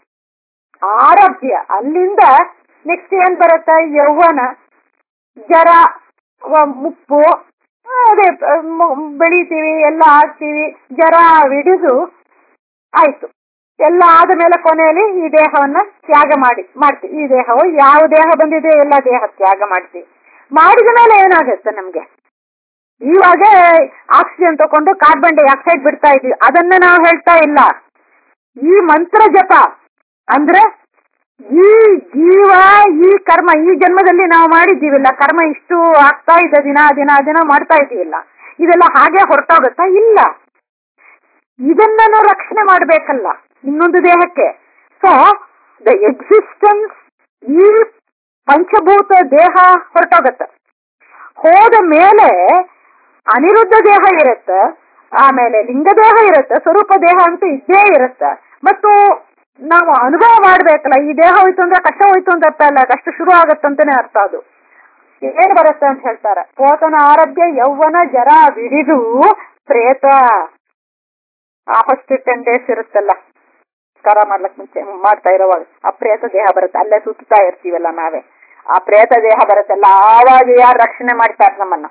[SPEAKER 2] ಆರಭ್ಯ ಅಲ್ಲಿಂದ ನೆಕ್ಸ್ಟ್ ಏನ್ ಬರುತ್ತೆ ಯೌವನ ಜರ ವ- ಮುಪ್ಪು ಅದೇ ಅ, ಮ- ಬೆಳಿತೀವಿ ಎಲ್ಲ ಆಗ್ತೀವಿ ಜರ ಹಿಡಿದು ಆಯ್ತು ಎಲ್ಲ ಆದ ಮೇಲೆ ಕೊನೆಯಲ್ಲಿ ಈ ದೇಹವನ್ನ ತ್ಯಾಗ ಮಾಡಿ ಮಾಡ್ತೀವಿ ಈ ದೇಹವು ಯಾವ ದೇಹ ಬಂದಿದೆ ಎಲ್ಲ ದೇಹ ತ್ಯಾಗ ಮಾಡ್ತೀವಿ ಮಾಡಿದ ಮೇಲೆ ಏನಾಗುತ್ತೆ ನಮ್ಗೆ ಇವಾಗ ಆಕ್ಸಿಜನ್ ತಗೊಂಡು ಕಾರ್ಬನ್ ಡೈಆಕ್ಸೈಡ್ ಬಿಡ್ತಾ ಇದೀವಿ ಅದನ್ನ ನಾವು ಹೇಳ್ತಾ ಇಲ್ಲ ಈ ಮಂತ್ರ ಜಪ ಅಂದ್ರೆ ಈ ಜೀವ ಈ ಕರ್ಮ ಈ ಜನ್ಮದಲ್ಲಿ ನಾವು ಮಾಡಿದ್ದೀವಿಲ್ಲ ಕರ್ಮ ಇಷ್ಟು ಆಗ್ತಾ ಇದೆ ದಿನ ದಿನ ದಿನ ಮಾಡ್ತಾ ಇದೀವಿಲ್ಲ ಇದೆಲ್ಲ ಹಾಗೆ ಹೊರಟೋಗುತ್ತಾ ಇಲ್ಲ ಇದನ್ನ ನಾವು ರಕ್ಷಣೆ ಮಾಡ್ಬೇಕಲ್ಲ ಇನ್ನೊಂದು ದೇಹಕ್ಕೆ ಸೊ ದ ಎಕ್ಸಿಸ್ಟೆನ್ಸ್ ಈ ಪಂಚಭೂತ ದೇಹ ಹೊರಟೋಗತ್ತೆ ಹೋದ ಮೇಲೆ ಅನಿರುದ್ಧ ದೇಹ ಇರುತ್ತೆ ಆಮೇಲೆ ಲಿಂಗ ದೇಹ ಇರುತ್ತೆ ಸ್ವರೂಪ ದೇಹ ಅಂತೂ ಇದ್ದೇ ಇರುತ್ತೆ ಮತ್ತು ನಾವು ಅನುಭವ ಮಾಡ್ಬೇಕಲ್ಲ ಈ ದೇಹ ಹೋಯ್ತು ಅಂದ್ರೆ ಕಷ್ಟ ಹೋಯ್ತು ಅಂತ ಅರ್ಥ ಅಲ್ಲ ಕಷ್ಟ ಶುರು ಆಗತ್ತಂತಾನೆ ಅರ್ಥ ಅದು ಏನ್ ಬರುತ್ತೆ ಅಂತ ಹೇಳ್ತಾರೆ ಪೋತನ ಆರೋಗ್ಯ ಯೌವನ ಜರ ವಿಡಿದು ಪ್ರೇತ ಆ ಫಸ್ಟ್ ಟೆನ್ ಡೇಸ್ ಇರುತ್ತಲ್ಲ ಸ್ನಾನ ಮಾಡ್ಲಕ್ ಮುಂಚೆ ಮಾಡ್ತಾ ಇರೋವಾಗ ಆ ಪ್ರೇತ ದೇಹ ಬರುತ್ತೆ ಅಲ್ಲೇ ಸುತ್ತಾ ಇರ್ತೀವಲ್ಲ ನಾವೇ ಆ ಪ್ರೇತ ದೇಹ ಬರುತ್ತಲ್ಲ ಆವಾಗ ಯಾರು ರಕ್ಷಣೆ ಮಾಡ್ತಾರೆ ನಮ್ಮನ್ನ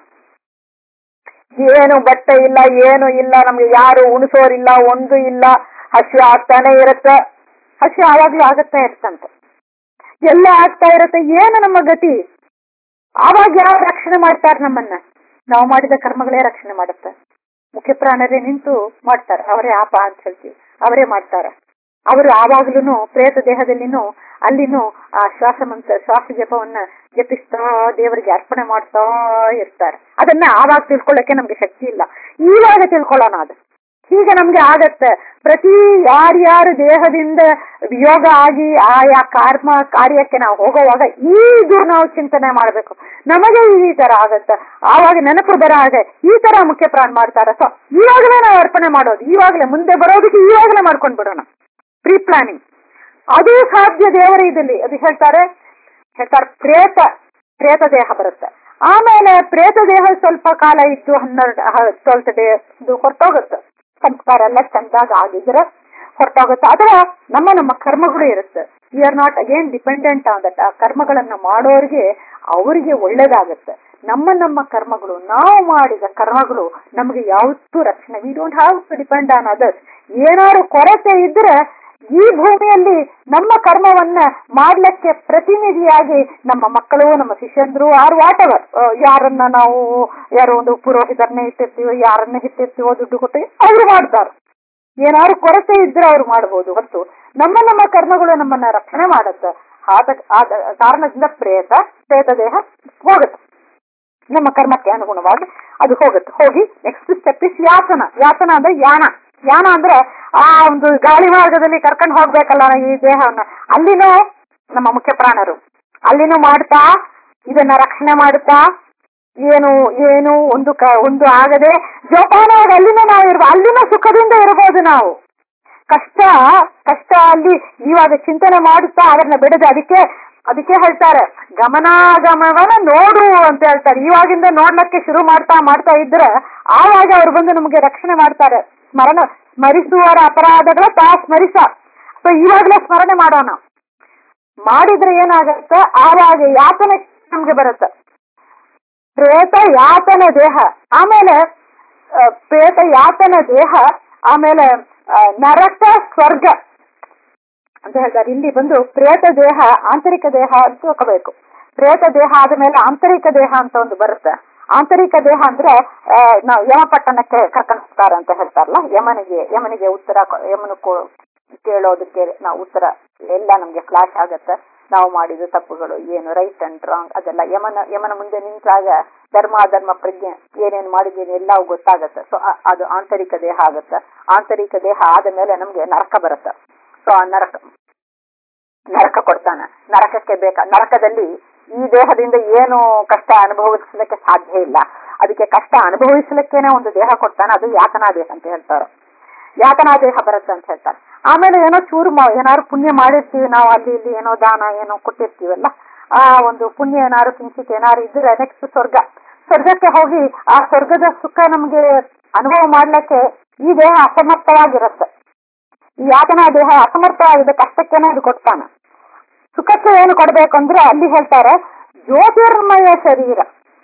[SPEAKER 2] ಏನು ಬಟ್ಟೆ ಇಲ್ಲ ಏನು ಇಲ್ಲ ನಮ್ಗೆ ಯಾರು ಉಣಿಸೋರಿಲ್ಲ ಒಂದು ಇಲ್ಲ ಹಸಿ ಆಗ್ತಾನೆ ಇರುತ್ತೆ ಹಸಿ ಆವಾಗ್ಲೂ ಆಗತ್ತಾ ಇರ್ತಂತೆ ಎಲ್ಲ ಆಗ್ತಾ ಇರುತ್ತೆ ಏನು ನಮ್ಮ ಗತಿ ಆವಾಗ ಯಾರು ರಕ್ಷಣೆ ಮಾಡ್ತಾರೆ ನಮ್ಮನ್ನ ನಾವು ಮಾಡಿದ ಕರ್ಮಗಳೇ ರಕ್ಷಣೆ ಮಾಡುತ್ತೆ ಮುಖ್ಯ ಪ್ರಾಣರೇ ನಿಂತು ಮಾಡ್ತಾರೆ ಅವರೇ ಆಪ ಅಂತ ಹೇಳ್ತೀವಿ ಅವರೇ ಮಾಡ್ತಾರೆ ಅವರು ಆವಾಗ್ಲೂ ಪ್ರೇತ ದೇಹದಲ್ಲಿನೂ ಅಲ್ಲಿನೂ ಆ ಶ್ವಾಸ ಮಂತ್ರ ಶ್ವಾಸ ಜಪವನ್ನ ಜಪಿಸ್ತಾ ದೇವರಿಗೆ ಅರ್ಪಣೆ ಮಾಡ್ತಾ ಇರ್ತಾರೆ ಅದನ್ನ ಆವಾಗ ತಿಳ್ಕೊಳ್ಳಕ್ಕೆ ನಮ್ಗೆ ಶಕ್ತಿ ಇಲ್ಲ ಈವಾಗ ತಿಳ್ಕೊಳ್ಳೋಣ ಅದು ಹೀಗೆ ನಮ್ಗೆ ಆಗತ್ತೆ ಪ್ರತಿ ಯಾರ್ಯಾರು ದೇಹದಿಂದ ವಿಯೋಗ ಆಗಿ ಆಯಾ ಕರ್ಮ ಕಾರ್ಯಕ್ಕೆ ನಾವು ಹೋಗುವಾಗ ಈಗ ನಾವು ಚಿಂತನೆ ಮಾಡಬೇಕು ನಮಗೆ ಈ ತರ ಆಗತ್ತೆ ಆವಾಗ ನೆನಪು ಬರ ಹಾಗೆ ಈ ತರ ಮುಖ್ಯ ಪ್ರಾಣ ಮಾಡ್ತಾರ ಸೊ ಇವಾಗಲೇ ನಾವು ಅರ್ಪಣೆ ಮಾಡೋದು ಇವಾಗಲೇ ಮುಂದೆ ಬರೋದಕ್ಕೆ ಇವಾಗಲೇ ಮಾಡ್ಕೊಂಡ್ ಬಿಡೋಣ ಪ್ರೀ ಪ್ಲಾನಿಂಗ್ ಅದು ಸಾಧ್ಯ ದೇವರ ಇದಲ್ಲಿ ಅದು ಹೇಳ್ತಾರೆ ಹೇಳ್ತಾರೆ ಪ್ರೇತ ಪ್ರೇತ ದೇಹ ಬರುತ್ತೆ ಆಮೇಲೆ ಪ್ರೇತ ದೇಹ ಸ್ವಲ್ಪ ಕಾಲ ಇದ್ದು ಹನ್ನೆರಡು ಟ್ವೆಲ್ತ್ ಡೇ ಇದು ಹೊರಟೋಗುತ್ತೆ ಸಂಸ್ಕಾರ ಎಲ್ಲ ಚಂದಾಗ ಆಗಿದ್ರೆ ಹೊರಟೋಗುತ್ತೆ ಅಥವಾ ನಮ್ಮ ನಮ್ಮ ಕರ್ಮಗಳು ಇರುತ್ತೆ we are not again dependent on that ಆ ಕರ್ಮಗಳನ್ನ ಮಾಡೋರಿಗೆ ಅವರಿಗೆ ಒಳ್ಳೇದಾಗುತ್ತೆ ನಮ್ಮ ನಮ್ಮ ಕರ್ಮಗಳು ನಾವು ಮಾಡಿದ ಕರ್ಮಗಳು ನಮಗೆ ಯಾವತ್ತೂ ರಕ್ಷಣೆ we don't have to depend on others ಏನಾದ್ರು ಕೊರತೆ ಇದ್ರೆ ಈ ಭೂಮಿಯಲ್ಲಿ ನಮ್ಮ ಕರ್ಮವನ್ನ ಮಾಡ್ಲಿಕ್ಕೆ ಪ್ರತಿನಿಧಿಯಾಗಿ ನಮ್ಮ ಮಕ್ಕಳು ನಮ್ಮ ಶಿಷ್ಯಂದ್ರು ಆರ್ ವಾಟ್ ಎವರ್ ಯಾರನ್ನ ನಾವು ಯಾರೋ ಒಂದು ಪುರೋಹಿತರನ್ನೇ ಇಟ್ಟಿರ್ತೀವೋ ಯಾರನ್ನ ಇಟ್ಟಿರ್ತೀವೋ ದುಡ್ಡು ಕೊಟ್ಟು ಅವ್ರು ಮಾಡ್ತಾರೆ ಏನಾದ್ರು ಕೊರತೆ ಇದ್ರೆ ಅವ್ರು ಮಾಡಬಹುದು ಹೊತ್ತು ನಮ್ಮ ನಮ್ಮ ಕರ್ಮಗಳು ನಮ್ಮನ್ನ ರಕ್ಷಣೆ ಮಾಡುತ್ತೆ ಆದ ಆದ ಕಾರಣದಿಂದ ಪ್ರೇತ ಪ್ರೇತ ದೇಹ ಹೋಗುತ್ತೆ ನಮ್ಮ ಕರ್ಮಕ್ಕೆ ಅನುಗುಣವಾಗಿ ಅದು ಹೋಗುತ್ತೆ ಹೋಗಿ ನೆಕ್ಸ್ಟ್ ಸ್ಟೆಪ್ ಇಸ್ ಯಾತನ ಯಾತನ ಅಂದ್ರೆ ಯಾನ ಯಾನ ಅಂದ್ರೆ ಆ ಒಂದು ಗಾಳಿ ಮಾರ್ಗದಲ್ಲಿ ಕರ್ಕೊಂಡು ಹೋಗ್ಬೇಕಲ್ಲ ಈ ದೇಹವನ್ನ ಅಲ್ಲಿನೂ ನಮ್ಮ ಮುಖ್ಯ ಪ್ರಾಣರು ಅಲ್ಲಿನೂ ಮಾಡ್ತಾ ಇದನ್ನ ರಕ್ಷಣೆ ಮಾಡುತ್ತಾ ಏನು ಏನು ಒಂದು ಕ ಒಂದು ಆಗದೆ ಜೋಪಾನವಾಗಿ ಅಲ್ಲಿನೂ ನಾವು ಇರ್ಬೋ ಅಲ್ಲಿನೂ ಸುಖದಿಂದ ಇರಬಹುದು ನಾವು ಕಷ್ಟ ಕಷ್ಟ ಅಲ್ಲಿ ಇವಾಗ ಚಿಂತನೆ ಮಾಡುತ್ತಾ ಅದನ್ನ ಬಿಡದೆ ಅದಕ್ಕೆ ಅದಕ್ಕೆ ಹೇಳ್ತಾರೆ ಗಮನಾಗಮನ ನೋಡು ಅಂತ ಹೇಳ್ತಾರೆ ಇವಾಗಿಂದ ನೋಡ್ಲಕ್ಕೆ ಶುರು ಮಾಡ್ತಾ ಮಾಡ್ತಾ ಇದ್ರೆ ಆವಾಗ ಅವ್ರು ಬಂದು ನಮಗೆ ರಕ್ಷಣೆ ಮಾಡ್ತಾರೆ ಸ್ಮರಣ ಸ್ಮರಿಸುವರ ಅಪರಾಧಗಳ ತಾ ಸ್ಮರಿಸ ಸೊ ಇವಾಗಲೇ ಸ್ಮರಣೆ ಮಾಡೋಣ ಮಾಡಿದ್ರೆ ಏನಾಗತ್ತೆ ಆವಾಗ ಯಾತನೆ ನಮ್ಗೆ ಬರುತ್ತೆ ಪ್ರೇತ ಯಾತನ ದೇಹ ಆಮೇಲೆ ಆ, ಪ್ರೇತ ಯಾತನ ದೇಹ ಆಮೇಲೆ ಆ, ನರಕ ಸ್ವರ್ಗ ಅಂತ ಹೇಳ್ತಾರೆ ಇಲ್ಲಿ ಬಂದು ಪ್ರೇತ ದೇಹ ಆಂತರಿಕ ದೇಹ ಅಂತ ತಿಳ್ಕೋಬೇಕು ಪ್ರೇತ ದೇಹ ಆದ ಮೇಲೆ ಆಂತರಿಕ ದೇಹ ಅಂತ ಒಂದು ಬರುತ್ತೆ ಆಂತರಿಕ ದೇಹ ಅಂದ್ರೆ ಆ, ನಾವು ಯಮಪಟ್ಟಣಕ್ಕೆ ಕರ್ಕೊಂಡು ಹೋಗ್ತಾರೆ ಅಂತ ಹೇಳ್ತಾರಲ್ಲ ಯಮನಿಗೆ ಯಮನಿಗೆ ಉತ್ತರ ಕೊ- ಯಮನು ಕೊ- ಕೇಳೋದಕ್ಕೆ ನಾವು ಉತ್ತರ ಎಲ್ಲ ನಮ್ಗೆ ಫ್ಲಾಶ್ ಆಗತ್ತೆ ನಾವು ಮಾಡಿದ ತಪ್ಪುಗಳು ಏನು ರೈಟ್ ಅಂಡ್ ರಾಂಗ್ ಅದೆಲ್ಲ ಯಮನ ಯಮನ ಮುಂದೆ ನಿಂತಾಗ ಧರ್ಮ ಅಧರ್ಮ ಪ್ರಜ್ಞೆ ಏನೇನು ಮಾಡಿದ್ದೀನಿ ಎಲ್ಲವೂ ಗೊತ್ತಾಗತ್ತೆ ಸೊ ಅದು ಆಂತರಿಕ ದೇಹ ಆಗತ್ತೆ ಆಂತರಿಕ ದೇಹ ಆದ ಮೇಲೆ ನಮ್ಗೆ ನರಕ ಬರುತ್ತೆ ಸೊ ಆ ನರಕ ನರಕ ಕೊಡ್ತಾನೆ ನರಕಕ್ಕೆ ಬೇಕಾ ನರಕದಲ್ಲಿ ಈ ದೇಹದಿಂದ ಏನು ಕಷ್ಟ ಅನುಭವಿಸಲಿಕ್ಕೆ ಸಾಧ್ಯ ಇಲ್ಲ ಅದಕ್ಕೆ ಕಷ್ಟ ಅನುಭವಿಸಲಿಕ್ಕೇನೆ ಒಂದು ದೇಹ ಕೊಡ್ತಾನೆ ಅದು ಯಾತನಾ ದೇಹ ಅಂತ ಹೇಳ್ತಾರೆ ಯಾತನಾ ದೇಹ ಬರುತ್ತೆ ಅಂತ ಹೇಳ್ತಾರೆ ಆಮೇಲೆ ಏನೋ ಚೂರು ಮಾ- ಏನಾದ್ರು ಪುಣ್ಯ ಮಾಡಿರ್ತೀವಿ ನಾವು ಅಲ್ಲಿ ಇಲ್ಲಿ ಏನೋ ದಾನ ಏನೋ ಕೊಟ್ಟಿರ್ತೀವಲ್ಲ ಆ ಒಂದು ಪುಣ್ಯ ಏನಾದ್ರು ಕಿಂಚಿತ್ ಏನಾದ್ರು ಇದ್ರೆ ನೆಕ್ಸ್ಟ್ ಸ್ವರ್ಗ ಸ್ವರ್ಗಕ್ಕೆ ಹೋಗಿ ಆ ಸ್ವರ್ಗದ ಸುಖ ನಮ್ಗೆ ಅನುಭವ ಮಾಡ್ಲಿಕ್ಕೆ ಈ ದೇಹ ಅಸಮರ್ಥವಾಗಿರುತ್ತೆ ಈ ಯಾತನಾ ದೇಹ ಅಸಮರ್ಥವಾಗಿದೆ ಕಷ್ಟಕ್ಕೇನೆ ಅದು ಕೊಡ್ತಾನೆ ಸುಖಕ್ಕೆ ಏನು ಕೊಡ್ಬೇಕು ಅಂದ್ರೆ ಅಲ್ಲಿ ಹೇಳ್ತಾರೆ ಜ್ಯೋತಿರ್ಮಯ ಶರೀರ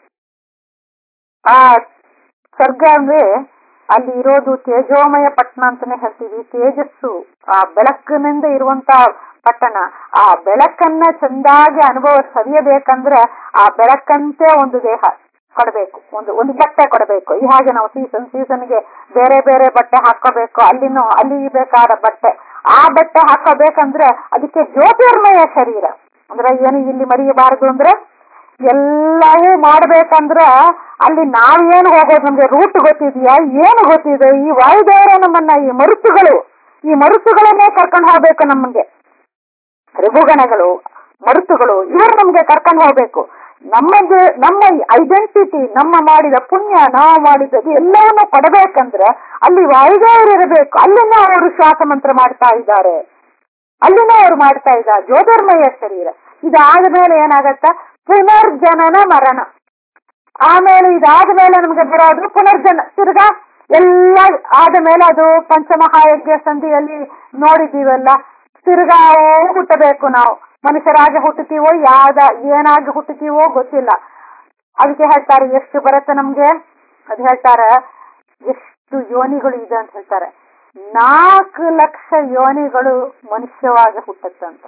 [SPEAKER 2] ಆ ಸ್ವರ್ಗ ಅಂದ್ರೆ ಅಲ್ಲಿ ಇರೋದು ತೇಜೋಮಯ ಪಟ್ಟಣ ಅಂತಾನೆ ಹೇಳ್ತೀವಿ ತೇಜಸ್ಸು ಆ ಬೆಳಕಿನಿಂದ ಇರುವಂತ ಪಟ್ಟಣ ಆ ಬೆಳಕನ್ನ ಚಂದಾಗಿ ಅನುಭವ ಸವಿಯಬೇಕಂದ್ರೆ ಆ ಬೆಳಕಂತೆ ಒಂದು ದೇಹ ಕೊಡಬೇಕು ಒಂದು ಒಂದು ಬಟ್ಟೆ ಕೊಡಬೇಕು ಈ ಹಾಗೆ ನಾವು ಸೀಸನ್ ಸೀಸನ್ಗೆ ಬೇರೆ ಬೇರೆ ಬಟ್ಟೆ ಹಾಕೋಬೇಕು ಅಲ್ಲಿನೂ ಅಲ್ಲಿ ಬೇಕಾದ ಬಟ್ಟೆ ಆ ಬಟ್ಟೆ ಹಾಕೋಬೇಕಂದ್ರೆ ಅದಕ್ಕೆ ಜ್ಯೋತಿರ್ಮಯ ಶರೀರ ಅಂದ್ರೆ ಏನು ಇಲ್ಲಿ ಮರೆಯಬಾರದು ಅಂದ್ರೆ ಎಲ್ಲವೂ ಮಾಡ್ಬೇಕಂದ್ರ ಅಲ್ಲಿ ನಾವೇನು ಹೋಗೋದು ನಮ್ಗೆ ರೂಟ್ ಗೊತ್ತಿದೆಯಾ ಏನು ಗೊತ್ತಿದೆ ಈ ವಾಯುದೇವರ ನಮ್ಮನ್ನ ಈ ಮರುಸುಗಳು ಈ ಮರುಸುಗಳನ್ನೇ ಕರ್ಕೊಂಡು ಹೋಗ್ಬೇಕು ನಮಗೆ ಋಗುಗಣಗಳು ಮರುತುಗಳು ಇವರು ನಮ್ಗೆ ಕರ್ಕೊಂಡು ಹೋಗ್ಬೇಕು ನಮಗೆ ನಮ್ಮ ಐಡೆಂಟಿಟಿ ನಮ್ಮ ಮಾಡಿದ ಪುಣ್ಯ ನಾವು ಮಾಡಿದ್ದದು ಎಲ್ಲವನ್ನೂ ಕೊಡಬೇಕಂದ್ರೆ ಅಲ್ಲಿ ವಾಯುದೇವರು ಇರಬೇಕು ಅಲ್ಲಿನ ಅವರು ಶ್ವಾಸ ಮಂತ್ರ ಮಾಡ್ತಾ ಇದ್ದಾರೆ ಅಲ್ಲಿನ ಅವ್ರು ಮಾಡ್ತಾ ಇದ್ದಾರೆ ಜ್ಯೋತಿರ್ಮಯ ಶರೀರ ಇದಾದ ಮೇಲೆ ಏನಾಗತ್ತ ಪುನರ್ಜನನ ಮರಣ ಆಮೇಲೆ ಇದಾದ ಮೇಲೆ ನಮ್ಗೆ ಬರೋದು ಪುನರ್ಜನ ತಿರ್ಗಾ ಎಲ್ಲ ಆದ ಮೇಲೆ ಅದು ಪಂಚಮಹಾಯಜ್ಞ ಸಂಧಿಯಲ್ಲಿ ನೋಡಿದೀವಲ್ಲ ತಿರ್ಗಾ ಹುಟ್ಟಬೇಕು ನಾವು ಮನುಷ್ಯರಾಗಿ ಹುಟ್ಟುತ್ತೀವೋ ಯಾವ್ದ ಏನಾಗಿ ಹುಟ್ಟುತ್ತೀವೋ ಗೊತ್ತಿಲ್ಲ ಅದಕ್ಕೆ ಹೇಳ್ತಾರೆ ಎಷ್ಟು ಬರುತ್ತೆ ನಮ್ಗೆ ಅದು ಹೇಳ್ತಾರೆ ಎಷ್ಟು ಯೋನಿಗಳು ಇದೆ ಅಂತ ಹೇಳ್ತಾರೆ ನಾಲ್ಕು ಲಕ್ಷ ಯೋನಿಗಳು ಮನುಷ್ಯವಾಗಿ ಹುಟ್ಟುತ್ತಂತ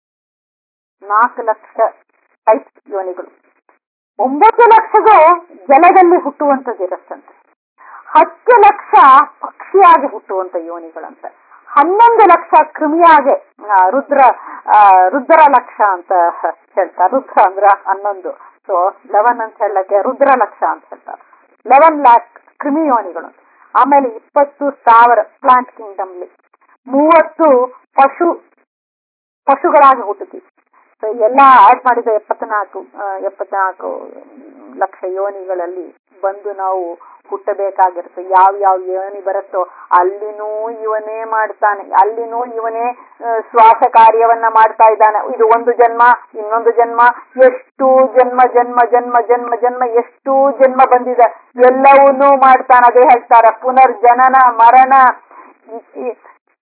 [SPEAKER 2] ನಾಲ್ಕು ಲಕ್ಷ ಟೈಪ್ ಯೋನಿಗಳು ಒಂಬತ್ತು ಲಕ್ಷಗೂ ಜಲದಲ್ಲಿ ಹುಟ್ಟುವಂಥದ್ದು ಇರುತ್ತಂತೆ ಹತ್ತು ಲಕ್ಷ ಪಕ್ಷಿಯಾಗಿ ಹುಟ್ಟುವಂತ ಯೋನಿಗಳಂತೆ ಹನ್ನೊಂದು ಲಕ್ಷ ಕ್ರಿಮಿಯಾಗೆ ಆ, ರುದ್ರ ಆ, ರುದ್ರ ಲಕ್ಷ ಅಂತ ಹೇಳ್ತಾರೆ ರುದ್ರ ಅಂದ್ರ ಹನ್ನೊಂದು ಸೊ ಲೆವೆನ್ ಅಂತ ಹೇಳಕ್ಕೆ ರುದ್ರ ಲಕ್ಷ ಅಂತ ಹೇಳ್ತಾರೆ ಲೆವೆನ್ ಲ್ಯಾಕ್ ಕ್ರಿಮಿ ಯೋನಿಗಳು ಆಮೇಲೆ ಇಪ್ಪತ್ತು ಸಾವಿರ ಪ್ಲಾಂಟ್ ಕಿಂಗ್ಡಮ್ಲಿ ಮೂವತ್ತು ಪಶು ಪಶುಗಳಾಗಿ ಹುಟ್ಟುತ್ತೀವಿ ಸೊ ಎಲ್ಲ ಆಡ್ ಮಾಡಿದ ಎಪ್ಪತ್ನಾಲ್ಕು ಆ, ಎಪ್ಪತ್ನಾಲ್ಕು ಲಕ್ಷ ಯೋನಿಗಳಲ್ಲಿ
[SPEAKER 1] ಬಂದು ನಾವು ಹುಟ್ಟಬೇಕಾಗಿರುತ್ತೆ ಯಾವ ಯಾವ ಯೋನಿ ಬರುತ್ತೋ ಅಲ್ಲಿನೂ ಇವನೇ ಮಾಡ್ತಾನೆ ಅಲ್ಲಿನೂ ಇವನೇ ಆ, ಶ್ವಾಸ ಕಾರ್ಯವನ್ನ ಮಾಡ್ತಾ ಇದ್ದಾನೆ ಇದು ಒಂದು ಜನ್ಮ ಇನ್ನೊಂದು ಜನ್ಮ ಎಷ್ಟು ಜನ್ಮ ಜನ್ಮ ಜನ್ಮ ಜನ್ಮ ಜನ್ಮ ಎಷ್ಟು ಜನ್ಮ ಬಂದಿದೆ ಎಲ್ಲವನ್ನೂ ಮಾಡ್ತಾನೆ ಅದೇ ಹೇಳ್ತಾರ ಪುನರ್ಜನನ ಮರಣ ಈ- ಈ-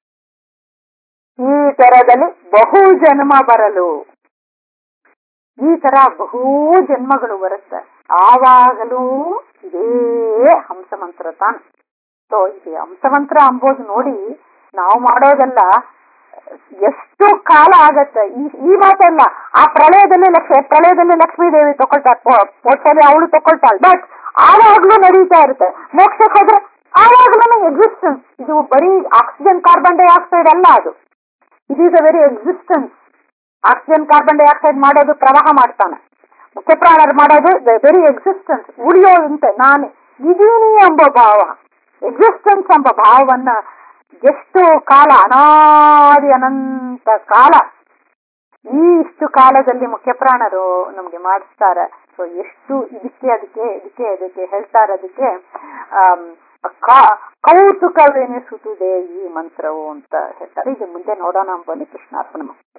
[SPEAKER 1] ಈ ತರದಲ್ಲಿ ಬಹು ಜನ್ಮ ಬರಲು ಈ ತರ ಬಹು ಜನ್ಮಗಳು ಬರುತ್ತೆ ಆವಾಗಲೂ ಇದೇ ಹಂಸಮಂತ್ರ ತಾನೆ ಸೊ ಇದು ಹಂಸಮಂತ್ರ ಅಂಬೋದು ನೋಡಿ ನಾವು ಮಾಡೋದಲ್ಲ ಎಷ್ಟು ಕಾಲ ಆಗತ್ತೆ ಈ ಈ ಮಾತಲ್ಲ ಆ ಪ್ರಳಯದಲ್ಲಿ ಲಕ್ಷ್ಮಿ ಪ್ರಳಯದಲ್ಲಿ ಲಕ್ಷ್ಮೀ ದೇವಿ ತಗೊಳ್ತಾರೆ ಪೋರ್ಟ್ಫೋಲಿಯೋ ಅವಳು ತಗೊಳ್ತಾಳೆ ಬಟ್ ಆವಾಗ್ಲೂ ನಡೀತಾ ಇರುತ್ತೆ ಮೋಕ್ಷಕ್ಕೆ ಹೋದ್ರೆ ಆವಾಗ್ಲೂ ಎಕ್ಸಿಸ್ಟೆನ್ಸ್ ಇದು ಬರೀ ಆಕ್ಸಿಜನ್ ಕಾರ್ಬನ್ ಡೈಆಕ್ಸೈಡ್ ಅಲ್ಲ ಅದು it is a very existence oxygen carbon dioxide ಮಾಡೋದು ಪ್ರವಾಹ ಮಾಡ್ತಾನೆ ಮುಖ್ಯ ಪ್ರಾಣರು ಮಾಡೋದು ವೆರಿ ಎಕ್ಸಿಸ್ಟೆನ್ಸ್ ಉಳಿಯೋದಂತೆ ನಾನು ಇದೀನಿ ಎಂಬ ಭಾವ ಎಕ್ಸಿಸ್ಟೆನ್ಸ್ ಎಂಬ ಭಾವವನ್ನ ಎಷ್ಟು ಕಾಲ ಅನಾದಿ ಅನಂತ ಕಾಲ ಈ ಇಷ್ಟು ಕಾಲದಲ್ಲಿ ಮುಖ್ಯ ಪ್ರಾಣರು ನಮ್ಗೆ ಮಾಡಿಸ್ತಾರೆ ಸೊ ಎಷ್ಟು ಇದಕ್ಕೆ ಅದಕ್ಕೆ ಇದಕ್ಕೆ ಅದಕ್ಕೆ ಹೇಳ್ತಾರೆ ಅದಕ್ಕೆ ಆಮ್, ಕಾ- ಕೌತುಕವೆನಿಸುತ್ತದೆ ಈ ಮಂತ್ರವು ಅಂತ ಹೇಳ್ತಾರೆ ಇದು ಮುಂದೆ ನೋಡೋಣ ಅಂಬಲ್ಲಿ ಕೃಷ್ಣಾರ್ಪಣ